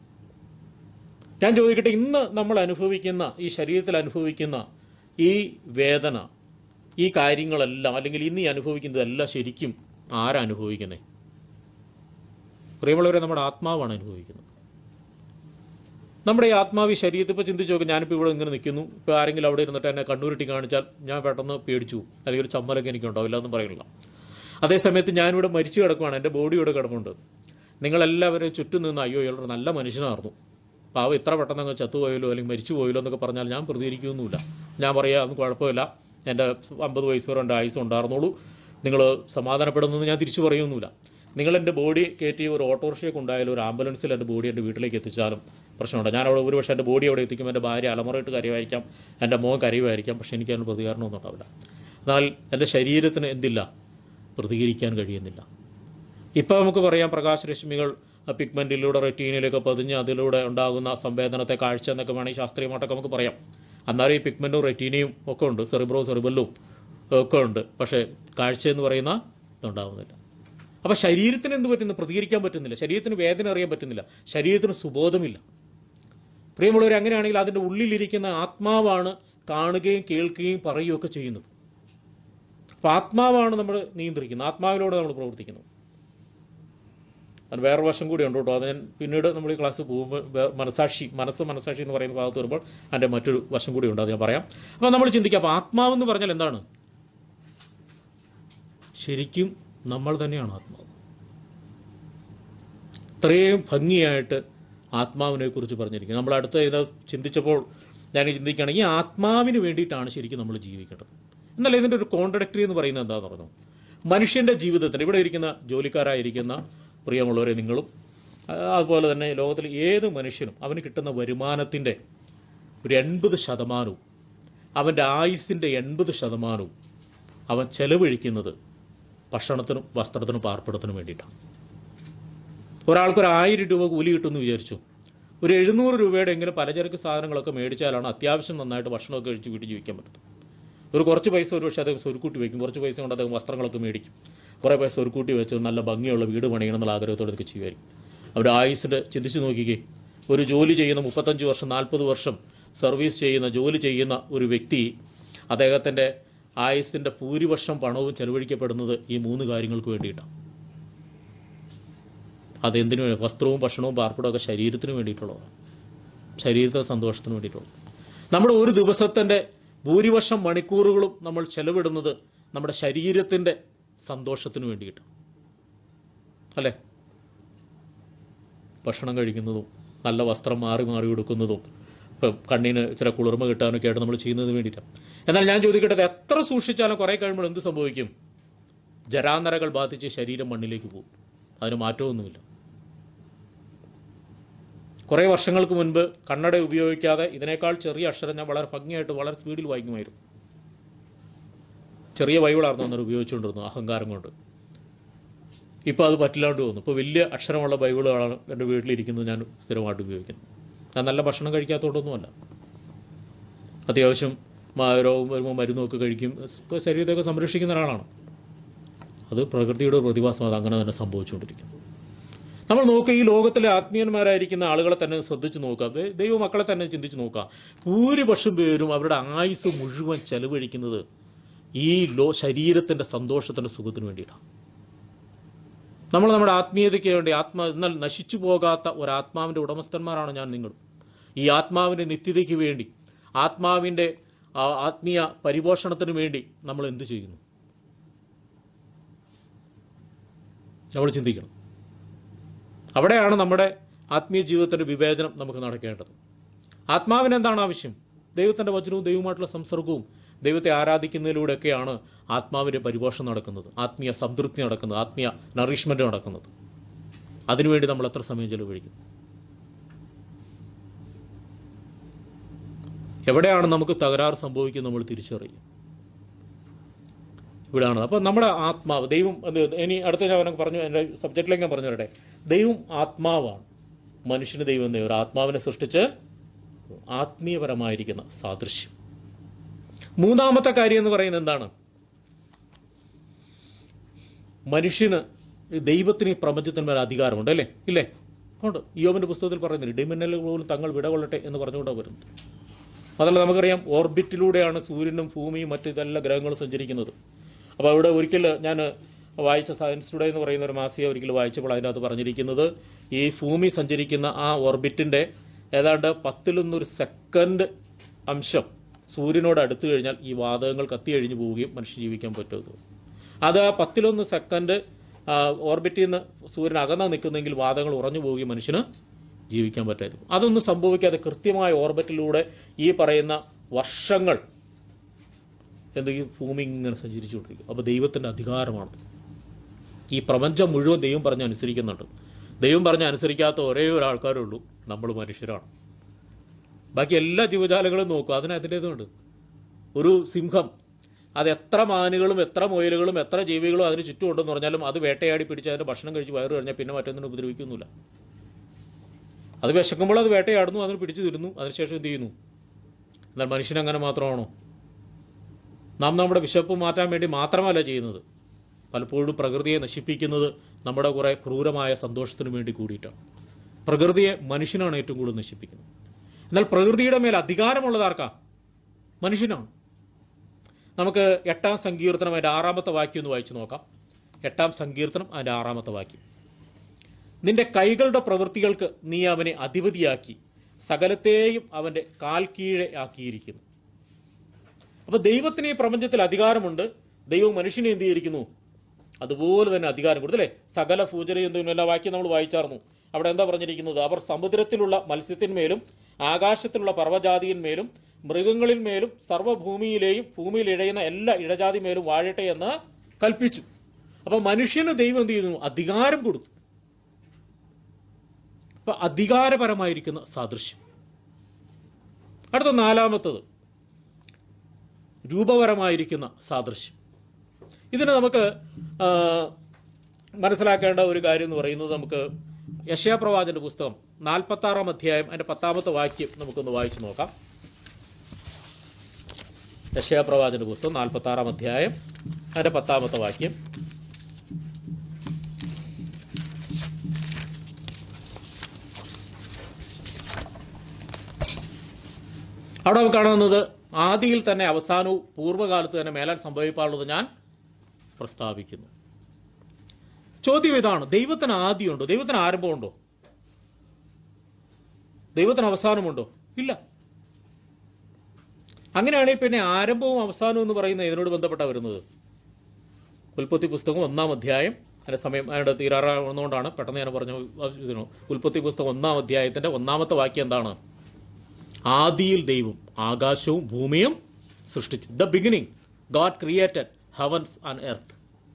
[SPEAKER 2] ഞാൻ ചോദിക്കട്ടെ ഇന്ന് നമ്മൾ അനുഭവിക്കുന്ന ഈ ശരീരത്തിൽ അനുഭവിക്കുന്ന ഈ വേദന ഈ കാര്യങ്ങളെല്ലാം അല്ലെങ്കിൽ ഇന്ന് ഈ അനുഭവിക്കുന്നതെല്ലാം ശരിക്കും ആരാ അനുഭവിക്കുന്നത് പ്രിയമുള്ളവരെ നമ്മുടെ ആത്മാവാണ് അനുഭവിക്കുന്നത് നമ്മുടെ ഈ ആത്മാവ് ഈ ശരീരത്തിൽ ഇപ്പോൾ ചിന്തിച്ച് നോക്കും ഞാനിപ്പോൾ ഇവിടെ ഇങ്ങനെ നിൽക്കുന്നു ഇപ്പോൾ ആരെങ്കിലും അവിടെ ഇരുന്നിട്ട് എന്നെ കണ്ണൂരിട്ടി കാണിച്ചാൽ ഞാൻ പെട്ടെന്ന് പേടിച്ചു പോകും. അല്ലെങ്കിൽ ഒരു ചമ്മലൊക്കെ എനിക്ക് ഉണ്ടാവില്ല എന്നും പറയുന്നില്ല അതേസമയത്ത് ഞാനിവിടെ മരിച്ചു കിടക്കുവാണ് എൻ്റെ ബോഡി ഇവിടെ കിടപ്പുണ്ട് നിങ്ങളെല്ലാവരും ചുറ്റും നിന്ന് അയ്യോ ഇയാളൊരു നല്ല മനുഷ്യനായിരുന്നു പാവം ഇത്ര പെട്ടെന്ന് അങ്ങ് ചത്തുപോയല്ലോ അല്ലെങ്കിൽ മരിച്ചു പോയല്ലോ എന്നൊക്കെ പറഞ്ഞാൽ ഞാൻ പ്രതികരിക്കുകയൊന്നുമില്ല ഞാൻ പറയാം അതൊന്നും കുഴപ്പമില്ല എൻ്റെ അമ്പത് വയസ്സ് വരെ എൻ്റെ ആയുസ് ഉണ്ടായിരുന്നുള്ളൂ നിങ്ങൾ സമാധാനപ്പെടുന്നെന്ന് ഞാൻ തിരിച്ചു പറയുമൊന്നുമില്ല നിങ്ങൾ എൻ്റെ ബോഡി കയറ്റി ഒരു ഓട്ടോറിക്ഷയെ കൊണ്ടായാലും ഒരു ആംബുലൻസിൽ എൻ്റെ ബോഡി എൻ്റെ വീട്ടിലേക്ക് എത്തിച്ചാലും പ്രശ്നമുണ്ട് ഞാൻ അവിടെ ഒരുപക്ഷെ എൻ്റെ ബോഡി അവിടെ എത്തിക്കും എൻ്റെ ഭാര്യ അലമുറയിട്ട് കരയുമായിരിക്കാം എൻ്റെ മോൻ കരയുമായിരിക്കാം പക്ഷേ എനിക്ക് അതിന് പ്രതികരണമൊന്നും ഉണ്ടാവില്ല എന്നാൽ എൻ്റെ ശരീരത്തിന് എന്തില്ല പ്രതികരിക്കാൻ കഴിയുന്നില്ല ഇപ്പോൾ നമുക്ക് പറയാം പ്രകാശരശ്മികൾ പിഗ്മെൻറ്റിലൂടെ റെറ്റീനിലൊക്കെ പതിഞ്ഞ് അതിലൂടെ ഉണ്ടാകുന്ന സംവേദനത്തെ കാഴ്ച എന്നൊക്കെ വേണമെങ്കിൽ ശാസ്ത്രീയമായിട്ടൊക്കെ നമുക്ക് പറയാം എന്നാലും ഈ പിഗ്മെൻറ്റും റെറ്റീനയും ഒക്കെ ഉണ്ട് സെറിബ്രോ സെറിബല്ലും ഒക്കെ ഉണ്ട് പക്ഷേ കാഴ്ച എന്ന് പറയുന്ന ഇതുണ്ടാകുന്നില്ല അപ്പോൾ ശരീരത്തിന് എന്ത് പറ്റുന്നു പ്രതികരിക്കാൻ പറ്റുന്നില്ല ശരീരത്തിന് വേദന അറിയാൻ പറ്റുന്നില്ല ശരീരത്തിന് സുബോധമില്ല പ്രിയമുള്ളവർ അങ്ങനെയാണെങ്കിൽ അതിൻ്റെ ഉള്ളിലിരിക്കുന്ന ആത്മാവാണ് കാണുകയും കേൾക്കുകയും പറയുകയൊക്കെ ചെയ്യുന്നത് അപ്പോൾ ആത്മാവാണ് നമ്മൾ നിയന്ത്രിക്കുന്നത് ആത്മാവിലൂടെ നമ്മൾ പ്രവർത്തിക്കുന്നത് അത് വേറെ വശം കൂടി ഉണ്ട് കേട്ടോ അത് ഞാൻ പിന്നീട് നമ്മൾ ഈ ക്ലാസ് പോകുമ്പോൾ വേ- മനസാക്ഷി മനസ്സ് മനസാക്ഷി എന്ന് പറയുന്ന ഭാഗത്ത് വരുമ്പോൾ അതിൻ്റെ മറ്റൊരു വശം കൂടി ഉണ്ട് അത് ഞാൻ പറയാം അപ്പോൾ നമ്മൾ ചിന്തിക്കാം അപ്പോൾ ആത്മാവെന്ന് പറഞ്ഞാൽ എന്താണ് ശരിക്കും നമ്മൾ തന്നെയാണ് ആത്മാവ് ഇത്രയും ഭംഗിയായിട്ട് ആത്മാവിനെ കുറിച്ച് പറഞ്ഞിരിക്കുന്നത് നമ്മൾ അടുത്ത ഇത് ചിന്തിച്ചപ്പോൾ ഞാൻ ചിന്തിക്കുകയാണെങ്കിൽ ഈ ആത്മാവിന് വേണ്ടിയിട്ടാണ് ശരിക്കും നമ്മൾ ജീവിക്കേണ്ടത് എന്നാൽ ഇതിൻ്റെ ഒരു കോൺട്രഡക്ടറി എന്ന് പറയുന്നത് എന്താണെന്ന് പറഞ്ഞു മനുഷ്യൻ്റെ ജീവിതത്തിൽ ഇവിടെ ഇരിക്കുന്ന ജോലിക്കാരായിരിക്കുന്ന പ്രിയമുള്ളവരെ നിങ്ങളും ആ, അതുപോലെ തന്നെ ലോകത്തിൽ ഏത് മനുഷ്യനും അവന് കിട്ടുന്ന വരുമാനത്തിൻ്റെ ഒരു എൺപത് ശതമാനവും അവൻ്റെ ആയുസിൻ്റെ എൺപത് ശതമാനവും അവൻ ചെലവഴിക്കുന്നത് ഭക്ഷണത്തിനും വസ്ത്രത്തിനും പാർപ്പിടത്തിനും വേണ്ടിയിട്ടാണ് ഒരാൾക്കൊരു ആയിരം രൂപ കൂലി കിട്ടുമെന്ന് വിചാരിച്ചു ഒരു എഴുന്നൂറ് രൂപയുടെ എങ്കിലും പലചരക്ക് സാധനങ്ങളൊക്കെ മേടിച്ചാലാണ് അത്യാവശ്യം നന്നായിട്ട് ഭക്ഷണമൊക്കെ കഴിച്ച് വീട്ടിൽ ജീവിക്കാൻ പറ്റുന്നത് ഒരു കുറച്ച് പൈസ ഒരു പക്ഷേ അദ്ദേഹം സ്വരുക്കൂട്ടി വയ്ക്കും കുറച്ച് പൈസ കൊണ്ട് അദ്ദേഹം വസ്ത്രങ്ങളൊക്കെ മേടിക്കും കുറേ പൈസ സ്വരുക്കൂട്ടി വെച്ച് നല്ല ഭംഗിയുള്ള വീട് പണിയണം എന്നുള്ള ആഗ്രഹത്തോടെ ഇതൊക്കെ ചെയ്യുമായിരിക്കും അവരുടെ ആയുസ്സിൻ്റെ ചിന്തിച്ച് നോക്കിക്കേ ഒരു ജോലി ചെയ്യുന്ന മുപ്പത്തഞ്ച് വർഷം നാൽപ്പത് വർഷം സർവീസ് ചെയ്യുന്ന ജോലി ചെയ്യുന്ന ഒരു വ്യക്തി അദ്ദേഹത്തിൻ്റെ ആയുസ്സിൻ്റെ ഭൂരിപക്ഷം പണവും ചെലവഴിക്കപ്പെടുന്നത് ഈ മൂന്ന് കാര്യങ്ങൾക്ക് വേണ്ടിയിട്ടാണ് അതെന്തിനു വേണ്ടി വസ്ത്രവും ഭക്ഷണവും പാർപ്പിടവും ഒക്കെ ശരീരത്തിന് വേണ്ടിയിട്ടുള്ളതാണ് ശരീരത്തെ സന്തോഷത്തിന് വേണ്ടിയിട്ടുള്ളത് നമ്മുടെ ഒരു ദിവസത്തിൻ്റെ ഭൂരിപക്ഷം മണിക്കൂറുകളും നമ്മൾ ചെലവിടുന്നത് നമ്മുടെ ശരീരത്തിൻ്റെ സന്തോഷത്തിന് വേണ്ടിയിട്ട് അല്ലേ ഭക്ഷണം കഴിക്കുന്നതും നല്ല വസ്ത്രം മാറി മാറി കൊടുക്കുന്നതും ഇപ്പം കണ്ണിന് ചില കുളിർമ കിട്ടാനൊക്കെ ആയിട്ട് നമ്മൾ ചെയ്യുന്നതിന് വേണ്ടിയിട്ടാണ് എന്നാൽ ഞാൻ ചോദിക്കട്ടെ ഇത് എത്ര സൂക്ഷിച്ചാലും കുറേ കഴിയുമ്പോൾ എന്ത് സംഭവിക്കും ജരാനരകൾ ബാധിച്ച് ശരീരം മണ്ണിലേക്ക് പോകും അതിന് മാറ്റമൊന്നുമില്ല കുറേ വർഷങ്ങൾക്ക് മുൻപ് കണ്ണട ഉപയോഗിക്കാതെ ഇതിനേക്കാൾ ചെറിയ അക്ഷരം ഞാൻ വളരെ ഭംഗിയായിട്ട് വളരെ സ്പീഡിൽ വായിക്കുമായിരുന്നു ചെറിയ ബൈബിളായിരുന്നു അന്നേരം ഉപയോഗിച്ചുകൊണ്ടിരുന്നു അഹങ്കാരം കൊണ്ട് ഇപ്പോൾ അത് പറ്റില്ലാണ്ട് പോകുന്നു ഇപ്പോൾ വലിയ അക്ഷരമുള്ള ബൈബിളുകളാണ് എൻ്റെ വീട്ടിലിരിക്കുന്നത് ഞാൻ സ്ഥിരമായിട്ട് ഉപയോഗിക്കുന്നത് ഞാൻ നല്ല ഭക്ഷണം കഴിക്കാത്തതുകൊണ്ടൊന്നുമല്ല അത്യാവശ്യം മ- രോഗം വരുമ്പോൾ മരുന്നൊക്കെ കഴിക്കും ഇപ്പോൾ ശരീരത്തെയൊക്കെ സംരക്ഷിക്കുന്ന ഒരാളാണ് അത് പ്രകൃതിയുടെ പ്രതിഭാസം അത് അങ്ങനെ തന്നെ സംഭവിച്ചുകൊണ്ടിരിക്കുന്നു നമ്മൾ നോക്കുക ഈ ലോകത്തിലെ ആത്മീയന്മാരായിരിക്കുന്ന ആളുകളെ തന്നെ ശ്രദ്ധിച്ച് നോക്കുക ദൈ- ദൈവമക്കളെ തന്നെ ചിന്തിച്ച് നോക്കുക ഭൂരിപക്ഷം പേരും അവരുടെ ആയുസ് മുഴുവൻ ചെലവഴിക്കുന്നത് ഈ ലോ ശരീരത്തിൻ്റെ സന്തോഷത്തിൻ്റെ സുഖത്തിന് വേണ്ടിയിട്ടാണ് നമ്മൾ നമ്മുടെ ആത്മീയതയ്ക്ക് വേണ്ടി ആത്മാ എന്നാൽ നശിച്ചു പോകാത്ത ഒരു ആത്മാവിൻ്റെ ഉടമസ്ഥന്മാരാണ് ഞാൻ നിങ്ങൾ ഈ ആത്മാവിൻ്റെ നിത്യതയ്ക്ക് വേണ്ടി ആത്മാവിൻ്റെ ആ, ആത്മീയ പരിപോഷണത്തിന് വേണ്ടി നമ്മൾ എന്ത് ചെയ്യുന്നു നമ്മൾ ചിന്തിക്കണം അവിടെയാണ് നമ്മുടെ ആത്മീയ ജീവിതത്തിൻ്റെ വിവേചനം നമുക്ക് നടക്കേണ്ടത് ആത്മാവിന് എന്താണ് ആവശ്യം ദൈവത്തിൻ്റെ വചനവും ദൈവവുമായിട്ടുള്ള സംസർഗവും ദൈവത്തെ ആരാധിക്കുന്നതിലൂടെയൊക്കെയാണ് ആത്മാവിൻ്റെ പരിപോഷണം നടക്കുന്നത് ആത്മീയ സംതൃപ്തി നടക്കുന്നത് ആത്മീയ നറിഷ്മെൻ്റ് നടക്കുന്നത് അതിനുവേണ്ടി നമ്മൾ എത്ര സമയം ചെലവഴിക്കും എവിടെയാണ് നമുക്ക് തകരാറ് സംഭവിക്കുന്നത് നമ്മൾ തിരിച്ചറിയും ഇവിടെയാണ് അപ്പോൾ നമ്മുടെ ആത്മാവ് ദൈവം അത് ഇനി അടുത്ത ഞാൻ അവനൊക്കെ പറഞ്ഞു എൻ്റെ സബ്ജക്റ്റിലേക്ക് ഞാൻ പറഞ്ഞു തരട്ടെ ദൈവം ആത്മാവാണ് മനുഷ്യന് ദൈവം ദൈവം ഒരു ആത്മാവിനെ സൃഷ്ടിച്ച് ആത്മീയപരമായിരിക്കുന്ന സാദൃശ്യം മൂന്നാമത്തെ കാര്യം എന്ന് പറയുന്നത് എന്താണ് മനുഷ്യന് ഈ ദൈവത്തിന് ഈ പ്രപഞ്ചത്തിന്മേൽ അധികാരമുണ്ട് അല്ലേ ഇല്ലേ ഉണ്ട് യോവന്റെ പുസ്തകത്തിൽ പറയുന്നില്ല ഡിമിന്നലുകൾ പോലും തങ്ങൾ വിടകൊള്ളട്ടെ എന്ന് പറഞ്ഞുകൊണ്ടാണ് വരുന്നത് അതല്ല നമുക്കറിയാം ഓർബിറ്റിലൂടെയാണ് സൂര്യനും ഭൂമിയും മറ്റു ഇതെല്ലാം ഗ്രഹങ്ങളും സഞ്ചരിക്കുന്നത് അപ്പോൾ അവിടെ ഒരിക്കൽ ഞാൻ വായിച്ച സയൻസ് ടുഡേ എന്ന് പറയുന്ന ഒരു മാസിക ഒരിക്കൽ വായിച്ചപ്പോൾ അതിനകത്ത് പറഞ്ഞിരിക്കുന്നത് ഈ ഭൂമി സഞ്ചരിക്കുന്ന ആ ഓർബിറ്റിൻ്റെ ഏതാണ്ട് പത്തിലൊന്നൊരു സെക്കൻഡ് അംശം സൂര്യനോട് അടുത്ത് കഴിഞ്ഞാൽ ഈ വാതകങ്ങൾ കത്തി കഴിഞ്ഞു പോവുകയും മനുഷ്യൻ ജീവിക്കാൻ പറ്റുമെന്ന് അത് ആ പത്തിലൊന്ന് സെക്കൻഡ് ഓർബിറ്റിൽ നിന്ന് സൂര്യൻ അകന്നാ നിൽക്കുന്നെങ്കിൽ വാതകങ്ങൾ ഉറഞ്ഞു പോവുകയും മനുഷ്യന് ജീവിക്കാൻ പറ്റായിരുന്നു അതൊന്നും സംഭവിക്കാതെ കൃത്യമായ ഓർബിറ്റിലൂടെ ഈ പറയുന്ന വർഷങ്ങൾ എന്തെങ്കിലും ഭൂമി ഇങ്ങനെ സഞ്ചരിച്ചുകൊണ്ടിരിക്കും അപ്പോൾ ദൈവത്തിൻ്റെ അധികാരമാണ് ഈ പ്രപഞ്ചം മുഴുവൻ ദൈവം പറഞ്ഞ് അനുസരിക്കുന്നുണ്ട് ദൈവം പറഞ്ഞ് അനുസരിക്കാത്ത ഒരേ ഒരു ആൾക്കാരേ ഉള്ളൂ നമ്മൾ മനുഷ്യരാണ് ബാക്കി എല്ലാ ജീവജാലങ്ങളും നോക്കും അതിന് അതിൻ്റേതുണ്ട് ഒരു സിംഹം അത് എത്ര മാനുകളും എത്ര മുയലുകളും എത്ര ജീവികളും അതിന് ചുറ്റും ഉണ്ടെന്ന് പറഞ്ഞാലും അത് വേട്ടയാടി പിടിച്ച് അതിൻ്റെ ഭക്ഷണം കഴിച്ച് വയറ് കഴിഞ്ഞാൽ പിന്നെ മറ്റൊന്നിനും ഉപദ്രവിക്കുന്നില്ല അത് വിശക്കുമ്പോൾ അത് വേട്ടയാടുന്നു അതിന് പിടിച്ചു തരുന്നു അതിനുശേഷം എന്ത് ചെയ്യുന്നു എന്നാൽ മനുഷ്യൻ അങ്ങനെ മാത്രമാണോ നാം നമ്മുടെ വിശപ്പ് മാറ്റാൻ വേണ്ടി മാത്രമല്ല ചെയ്യുന്നത് പലപ്പോഴും പ്രകൃതിയെ നശിപ്പിക്കുന്നത് നമ്മുടെ കുറേ ക്രൂരമായ സന്തോഷത്തിന് വേണ്ടി കൂടിയിട്ടാണ് പ്രകൃതിയെ മനുഷ്യനാണ് ഏറ്റവും കൂടുതൽ നശിപ്പിക്കുന്നത് എന്നാൽ പ്രകൃതിയുടെ മേൽ അധികാരമുള്ളത് ആർക്കാ മനുഷ്യനാണ് നമുക്ക് എട്ടാം സങ്കീർത്തനം അതിൻ്റെ ആറാമത്തെ വാക്യം ഒന്ന് വായിച്ചു നോക്കാം എട്ടാം സങ്കീർത്തനം അതിൻ്റെ ആറാമത്തെ വാക്യം നിന്റെ കൈകളുടെ പ്രവൃത്തികൾക്ക് നീ അവനെ അധിപതിയാക്കി സകലത്തെയും അവൻ്റെ കാൽ കീഴെ ആക്കിയിരിക്കുന്നു അപ്പോൾ ദൈവത്തിന് ഈ പ്രപഞ്ചത്തിൽ അധികാരമുണ്ട് ദൈവം മനുഷ്യനെ എന്ത് ചെയ്തിരിക്കുന്നു അതുപോലെ തന്നെ അധികാരം കൊടുത്തു അല്ലേ സകല ഭൂചരയും എല്ലാ വാക്യം നമ്മൾ വായിച്ചാർന്നു അവിടെ എന്താ പറഞ്ഞിരിക്കുന്നത് അവർ സമുദ്രത്തിലുള്ള മത്സ്യത്തിന്മേലും ആകാശത്തിലുള്ള പർവ്വജാതിയിന്മേലും മൃഗങ്ങളിന്മേലും സർവ്വഭൂമിയിലെയും ഭൂമിയിൽ ഇഴയുന്ന എല്ലാ ഇഴജാതി മേലും വാഴട്ടെ എന്ന് കൽപ്പിച്ചു അപ്പോൾ മനുഷ്യന് ദൈവം എന്ത് ചെയ്യുന്നു അധികാരം കൊടുത്തു അപ്പൊ അധികാരപരമായിരിക്കുന്ന സാദൃശ്യം അടുത്ത നാലാമത്തത് രൂപപരമായിരിക്കുന്ന സാദൃശ്യം ഇതിന് നമുക്ക് ആ, മനസ്സിലാക്കേണ്ട ഒരു കാര്യം എന്ന് പറയുന്നത് നമുക്ക് യശയാപ്രവാചന്റെ പുസ്തകം നാൽപ്പത്താറാം അധ്യായം അതിൻ്റെ പത്താമത്തെ വാക്യം നമുക്കൊന്ന് വായിച്ചു നോക്കാം യശയാപ്രവാചന്റെ പുസ്തകം നാൽപ്പത്താറാം അധ്യായം അതിൻ്റെ പത്താമത്തെ വാക്യം അവിടെ നമുക്ക് കാണുന്നത് ആദിയിൽ തന്നെ അവസാനവും പൂർവ്വകാലത്ത് തന്നെ മേലാൽ സംഭവിക്കാനുള്ളത് ഞാൻ പ്രസ്താവിക്കുന്നു ചോദ്യം ഇതാണ് ദൈവത്തിന് ആദ്യമുണ്ടോ ദൈവത്തിന് ആരംഭമുണ്ടോ ദൈവത്തിന് അവസാനമുണ്ടോ ഇല്ല അങ്ങനെയാണെങ്കിൽ പിന്നെ ആരംഭവും അവസാനവും എന്ന് പറയുന്നത് ഇതിനോട് ബന്ധപ്പെട്ട വരുന്നത് ഉൽപ്പത്തി പുസ്തകം ഒന്നാം അധ്യായം അതിന്റെ സമയം അതിന്റെ തീരാറാവുന്നതുകൊണ്ടാണ് പെട്ടെന്ന് ഞാൻ പറഞ്ഞു ഇതിനു ഉൽപ്പത്തി പുസ്തകം ഒന്നാം അധ്യായത്തിന്റെ ഒന്നാമത്തെ വാക്യം എന്താണ് ആദിയിൽ ദൈവം ആകാശവും ഭൂമിയും സൃഷ്ടിച്ചു the beginning God created heavens and earth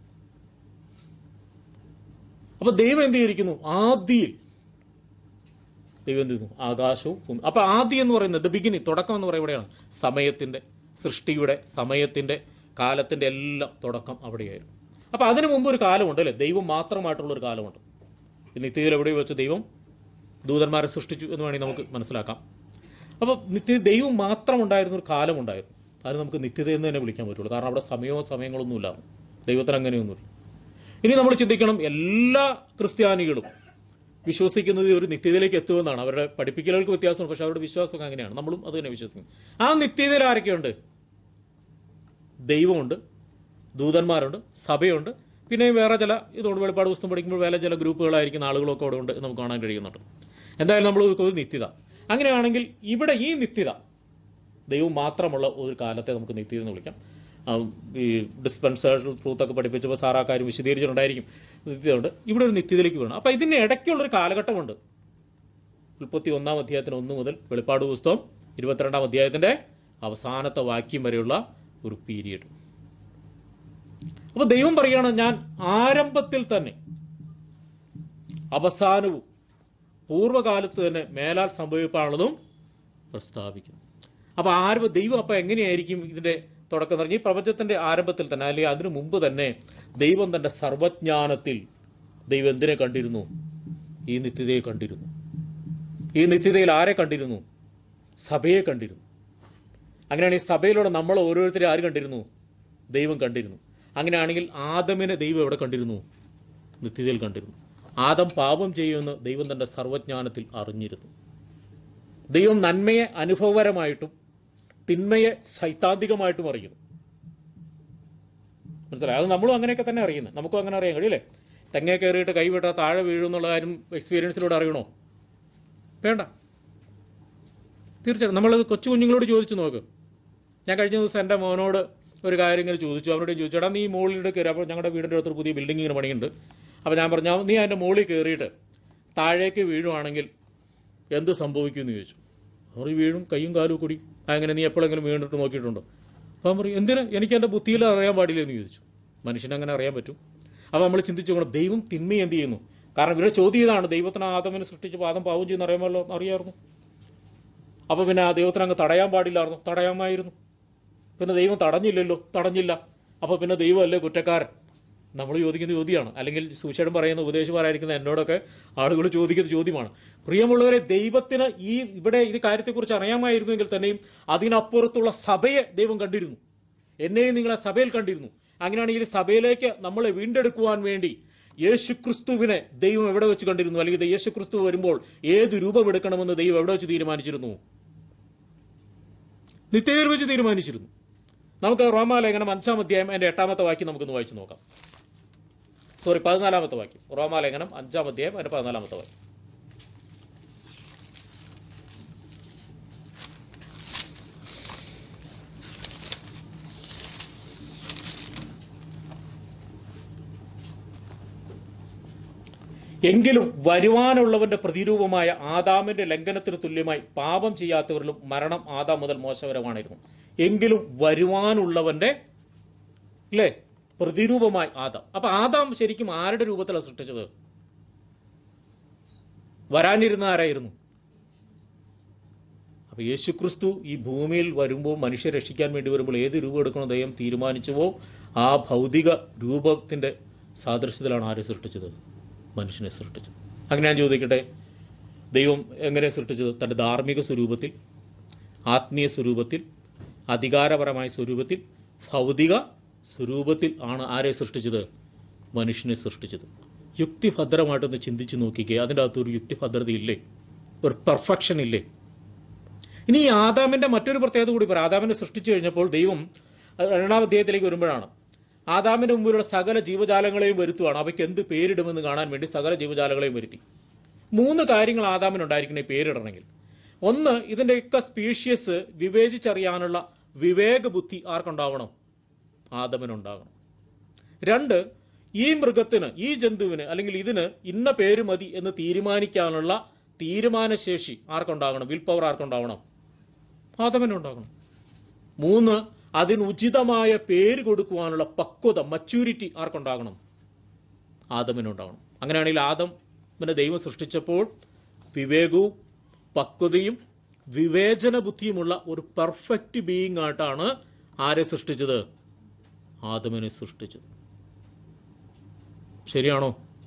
[SPEAKER 2] അപ്പൊ ദൈവം എന്ത് ചെയ്തിരിക്കുന്നു ആദിയിൽ ദൈവം എന്ത് ചെയ്യുന്നു ആകാശവും ഭൂമി അപ്പൊ ആദ്യം എന്ന് പറയുന്നത് ദ ബിഗിനിങ് തുടക്കം എന്ന് പറയുന്നത് എവിടെയാണ് സമയത്തിന്റെ സൃഷ്ടിയുടെ സമയത്തിന്റെ കാലത്തിന്റെ എല്ലാം തുടക്കം അവിടെയായിരുന്നു അപ്പൊ അതിനു മുമ്പ് ഒരു കാലമുണ്ട് അല്ലേ ദൈവം മാത്രമായിട്ടുള്ള ഒരു കാലമുണ്ട് ഈ നിത്യതയിൽ എവിടെ വെച്ച് ദൈവം ദൂതന്മാരെ സൃഷ്ടിച്ചു എന്ന് വേണമെങ്കിൽ നമുക്ക് മനസ്സിലാക്കാം അപ്പോൾ നിത്യ ദൈവം മാത്രം ഉണ്ടായിരുന്ന ഒരു കാലമുണ്ടായിരുന്നു അത് നമുക്ക് നിത്യത എന്ന് തന്നെ വിളിക്കാൻ പറ്റുള്ളൂ കാരണം അവിടെ സമയമോ സമയങ്ങളൊന്നും ഇല്ലായിരുന്നു ദൈവത്തിന് അങ്ങനെയൊന്നുമില്ല ഇനി നമ്മൾ ചിന്തിക്കണം എല്ലാ ക്രിസ്ത്യാനികളും വിശ്വസിക്കുന്നത് ഒരു നിത്യതയിലേക്ക് എത്തുമെന്നാണ് അവരുടെ പഠിപ്പിക്കലുകൾക്ക് വ്യത്യാസമുണ്ട് പക്ഷെ അവരുടെ വിശ്വാസം അങ്ങനെയാണ് നമ്മളും അത് തന്നെ വിശ്വസിക്കുന്നു ആ നിത്യതയിൽ ആരൊക്കെയുണ്ട് ദൈവമുണ്ട് ദൂതന്മാരുണ്ട് സഭയുണ്ട് പിന്നെ വേറെ ചില ഇതുകൊണ്ട് വെളിപ്പാട് പുസ്തകം പഠിക്കുമ്പോൾ വേറെ ചില ഗ്രൂപ്പുകളായിരിക്കുന്ന ആളുകളൊക്കെ അവിടെ ഉണ്ട് എന്ന് നമുക്ക് കാണാൻ കഴിയുന്നുണ്ട് എന്തായാലും നമ്മൾ ഒരു നിത്യത അങ്ങനെയാണെങ്കിൽ ഇവിടെ ഈ നിത്യത ദൈവം മാത്രമുള്ള ഒരു കാലത്തെ നമുക്ക് നിത്യത എന്ന് വിളിക്കാം ആ, ഈ ഡിസ്പെൻസേഷൻ ട്രൂത്തൊക്കെ പഠിപ്പിച്ചപ്പോൾ സാർ ആ കാര്യം വിശദീകരിച്ചിട്ടുണ്ടായിരിക്കും നിത്യതയുണ്ട് ഇവിടെ ഒരു നിത്യതയിലേക്ക് വേണം അപ്പോൾ ഇതിന് ഇടയ്ക്കുള്ളൊരു കാലഘട്ടമുണ്ട് മുപ്പത്തി ഒന്നാം അധ്യായത്തിന് ഒന്ന് മുതൽ വെളിപ്പാട് പുസ്തകം ഇരുപത്തിരണ്ടാം അധ്യായത്തിന്റെ അവസാനത്തെ വാക്യം വരെയുള്ള ഒരു പീരിയഡ് അപ്പൊ ദൈവം പറയാണ് ഞാൻ ആരംഭത്തിൽ തന്നെ അവസാനവും പൂർവ്വകാലത്ത് തന്നെ മേലാൽ സംഭവിക്കാനുള്ളതും പ്രസ്താവിക്കുന്നു അപ്പൊ ആരംഭ ദൈവം അപ്പൊ എങ്ങനെയായിരിക്കും ഇതിന്റെ തുടക്കം എന്ന് പറഞ്ഞാൽ ഈ പ്രപഞ്ചത്തിന്റെ ആരംഭത്തിൽ തന്നെ അല്ലെങ്കിൽ അതിനു മുമ്പ് തന്നെ ദൈവം തന്റെ സർവജ്ഞാനത്തിൽ ദൈവം എന്തിനെ കണ്ടിരുന്നു ഈ നിത്യതയെ കണ്ടിരുന്നു ഈ നിത്യതയിൽ ആരെ കണ്ടിരുന്നു സഭയെ കണ്ടിരുന്നു അങ്ങനെയാണ് ഈ സഭയിലൂടെ നമ്മൾ ഓരോരുത്തരെ ആര് കണ്ടിരുന്നു ദൈവം കണ്ടിരുന്നു അങ്ങനെയാണെങ്കിൽ ആദമിനെ ദൈവം എവിടെ കണ്ടിരുന്നു നിത്യതയിൽ കണ്ടിരുന്നു ആദം പാപം ചെയ്യുമെന്ന് ദൈവം തന്റെ സർവജ്ഞാനത്തിൽ അറിഞ്ഞിരുന്നു ദൈവം നന്മയെ അനുഭവപരമായിട്ടും തിന്മയെ സൈദ്ധാന്തികമായിട്ടും അറിയുന്നു മനസ്സിലായി അത് നമ്മളും അങ്ങനെയൊക്കെ തന്നെ അറിയുന്നത് നമുക്കും അങ്ങനെ അറിയാൻ കഴിയില്ലേ തെങ്ങേ കയറിയിട്ട് കൈവിട്ടാൽ താഴെ വീഴും എന്നുള്ള കാര്യം എക്സ്പീരിയൻസിലൂടെ അറിയണോ വേണ്ട തീർച്ചയായിട്ടും നമ്മൾ കൊച്ചു കുഞ്ഞുങ്ങളോട് ചോദിച്ചു നോക്ക് ഞാൻ കഴിഞ്ഞ ദിവസം എൻ്റെ മോനോട് ഒരു കാര്യം ഇങ്ങനെ ചോദിച്ചു അവനോട് ചോദിച്ചു എടാ നീ മുകളിലൂടെ കയറി അപ്പോൾ ഞങ്ങളുടെ വീടിൻ്റെ അടുത്തൊരു പുതിയ ബിൽഡിംഗ് ഇങ്ങനെ പണിയുണ്ട് അപ്പോൾ ഞാൻ പറഞ്ഞു നീ അതിൻ്റെ മുകളിൽ കയറിയിട്ട് താഴേക്ക് വീഴുവാണെങ്കിൽ എന്ത് സംഭവിക്കുമെന്ന് ചോദിച്ചു അവർ വീഴും കൈയും കാലും കൂടി അങ്ങനെ നീ എപ്പോഴെങ്കിലും വീണിട്ട് നോക്കിയിട്ടുണ്ടോ അപ്പോൾ അവൻ പറയും എന്തിന് എനിക്ക് എൻ്റെ ബുദ്ധിയിൽ അറിയാൻ പാടില്ല എന്ന് ചോദിച്ചു മനുഷ്യനെ അങ്ങനെ അറിയാൻ പറ്റും അപ്പോൾ നമ്മൾ ചിന്തിച്ചു നോക്കണം ദൈവം തിന്മ എന്ത് ചെയ്യുന്നു കാരണം ഇവരുടെ ചോദ്യം ഇതാണ് ദൈവത്തിന് ആദമിനെ സൃഷ്ടിച്ച് ആദം പാവം ചെയ്യുന്ന അറിയാമല്ലോ അറിയാമായിരുന്നു അപ്പോൾ പിന്നെ ആ ദൈവത്തിന് അങ്ങ് തടയാൻ പാടില്ലായിരുന്നു തടയാമായിരുന്നു പിന്നെ ദൈവം തടഞ്ഞില്ലല്ലോ തടഞ്ഞില്ല അപ്പോൾ പിന്നെ ദൈവമല്ലേ കുറ്റക്കാരൻ നമ്മൾ ചോദിക്കുന്ന ചോദ്യമാണ് അല്ലെങ്കിൽ സുശേഷം പറയുന്ന ഉപദേശമാരായിരിക്കുന്ന എന്നോടൊക്കെ ആളുകൾ ചോദിക്കുന്ന ചോദ്യമാണ് പ്രിയമുള്ളവരെ ദൈവത്തിന് ഈ ഇവിടെ ഈ കാര്യത്തെക്കുറിച്ച് അറിയാമായിരുന്നുവെങ്കിൽ തന്നെയും അതിനപ്പുറത്തുള്ള സഭയെ ദൈവം കണ്ടിരുന്നു എന്നെയും നിങ്ങളെ സഭയിൽ കണ്ടിരുന്നു അങ്ങനെയാണെങ്കിൽ സഭയിലേക്ക് നമ്മളെ വീണ്ടെടുക്കുവാൻ വേണ്ടി യേശുക്രിസ്തുവിനെ ദൈവം എവിടെ വെച്ച് കണ്ടിരുന്നു അല്ലെങ്കിൽ യേശുക്രിസ്തു വരുമ്പോൾ ഏത് രൂപം എടുക്കണമെന്ന് ദൈവം എവിടെ വെച്ച് തീരുമാനിച്ചിരുന്നു നിത്യതയിൽ വെച്ച് തീരുമാനിച്ചിരുന്നു നമുക്ക് റോമാലേഖനം അഞ്ചാം അധ്യായം അതിന്റെ എട്ടാമത്തെ വാക്യം നമുക്കൊന്ന് വായിച്ചു നോക്കാം സോറി പതിനാലാമത്തെ വാക്യം റോമാലേഖനം അഞ്ചാം അധ്യായം അതിന്റെ പതിനാലാമത്തെ വാക്യം എങ്കിലും വരുവാനുള്ളവന്റെ പ്രതിരൂപമായ ആദാമിന്റെ ലംഘനത്തിന് തുല്യമായി പാപം ചെയ്യാത്തവരിലും മരണം ആദാം മുതൽ മോശകരമാണിരുന്നു എങ്കിലും വരുവാനുള്ളവന്റെ അല്ലേ പ്രതിരൂപമായി ആദാം അപ്പൊ ആദാം ശരിക്കും ആരുടെ രൂപത്തിലാണ് സൃഷ്ടിച്ചത് വരാനിരുന്ന ആരായിരുന്നു അപ്പൊ യേശുക്രിസ്തു ഈ ഭൂമിയിൽ വരുമ്പോൾ മനുഷ്യ രക്ഷിക്കാൻ വേണ്ടി വരുമ്പോൾ ഏത് രൂപം എടുക്കണം ദൈവം തീരുമാനിച്ചുവോ ആ ഭൗതിക രൂപത്തിന്റെ സാദൃശ്യത്തിലാണ് ആരെ സൃഷ്ടിച്ചത് മനുഷ്യനെ സൃഷ്ടിച്ചത് അങ്ങനെ ഞാൻ ചോദിക്കട്ടെ ദൈവം എങ്ങനെ സൃഷ്ടിച്ചത് തൻ്റെ ധാർമ്മിക സ്വരൂപത്തിൽ ആത്മീയ സ്വരൂപത്തിൽ അധികാരപരമായ സ്വരൂപത്തിൽ ഭൗതിക സ്വരൂപത്തിൽ ആണ് ആരെ സൃഷ്ടിച്ചത് മനുഷ്യനെ സൃഷ്ടിച്ചത് യുക്തിഭദ്രമായിട്ടൊന്ന് ചിന്തിച്ച് നോക്കിക്കേ അതിൻ്റെ അകത്ത് ഒരു യുക്തിഭദ്രത ഇല്ലേ ഒരു പെർഫെക്ഷൻ ഇല്ലേ ഇനി ഈ ആദാമിന്റെ മറ്റൊരു പ്രത്യേകത കൂടി പറയാം ആദാമിനെ സൃഷ്ടിച്ചു കഴിഞ്ഞപ്പോൾ ദൈവം അത് രണ്ടാം അധ്യായത്തിലേക്ക് വരുമ്പോഴാണ് ആദാമിന്റെ മുമ്പിലുള്ള സകല ജീവജാലങ്ങളെയും വരുത്തുവാണ് അവയ്ക്ക് എന്ത് പേരിടുമെന്ന് കാണാൻ വേണ്ടി സകല ജീവജാലങ്ങളെയും വരുത്തി മൂന്ന് കാര്യങ്ങൾ ആദാമിനുണ്ടായിരിക്കണം ഈ പേരിടണമെങ്കിൽ ഒന്ന് ഇതിന്റെയൊക്കെ സ്പീഷ്യസ് വിവേചിച്ചറിയാനുള്ള വിവേക ബുദ്ധി ആർക്കുണ്ടാവണം ആദമിനുണ്ടാകണം രണ്ട് ഈ മൃഗത്തിന് ഈ ജന്തുവിന് അല്ലെങ്കിൽ ഇതിന് ഇന്ന പേര് മതി എന്ന് തീരുമാനിക്കാനുള്ള തീരുമാനശേഷി ആർക്കുണ്ടാകണം വിൽ പവർ ആർക്കുണ്ടാവണം ആദമനുണ്ടാകണം മൂന്ന് അതിന് ഉചിതമായ പേര് കൊടുക്കുവാനുള്ള പക്വത മച്യൂരിറ്റി ആർക്കുണ്ടാകണം ആദമിനുണ്ടാകണം അങ്ങനെയാണെങ്കിൽ ആദമിനെ ദൈവം സൃഷ്ടിച്ചപ്പോൾ വിവേകവും പക്വതയും വിവേചന ബുദ്ധിയുമുള്ള ഒരു പെർഫെക്റ്റ് ബീയിങ് ആയിട്ടാണ് ആരെ സൃഷ്ടിച്ചത് ആദമിനെ സൃഷ്ടിച്ചത് ശരിയാണോ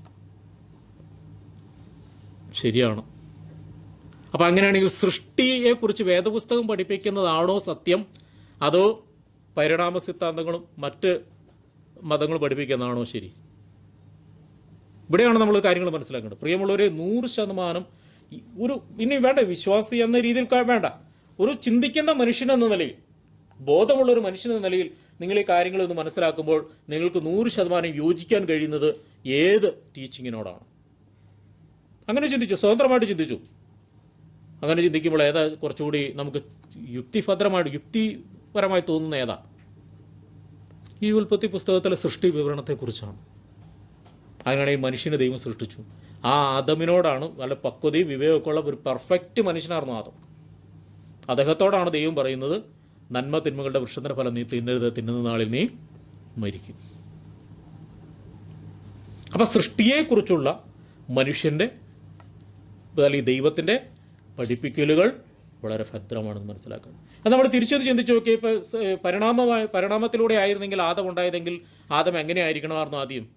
[SPEAKER 2] ശരിയാണ് അപ്പൊ അങ്ങനെയാണെങ്കിൽ സൃഷ്ടിയെ കുറിച്ച് വേദപുസ്തകം പഠിപ്പിക്കുന്നതാണോ സത്യം അതോ പരിണാമ സിദ്ധാന്തങ്ങളും മറ്റ് മതങ്ങൾ പഠിപ്പിക്കുന്നതാണോ ശരി ഇവിടെയാണ് നമ്മൾ കാര്യങ്ങൾ മനസ്സിലാക്കേണ്ടത് പ്രിയമുള്ളവരെ നൂറ് ശതമാനം ഈ ഒരു ഇനി വേണ്ട വിശ്വാസി എന്ന രീതിയിൽ ക- വേണ്ട ഒരു ചിന്തിക്കുന്ന മനുഷ്യൻ എന്ന നിലയിൽ ബോധമുള്ള ഒരു മനുഷ്യൻ എന്ന നിലയിൽ നിങ്ങൾ ഈ കാര്യങ്ങൾ ഒന്ന് മനസ്സിലാക്കുമ്പോൾ നിങ്ങൾക്ക് നൂറ് ശതമാനം യോജിക്കാൻ കഴിയുന്നത് ഏത് ടീച്ചിങ്ങിനോടാണ് അങ്ങനെ ചിന്തിച്ചു സ്വതന്ത്രമായിട്ട് ചിന്തിച്ചു അങ്ങനെ ചിന്തിക്കുമ്പോൾ ഏതാ കുറച്ചുകൂടി നമുക്ക് യുക്തിഭദ്രമായിട്ട് യുക്തിപരമായി തോന്നുന്ന ഏതാ ഈ ഉൽപ്പത്തി പുസ്തകത്തിലെ സൃഷ്ടി വിവരണത്തെക്കുറിച്ചാണ് അങ്ങനെയാണെങ്കിൽ മനുഷ്യനെ ദൈവം സൃഷ്ടിച്ചു ആ ആദമിനോടാണ് നല്ല പക്വതയും വിവേകമൊക്കെ ഉള്ള ഒരു പെർഫെക്റ്റ് മനുഷ്യനായിരുന്നു ആദം അദ്ദേഹത്തോടാണ് ദൈവം പറയുന്നത് നന്മ തിന്മകളുടെ വൃക്ഷത്തിന്റെ ഫലം നീ തിന്നരുത് തിന്നുന്ന നാളിൽ നീ മരിക്കും അപ്പൊ സൃഷ്ടിയെക്കുറിച്ചുള്ള മനുഷ്യന്റെ അല്ലെങ്കിൽ ദൈവത്തിന്റെ പഠിപ്പിക്കലുകൾ വളരെ ഭദ്രമാണെന്ന് മനസ്സിലാക്കണം അത് നമ്മൾ തിരിച്ചൊന്ന് ചിന്തിച്ചു നോക്കി ഇപ്പൊ സ- പരിണാമമായി പരിണാമത്തിലൂടെ ആയിരുന്നെങ്കിൽ ആദം ഉണ്ടായതെങ്കിൽ ആദം എങ്ങനെയായിരിക്കണമായിരുന്നു ആദ്യം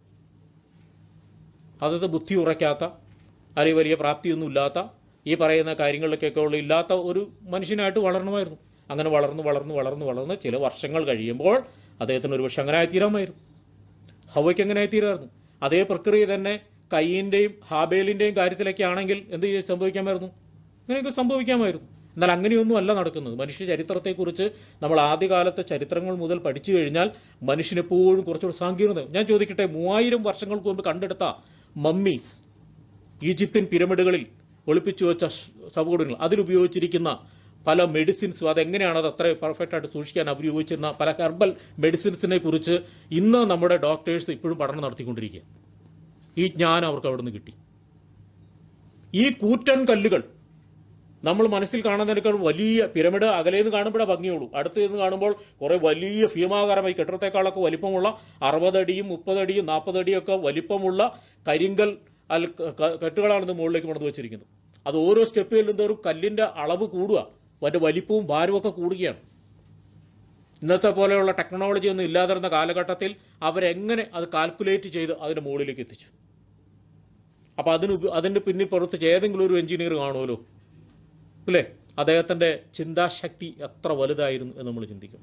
[SPEAKER 2] അതത് ബുദ്ധി ഉറയ്ക്കാത്ത അല്ലെങ്കിൽ വലിയ പ്രാപ്തിയൊന്നും ഇല്ലാത്ത ഈ പറയുന്ന കാര്യങ്ങളിലേക്കൊക്കെ ഉള്ള ഇല്ലാത്ത ഒരു മനുഷ്യനായിട്ട് വളരണമായിരുന്നു അങ്ങനെ വളർന്ന് വളർന്ന് വളർന്ന് വളർന്ന് ചില വർഷങ്ങൾ കഴിയുമ്പോൾ അദ്ദേഹത്തിന് ഒരു പക്ഷെ അങ്ങനെ ആയിത്തീരാമായിരുന്നു ഹവയ്ക്ക് അങ്ങനെ ആയിത്തീരായിരുന്നു അതേ പ്രക്രിയ തന്നെ കയ്യിൻ്റെയും ഹാബേലിൻ്റെയും കാര്യത്തിലൊക്കെ ആണെങ്കിൽ എന്ത് ചെയ്യ- സംഭവിക്കാമായിരുന്നു അങ്ങനെയൊക്കെ സംഭവിക്കാമായിരുന്നു എന്നാൽ അങ്ങനെയൊന്നും അല്ല നടക്കുന്നത് മനുഷ്യ ചരിത്രത്തെക്കുറിച്ച് നമ്മൾ ആദ്യകാലത്തെ ചരിത്രങ്ങൾ മുതൽ പഠിച്ചു കഴിഞ്ഞാൽ മനുഷ്യനെപ്പോഴും കുറച്ചുകൂടി സങ്കീർണത ഞാൻ ചോദിക്കട്ടെ മൂവായിരം വർഷങ്ങൾക്ക് മുമ്പ് കണ്ടെടുത്ത മമ്മീസ് ഈജിപ്ഷ്യൻ പിരമിഡുകളിൽ ഒളിപ്പിച്ചു വെച്ച ശവകുടങ്ങൾ അതിലുപയോഗിച്ചിരിക്കുന്ന പല മെഡിസിൻസും അതെങ്ങനെയാണ് അത് അത്ര പെർഫെക്റ്റ് ആയിട്ട് സൂക്ഷിക്കാൻ ഉപയോഗിച്ചിരുന്ന പല ഹെർബൽ മെഡിസിൻസിനെ കുറിച്ച് ഇന്ന് നമ്മുടെ ഡോക്ടേഴ്സ് ഇപ്പോഴും പഠനം നടത്തിക്കൊണ്ടിരിക്കുക ഈ ജ്ഞാനം അവർക്ക് അവിടെ നിന്ന് കിട്ടി ഈ കൂറ്റൻ കല്ലുകൾ നമ്മൾ മനസ്സിൽ കാണുന്നതിനേക്കാൾ വലിയ പിരമിഡ് അകലേന്ന് കാണുമ്പോഴേ ഭംഗിയുള്ളൂ അടുത്ത് നിന്ന് കാണുമ്പോൾ കുറെ വലിയ ഭീമാകാരമായി കെട്ടിടത്തെക്കാളൊക്കെ വലിപ്പമുള്ള അറുപതടിയും മുപ്പതടിയും നാൽപ്പതടിയും ഒക്കെ വലിപ്പമുള്ള കരിങ്കൽ അൽ ക- കെട്ടുകളാണ് ഇത് മുകളിലേക്ക് പണിത് വെച്ചിരിക്കുന്നത് അത് ഓരോ സ്റ്റെപ്പ് ചെല്ലുന്നതോറും കല്ലിന്റെ അളവ് കൂടുക അതിന്റെ വലിപ്പവും ഭാരവും ഒക്കെ കൂടുകയാണ് ഇന്നത്തെ പോലെയുള്ള ടെക്നോളജി ഒന്നും ഇല്ലാതിരുന്ന കാലഘട്ടത്തിൽ അവരെങ്ങനെ അത് കാൽക്കുലേറ്റ് ചെയ്ത് അതിന്റെ മുകളിലേക്ക് എത്തിച്ചു അപ്പൊ അതിന് ഉപ- അതിന്റെ പിന്നിൽ പുറത്ത് ഏതെങ്കിലും ഒരു എഞ്ചിനീയർ കാണുമല്ലോ അല്ലേ അദ്ദേഹത്തിന്റെ ചിന്താശക്തി എത്ര വലുതായിരുന്നു എന്ന് നമ്മൾ ചിന്തിക്കും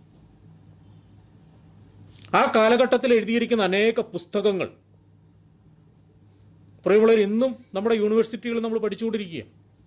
[SPEAKER 2] ആ കാലഘട്ടത്തിൽ എഴുതിയിരിക്കുന്ന അനേക പുസ്തകങ്ങൾ പ്രിയമുള്ളവർ ഇന്നും നമ്മുടെ യൂണിവേഴ്സിറ്റികളിൽ നമ്മൾ പഠിച്ചുകൊണ്ടിരിക്കുക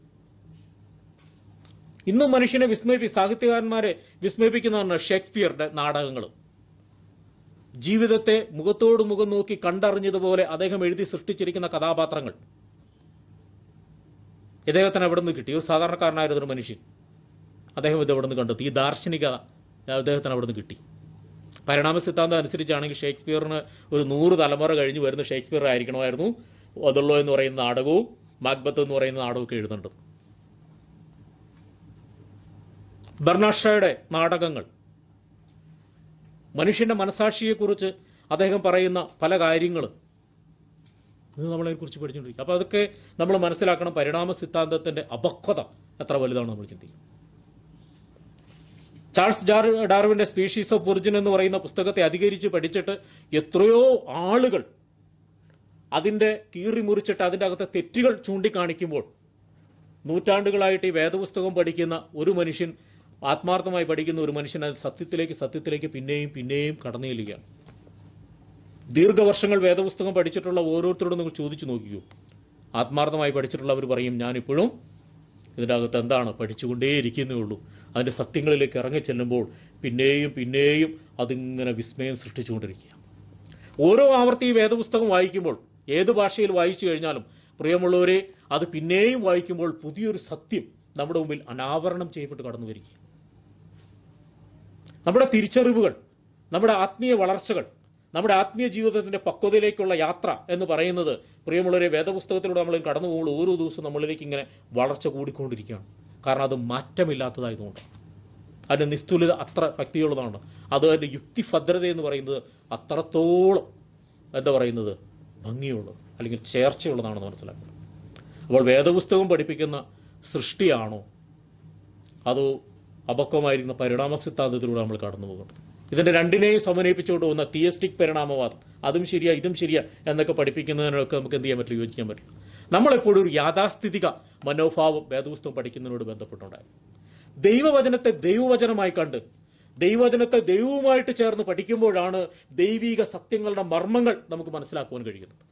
[SPEAKER 2] ഇന്നും മനുഷ്യനെ വിസ്മയിപ്പി സാഹിത്യകാരന്മാരെ വിസ്മയിപ്പിക്കുന്നതാണ് ഷേക്സ്പിയറുടെ നാടകങ്ങൾ ജീവിതത്തെ മുഖത്തോട് മുഖം നോക്കി കണ്ടറിഞ്ഞതുപോലെ അദ്ദേഹം എഴുതി സൃഷ്ടിച്ചിരിക്കുന്ന കഥാപാത്രങ്ങൾ ഇദ്ദേഹത്തിന് എവിടെ നിന്ന് കിട്ടി ഒരു സാധാരണക്കാരനായിരുന്ന ഒരു മനുഷ്യൻ അദ്ദേഹം ഇത് എവിടെ നിന്ന് കണ്ടെത്തി ഈ ദാർശനിക അദ്ദേഹത്തിന് അവിടെ നിന്ന് കിട്ടി പരിണാമ സിദ്ധാന്തം അനുസരിച്ചാണെങ്കിൽ ഷേക്സ്പിയറിന് ഒരു നൂറ് തലമുറ കഴിഞ്ഞ് വരുന്ന ഷേക്സ്പിയർ ആയിരിക്കണമായിരുന്നു ഒതുള്ളോ എന്ന് പറയുന്ന നാടകവും മാക്ബത്ത് എന്ന് പറയുന്ന നാടകമൊക്കെ എഴുതുന്നുണ്ട് ബർണാഷയുടെ നാടകങ്ങൾ മനുഷ്യന്റെ മനസാക്ഷിയെക്കുറിച്ച് അദ്ദേഹം പറയുന്ന പല കാര്യങ്ങളും ഇത് നമ്മളെ കുറിച്ച് പഠിച്ചുകൊണ്ടിരിക്കും അപ്പോൾ അതൊക്കെ നമ്മൾ മനസ്സിലാക്കണം പരിണാമ സിദ്ധാന്തത്തിന്റെ അപക്വത എത്ര വലുതാണ് നമ്മൾ ചിന്തിക്കും ചാൾസ് ഡാർ ഡാർവിന്റെ സ്പീഷീസ് ഓഫ് ഒറിജിൻ എന്ന് പറയുന്ന പുസ്തകത്തെ അധികരിച്ച് പഠിച്ചിട്ട് എത്രയോ ആളുകൾ അതിന്റെ കീറി മുറിച്ചിട്ട് അതിൻ്റെ അകത്തെ തെറ്റുകൾ ചൂണ്ടിക്കാണിക്കുമ്പോൾ നൂറ്റാണ്ടുകളായിട്ട് ഈ വേദപുസ്തകം പഠിക്കുന്ന ഒരു മനുഷ്യൻ ആത്മാർത്ഥമായി പഠിക്കുന്ന ഒരു മനുഷ്യൻ അത് സത്യത്തിലേക്ക് സത്യത്തിലേക്ക് പിന്നെയും പിന്നെയും കടന്നു ചെല്ലുകയാണ് ദീർഘവർഷങ്ങൾ വേദപുസ്തകം പഠിച്ചിട്ടുള്ള ഓരോരുത്തരോടും നിങ്ങൾ ചോദിച്ചു നോക്കിക്കൂ ആത്മാർത്ഥമായി പഠിച്ചിട്ടുള്ളവർ പറയും ഞാനിപ്പോഴും ഇതിൻ്റെ അകത്ത് എന്താണ് പഠിച്ചുകൊണ്ടേയിരിക്കുന്നേ ഉള്ളൂ അതിൻ്റെ സത്യങ്ങളിലേക്ക് ഇറങ്ങി ചെല്ലുമ്പോൾ പിന്നെയും പിന്നെയും അതിങ്ങനെ വിസ്മയം സൃഷ്ടിച്ചുകൊണ്ടിരിക്കുക ഓരോ ആവർത്തി ഈ വേദപുസ്തകം വായിക്കുമ്പോൾ ഏത് ഭാഷയിൽ വായിച്ചു കഴിഞ്ഞാലും പ്രിയമുള്ളവരെ അത് പിന്നെയും വായിക്കുമ്പോൾ പുതിയൊരു സത്യം നമ്മുടെ മുമ്പിൽ അനാവരണം ചെയ്യപ്പെട്ട് കടന്നു വരിക നമ്മുടെ തിരിച്ചറിവുകൾ നമ്മുടെ ആത്മീയ വളർച്ചകൾ നമ്മുടെ ആത്മീയ ജീവിതത്തിൻ്റെ പക്വതയിലേക്കുള്ള യാത്ര എന്ന് പറയുന്നത് പ്രിയമുള്ളവരെ വേദപുസ്തകത്തിലൂടെ നമ്മൾ കടന്നു പോകുമ്പോൾ ഓരോ ദിവസവും നമ്മളിലേക്ക് ഇങ്ങനെ വളർച്ച കൂടിക്കൊണ്ടിരിക്കുകയാണ് കാരണം അത് മാറ്റമില്ലാത്തതായതുകൊണ്ട് അതിൻ്റെ നിസ്തുലിത അത്ര ഭക്തിയുള്ളതാണ് അത് അതിൻ്റെ യുക്തിഭദ്രത എന്ന് പറയുന്നത് അത്രത്തോളം എന്താ പറയുന്നത് ഭംഗിയുള്ളത് അല്ലെങ്കിൽ ചേർച്ചയുള്ളതാണെന്ന് മനസ്സിലാക്കണം അപ്പോൾ വേദപുസ്തകം പഠിപ്പിക്കുന്ന സൃഷ്ടിയാണോ അതോ അപക്വമായിരിക്കുന്ന പരിണാമ സിദ്ധാന്തത്തിലൂടെ നമ്മൾ കടന്നു പോകുന്നുണ്ട് ഇതിൻ്റെ രണ്ടിനെയും സമന്വയിപ്പിച്ചുകൊണ്ട് പോകുന്ന തിയസ്റ്റിക് പരിണാമവാദം അതും ശരിയാ ഇതും ശരിയാ എന്നൊക്കെ പഠിപ്പിക്കുന്നതിനൊക്കെ നമുക്ക് എന്ത് ചെയ്യാൻ പറ്റില്ല യോജിക്കാൻ പറ്റില്ല നമ്മളെപ്പോഴും ഒരു യാഥാസ്ഥിതിക മനോഭാവം വേദപുസ്തകം പഠിക്കുന്നതിനോട് ബന്ധപ്പെട്ടുണ്ടായിരുന്നു ദൈവവചനത്തെ ദൈവവചനമായി കണ്ട് ദൈവവചനത്തെ ദൈവവുമായിട്ട് ചേർന്ന് പഠിക്കുമ്പോഴാണ് ദൈവിക സത്യങ്ങളുടെ മർമ്മങ്ങൾ നമുക്ക് മനസ്സിലാക്കുവാൻ കഴിയുന്നത്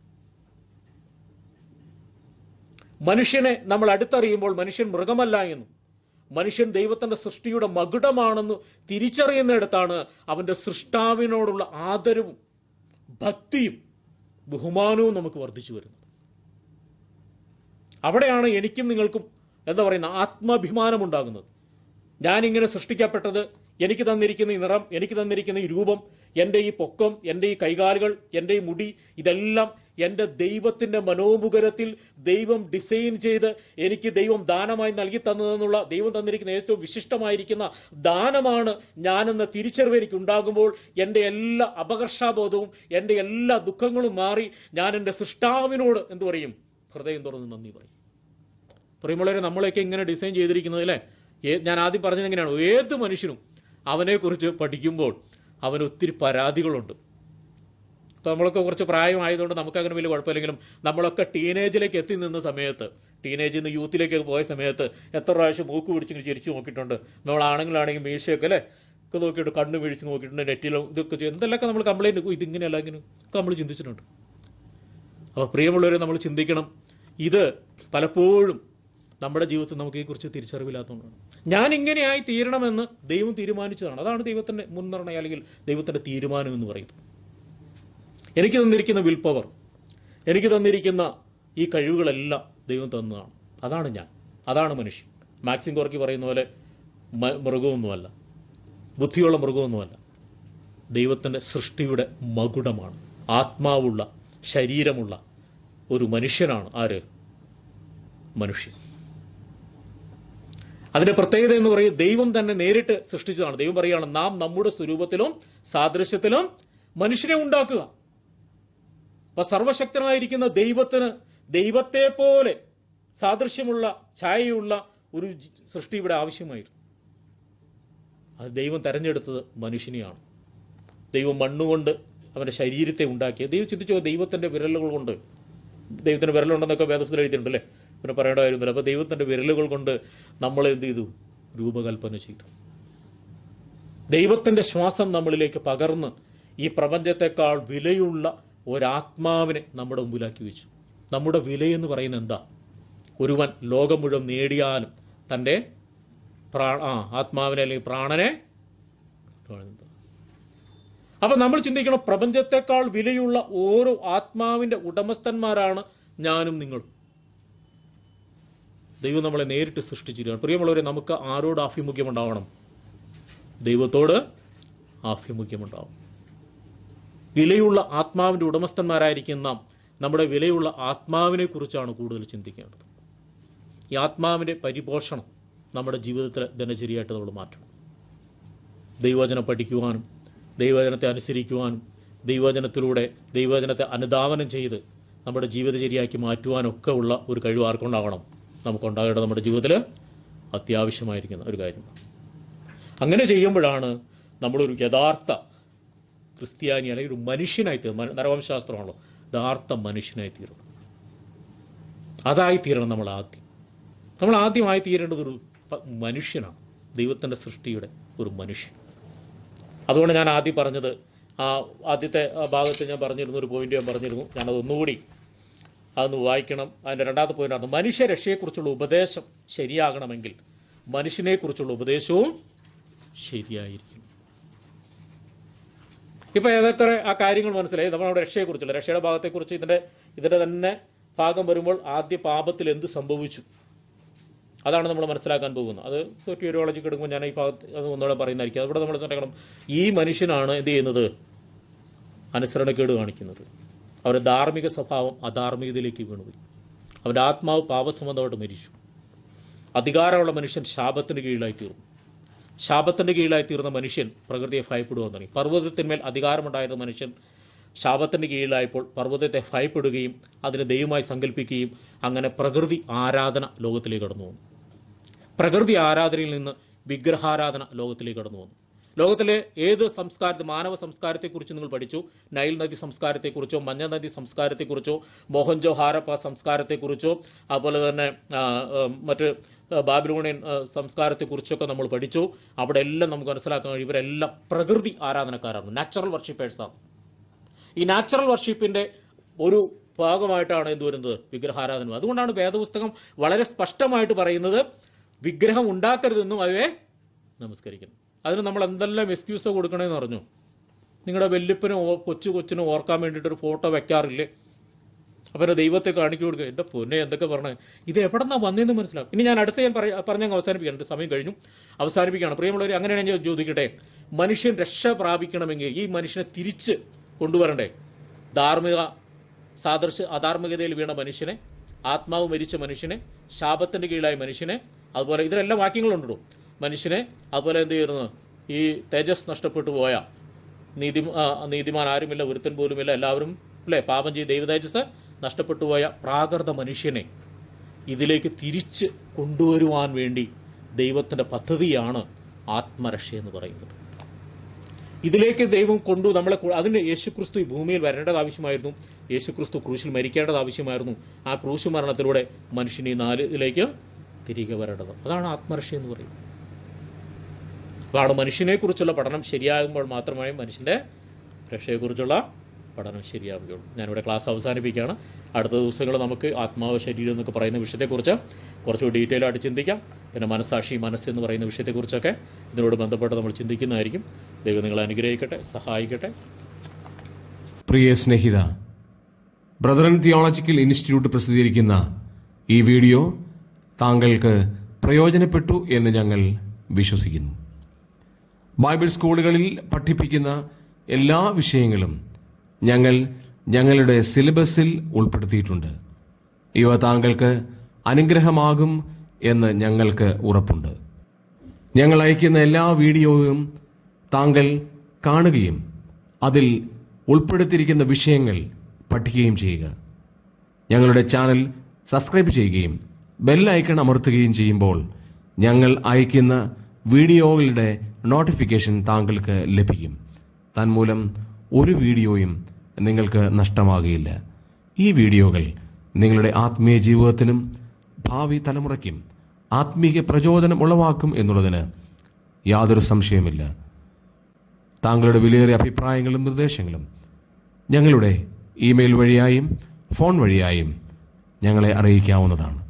[SPEAKER 2] മനുഷ്യനെ നമ്മൾ അടുത്തറിയുമ്പോൾ മനുഷ്യൻ മൃഗമല്ല എന്നും മനുഷ്യൻ ദൈവത്തിൻ്റെ സൃഷ്ടിയുടെ മകുടമാണെന്ന് തിരിച്ചറിയുന്നിടത്താണ് അവൻ്റെ സൃഷ്ടാവിനോടുള്ള ആദരവും ഭക്തിയും ബഹുമാനവും നമുക്ക് വർദ്ധിച്ചു വരുന്നത് അവിടെയാണ് എനിക്കും നിങ്ങൾക്കും എന്താ പറയുന്ന ആത്മാഭിമാനം ഉണ്ടാകുന്നത് ഞാനിങ്ങനെ സൃഷ്ടിക്കപ്പെട്ടത് എനിക്ക് തന്നിരിക്കുന്ന ഈ നിറം എനിക്ക് തന്നിരിക്കുന്ന ഈ രൂപം എൻ്റെ ഈ പൊക്കം എൻ്റെ ഈ കൈകാലുകൾ എൻ്റെ ഈ മുടി ഇതെല്ലാം എൻ്റെ ദൈവത്തിൻ്റെ മനോമുഖരത്തിൽ ദൈവം ഡിസൈൻ ചെയ്ത് എനിക്ക് ദൈവം ദാനമായി നൽകി തന്നതെന്നുള്ള ദൈവം തന്നിരിക്കുന്ന ഏറ്റവും വിശിഷ്ടമായിരിക്കുന്ന ദാനമാണ് ഞാനെന്ന തിരിച്ചറിവ് എനിക്ക് ഉണ്ടാകുമ്പോൾ എൻ്റെ എല്ലാ അപകർഷാബോധവും എൻ്റെ എല്ലാ ദുഃഖങ്ങളും മാറി ഞാൻ എൻ്റെ സൃഷ്ടാവിനോട് എന്തു പറയും ഹൃദയം തുറന്ന് നന്ദി പറയും പ്രിയമുള്ളവരെ നമ്മളെയൊക്കെ ഇങ്ങനെ ഡിസൈൻ ചെയ്തിരിക്കുന്നത് അല്ലേ ഏ- ഞാൻ ആദ്യം പറഞ്ഞത് എങ്ങനെയാണ് ഏത് മനുഷ്യനും അവനെക്കുറിച്ച് പഠിക്കുമ്പോൾ അവന് ഒത്തിരി പരാതികളുണ്ട് ഇപ്പോൾ നമ്മളൊക്കെ കുറച്ച് പ്രായമായതുകൊണ്ട് നമുക്കങ്ങനെ വലിയ കുഴപ്പമില്ലെങ്കിലും നമ്മളൊക്കെ ടീനേജിലേക്ക് എത്തി നിന്ന സമയത്ത് ടീനേജിൽ നിന്ന് യൂത്തിലേക്ക് പോയ സമയത്ത് എത്ര പ്രാവശ്യം മൂക്ക് പിടിച്ചിങ്ങനെ ചിരിച്ചു നോക്കിയിട്ടുണ്ട് നമ്മൾ ആണുങ്ങളാണെങ്കിൽ മീശയൊക്കെ അല്ലേ ഒക്കെ നോക്കിയിട്ട് കണ്ണ് പിടിച്ച് നോക്കിയിട്ടുണ്ട് നെറ്റിലും ഇതൊക്കെ ചെയ്യും. എന്തെല്ലൊക്കെ നമ്മൾ കംപ്ലൈൻറ്റ് ഇതിങ്ങനെയല്ല ഇങ്ങനെ ഒക്കെ നമ്മൾ ചിന്തിച്ചിട്ടുണ്ട് അപ്പോൾ പ്രിയമുള്ളവരെ നമ്മൾ ചിന്തിക്കണം ഇത് പലപ്പോഴും നമ്മുടെ ജീവിതത്തിൽ നമുക്ക് ഇതിനെക്കുറിച്ച് തിരിച്ചറിവില്ലാത്തതുകൊണ്ടാണ് ഞാൻ ഇങ്ങനെയായി തീരണമെന്ന് ദൈവം തീരുമാനിച്ചതാണ് അതാണ് ദൈവത്തിൻ്റെ മുൻനിർണയം അല്ലെങ്കിൽ ദൈവത്തിൻ്റെ തീരുമാനം എന്ന് പറയുന്നത് എനിക്ക് തന്നിരിക്കുന്ന വിൽ പവർ എനിക്ക് തന്നിരിക്കുന്ന ഈ കഴിവുകളെല്ലാം ദൈവം തന്നതാണ് അതാണ് ഞാൻ അതാണ് മനുഷ്യൻ മാക്സിം കോർക്കി പറയുന്ന പോലെ മ- മൃഗമൊന്നുമല്ല ബുദ്ധിയുള്ള മൃഗമൊന്നുമല്ല ദൈവത്തിൻ്റെ സൃഷ്ടിയുടെ മകുടമാണ് ആത്മാവുള്ള ശരീരമുള്ള ഒരു മനുഷ്യനാണ് ആര് മനുഷ്യൻ അതിന്റെ പ്രത്യേകത എന്ന് പറയും ദൈവം തന്നെ നേരിട്ട് സൃഷ്ടിച്ചതാണ് ദൈവം പറയുകയാണ് നാം നമ്മുടെ സ്വരൂപത്തിലും സാദൃശ്യത്തിലും മനുഷ്യനെ ഉണ്ടാക്കുക അപ്പൊ സർവശക്തനായിരിക്കുന്ന ദൈവത്തിന് ദൈവത്തെ പോലെ സാദൃശ്യമുള്ള ഛായയുള്ള ഒരു ജി- സൃഷ്ടി ഇവിടെ ആവശ്യമായിരുന്നു അത് ദൈവം തെരഞ്ഞെടുത്തത് മനുഷ്യനെയാണ് ദൈവം മണ്ണുകൊണ്ട് അവൻ്റെ ശരീരത്തെ ഉണ്ടാക്കിയത് ദൈവം ചിന്തിച്ചോ ദൈവത്തിൻ്റെ വിരലുകൾ കൊണ്ട് ദൈവത്തിൻ്റെ വിരലുണ്ടെന്നൊക്കെ വേദത്തിൽ എഴുതിയിട്ടുണ്ട് അല്ലേ പിന്നെ പറയേണ്ട കാര്യമൊന്നുമില്ല അപ്പോൾ ദൈവത്തിൻ്റെ വിരലുകൾ കൊണ്ട് നമ്മൾ എന്ത് ചെയ്തു രൂപകൽപ്പന ചെയ്തു ദൈവത്തിൻ്റെ ശ്വാസം നമ്മളിലേക്ക് പകർന്ന് ഈ പ്രപഞ്ചത്തെക്കാൾ വിലയുള്ള ഒരാത്മാവിനെ നമ്മുടെ മുമ്പിലാക്കി വെച്ചു നമ്മുടെ വിലയെന്ന് പറയുന്നത് എന്താ ഒരുവൻ ലോകം മുഴുവൻ നേടിയാലും തൻ്റെ പ്രാ ആ ആത്മാവിനെ അല്ലെങ്കിൽ പ്രാണനെ കളയുന്നത്. അപ്പൊ നമ്മൾ ചിന്തിക്കണം പ്രപഞ്ചത്തെക്കാൾ വിലയുള്ള ഓരോ ആത്മാവിന്റെ ഉടമസ്ഥന്മാരാണ് ഞാനും നിങ്ങളും ദൈവം നമ്മളെ നേരിട്ട് സൃഷ്ടിച്ചിരിക്കുകയാണ് പ്രിയമുള്ളവരെ നമുക്ക് ആരോട് ആഭിമുഖ്യമുണ്ടാവണം ദൈവത്തോട് ആഭിമുഖ്യമുണ്ടാവും വിലയുള്ള ആത്മാവിൻ്റെ ഉടമസ്ഥന്മാരായിരിക്കും നാം നമ്മുടെ വിലയുള്ള ആത്മാവിനെ കുറിച്ചാണ് കൂടുതൽ ചിന്തിക്കേണ്ടത് ഈ ആത്മാവിൻ്റെ പരിപോഷണം നമ്മുടെ ജീവിതത്തിലെ ദിനചര്യയായിട്ട് നമ്മൾ മാറ്റണം ദൈവവചനം പഠിക്കുവാനും ദൈവവചനത്തെ അനുസരിക്കുവാനും ദൈവവചനത്തിലൂടെ ദൈവവചനത്തെ അനുധാവനം ചെയ്ത് നമ്മുടെ ജീവിതചര്യയാക്കി മാറ്റുവാനൊക്കെ ഉള്ള ഒരു കഴിവ് ആർക്കുണ്ടാവണം നമുക്കുണ്ടാകേണ്ടത് നമ്മുടെ ജീവിതത്തിൽ അത്യാവശ്യമായിരിക്കുന്ന ഒരു കാര്യമാണ് അങ്ങനെ ചെയ്യുമ്പോഴാണ് നമ്മളൊരു യഥാർത്ഥ ക്രിസ്ത്യാനി അല്ലെങ്കിൽ ഒരു മനുഷ്യനായി തീർന്നു നരവംശാസ്ത്രമാണല്ലോ യഥാർത്ഥ മനുഷ്യനായി തീരണം അതായി തീരണം നമ്മൾ ആദ്യം നമ്മൾ ആദ്യമായി തീരേണ്ടത് ഒരു പ- മനുഷ്യനാണ് ദൈവത്തിൻ്റെ സൃഷ്ടിയുടെ ഒരു മനുഷ്യൻ അതുകൊണ്ട് ഞാൻ ആദ്യം പറഞ്ഞത് ആ ആദ്യത്തെ ആ ഭാഗത്ത് ഞാൻ പറഞ്ഞിരുന്നു ഒരു പോയിന്റ് ഞാൻ പറഞ്ഞിരുന്നു ഞാനത് ഒന്നുകൂടി അതൊന്ന് വായിക്കണം അതിൻ്റെ രണ്ടാമത്തെ പോയിന്റ് മനുഷ്യ രക്ഷയെക്കുറിച്ചുള്ള ഉപദേശം ശരിയാകണമെങ്കിൽ മനുഷ്യനെക്കുറിച്ചുള്ള ഉപദേശവും ശരിയായിരിക്കും ഇപ്പോൾ ഏതൊക്കെ ആ കാര്യങ്ങൾ മനസ്സിലായി നമ്മളവിടെ രക്ഷയെക്കുറിച്ചുള്ള രക്ഷയുടെ ഭാഗത്തെക്കുറിച്ച് ഇതിൻ്റെ ഇതിൻ്റെ തന്നെ ഭാഗം വരുമ്പോൾ ആദ്യ പാപത്തിൽ എന്ത് സംഭവിച്ചു അതാണ് നമ്മൾ മനസ്സിലാക്കാൻ പോകുന്നത് അത് സോറ്റിയോളജിക്ക് എടുക്കുമ്പോൾ ഞാൻ ഈ ഭാഗത്ത് അത് ഒന്നുകൂടെ പറയുന്നതായിരിക്കും അവിടെ നമ്മൾ മനസ്സിലാക്കണം ഈ മനുഷ്യനാണ് എന്ത് ചെയ്യുന്നത് അനുസരണക്കേട് കാണിക്കുന്നത് അവരുടെ ധാർമ്മിക സ്വഭാവം അധാർമികതയിലേക്ക് വീണുപോയി അവൻ്റെ ആത്മാവ് പാപസംബന്ധമായിട്ട് മരിച്ചു അധികാരമുള്ള മനുഷ്യൻ ശാപത്തിന് കീഴിലായി തീർന്നു ശാപത്തിൻ്റെ കീഴിലായി തീർന്ന മനുഷ്യൻ പ്രകൃതിയെ ഭയപ്പെടുവാൻ തുടങ്ങി പർവ്വതത്തിന്മേൽ അധികാരമുണ്ടായിരുന്ന മനുഷ്യൻ ശാപത്തിൻ്റെ കീഴിലായപ്പോൾ പർവ്വതത്തെ ഭയപ്പെടുകയും അതിനെ ദൈവമായി സങ്കല്പിക്കുകയും അങ്ങനെ പ്രകൃതി ആരാധന ലോകത്തിലേക്ക് കടന്നു വന്നു പ്രകൃതി ആരാധനയിൽ നിന്ന് വിഗ്രഹാരാധന ലോകത്തിലേക്ക് കടന്നു വന്നു ലോകത്തിലെ ഏത് സംസ്കാരത്തെ മാനവ സംസ്കാരത്തെക്കുറിച്ച് നിങ്ങൾ പഠിച്ചു നൈൽ നദി സംസ്കാരത്തെക്കുറിച്ചോ മഞ്ഞ നദി സംസ്കാരത്തെക്കുറിച്ചോ മോഹൻജോ ഹാരപ്പ സംസ്കാരത്തെക്കുറിച്ചോ അതുപോലെ തന്നെ ആ, ആ, മറ്റ് ബാബിലോണിയൻ ആ, സംസ്കാരത്തെക്കുറിച്ചൊക്കെ നമ്മൾ പഠിച്ചു അവിടെ എല്ലാം നമുക്ക് മനസ്സിലാക്കാൻ കഴിയും ഇവരെല്ലാം പ്രകൃതി ആരാധനക്കാരാണ് നാച്ചുറൽ വർഷിപ്പേഴ്സാണ് ഈ നാച്ചുറൽ വർഷിപ്പിൻ്റെ ഒരു ഭാഗമായിട്ടാണ് എന്ത് വരുന്നത് വിഗ്രഹാരാധന അതുകൊണ്ടാണ് വേദപുസ്തകം വളരെ സ്പഷ്ടമായിട്ട് പറയുന്നത് വിഗ്രഹം ഉണ്ടാക്കരുതെന്നും അവയെ നമസ്കരിക്കണം അതിന് നമ്മൾ എന്തെല്ലാം എക്സ്ക്യൂസ് കൊടുക്കണമെന്ന് പറഞ്ഞു നിങ്ങളുടെ വല്യപ്പനും ഓ- കൊച്ചു കൊച്ചിനും ഓർക്കാൻ വേണ്ടിയിട്ട് ഒരു ഫോട്ടോ വെക്കാറില്ലേ അപ്പം എൻ്റെ ദൈവത്തെ കാണിച്ചു കൊടുക്കുക എൻ്റെ പൊന്നെ എന്തൊക്കെ പറഞ്ഞത് ഇത് എവിടെ നിന്നാണ് വന്നതെന്ന് മനസ്സിലാവും ഇനി ഞാൻ അടുത്ത ഞാൻ പറയ പറഞ്ഞങ്ങ് അവസാനിപ്പിക്കാം എൻ്റെ സമയം കഴിഞ്ഞു അവസാനിപ്പിക്കുകയാണ് പ്രിയമുള്ളവർ അങ്ങനെയാണ് ഞാൻ ചോദിക്കട്ടെ മനുഷ്യൻ രക്ഷ പ്രാപിക്കണമെങ്കിൽ ഈ മനുഷ്യനെ തിരിച്ച് കൊണ്ടുവരണ്ടേ ധാർമ്മിക സാദൃശ്യ അധാർമികതയിൽ വീണ മനുഷ്യനെ ആത്മാവ് മരിച്ച മനുഷ്യനെ ശാപത്തിൻ്റെ കീഴിലായ മനുഷ്യനെ അതുപോലെ ഇതിലെല്ലാം വാക്യങ്ങളുണ്ടോ മനുഷ്യനെ അതുപോലെ എന്ത് ചെയ്യുന്നു ഈ തേജസ് നഷ്ടപ്പെട്ടു പോയ നീതി ആ, നീതിമാൻ ആരുമില്ല ഒരുത്തൻ പോലുമില്ല എല്ലാവരും അല്ലേ പാപം ചെയ്ത് ദൈവതേജസ് നഷ്ടപ്പെട്ടു പോയ പ്രാകൃത മനുഷ്യനെ ഇതിലേക്ക് തിരിച്ച് കൊണ്ടുവരുവാൻ വേണ്ടി ദൈവത്തിൻ്റെ പദ്ധതിയാണ് ആത്മരക്ഷ എന്ന് പറയുന്നത് ഇതിലേക്ക് ദൈവം കൊണ്ടു നമ്മളെ കൊ- അതിന് യേശുക്രിസ്തു ഈ ഭൂമിയിൽ വരേണ്ടത് ആവശ്യമായിരുന്നു യേശുക്രിസ്തു ക്രൂശിൽ മരിക്കേണ്ടത് ആവശ്യമായിരുന്നു ആ ക്രൂശ് മരണത്തിലൂടെ മനുഷ്യൻ ഈ നാലിലേക്ക് തിരികെ വരേണ്ടത് അതാണ് ആത്മരക്ഷ എന്ന് പറയുന്നത് അതാണ് മനുഷ്യനെക്കുറിച്ചുള്ള പഠനം ശരിയാകുമ്പോൾ മാത്രമേ മനുഷ്യൻ്റെ രക്ഷയെക്കുറിച്ചുള്ള പഠനം ശരിയാവുകയുള്ളൂ ഞാനിവിടെ ക്ലാസ് അവസാനിപ്പിക്കുകയാണ് അടുത്ത ദിവസങ്ങൾ നമുക്ക് ആത്മാവ് ശരീരം എന്നൊക്കെ പറയുന്ന വിഷയത്തെക്കുറിച്ച് കുറച്ചുകൂടി ഡീറ്റെയിൽ ആയിട്ട് ചിന്തിക്കാം പിന്നെ മനസ്സാക്ഷി മനസ്സ് എന്ന് പറയുന്ന വിഷയത്തെക്കുറിച്ചൊക്കെ ഇതിനോട് ബന്ധപ്പെട്ട് നമ്മൾ ചിന്തിക്കുന്നതായിരിക്കും ദൈവം നിങ്ങളെ അനുഗ്രഹിക്കട്ടെ സഹായിക്കട്ടെ
[SPEAKER 1] പ്രിയ സ്നേഹിത ബ്രദറൻ തിയോളജിക്കൽ ഇൻസ്റ്റിറ്റ്യൂട്ട് പ്രസിദ്ധീകരിക്കുന്ന ഈ വീഡിയോ താങ്കൾക്ക് പ്രയോജനപ്പെട്ടു എന്ന് ഞങ്ങൾ വിശ്വസിക്കുന്നു ബൈബിൾ സ്കൂളുകളിൽ പഠിപ്പിക്കുന്ന എല്ലാ വിഷയങ്ങളും ഞങ്ങൾ ഞങ്ങളുടെ സിലബസിൽ ഉൾപ്പെടുത്തിയിട്ടുണ്ട് ഇവ താങ്കൾക്ക് അനുഗ്രഹമാകും എന്ന് ഞങ്ങൾക്ക് ഉറപ്പുണ്ട് ഞങ്ങൾ അയക്കുന്ന എല്ലാ വീഡിയോയും താങ്കൾ കാണുകയും അതിൽ ഉൾപ്പെടുത്തിയിരിക്കുന്ന വിഷയങ്ങൾ പഠിക്കുകയും ചെയ്യുക ഞങ്ങളുടെ ചാനൽ സബ്സ്ക്രൈബ് ചെയ്യുകയും ബെൽ ഐക്കൺ അമർത്തുകയും ചെയ്യുമ്പോൾ ഞങ്ങൾ അയക്കുന്ന വീഡിയോകളുടെ നോട്ടിഫിക്കേഷൻ താങ്കൾക്ക് ലഭിക്കും തന്മൂലം ഒരു വീഡിയോയും നിങ്ങൾക്ക് നഷ്ടമാകുകയില്ല ഈ വീഡിയോകൾ നിങ്ങളുടെ ആത്മീയ ജീവിതത്തിനും ഭാവി തലമുറയ്ക്കും ആത്മീയ പ്രചോദനം ഉളവാക്കും എന്നുള്ളതിന് യാതൊരു സംശയമില്ല താങ്കളുടെ വിലയേറിയ അഭിപ്രായങ്ങളും നിർദ്ദേശങ്ങളും ഞങ്ങളുടെ ഇമെയിൽ വഴിയായും ഫോൺ വഴിയായും ഞങ്ങളെ അറിയിക്കാവുന്നതാണ്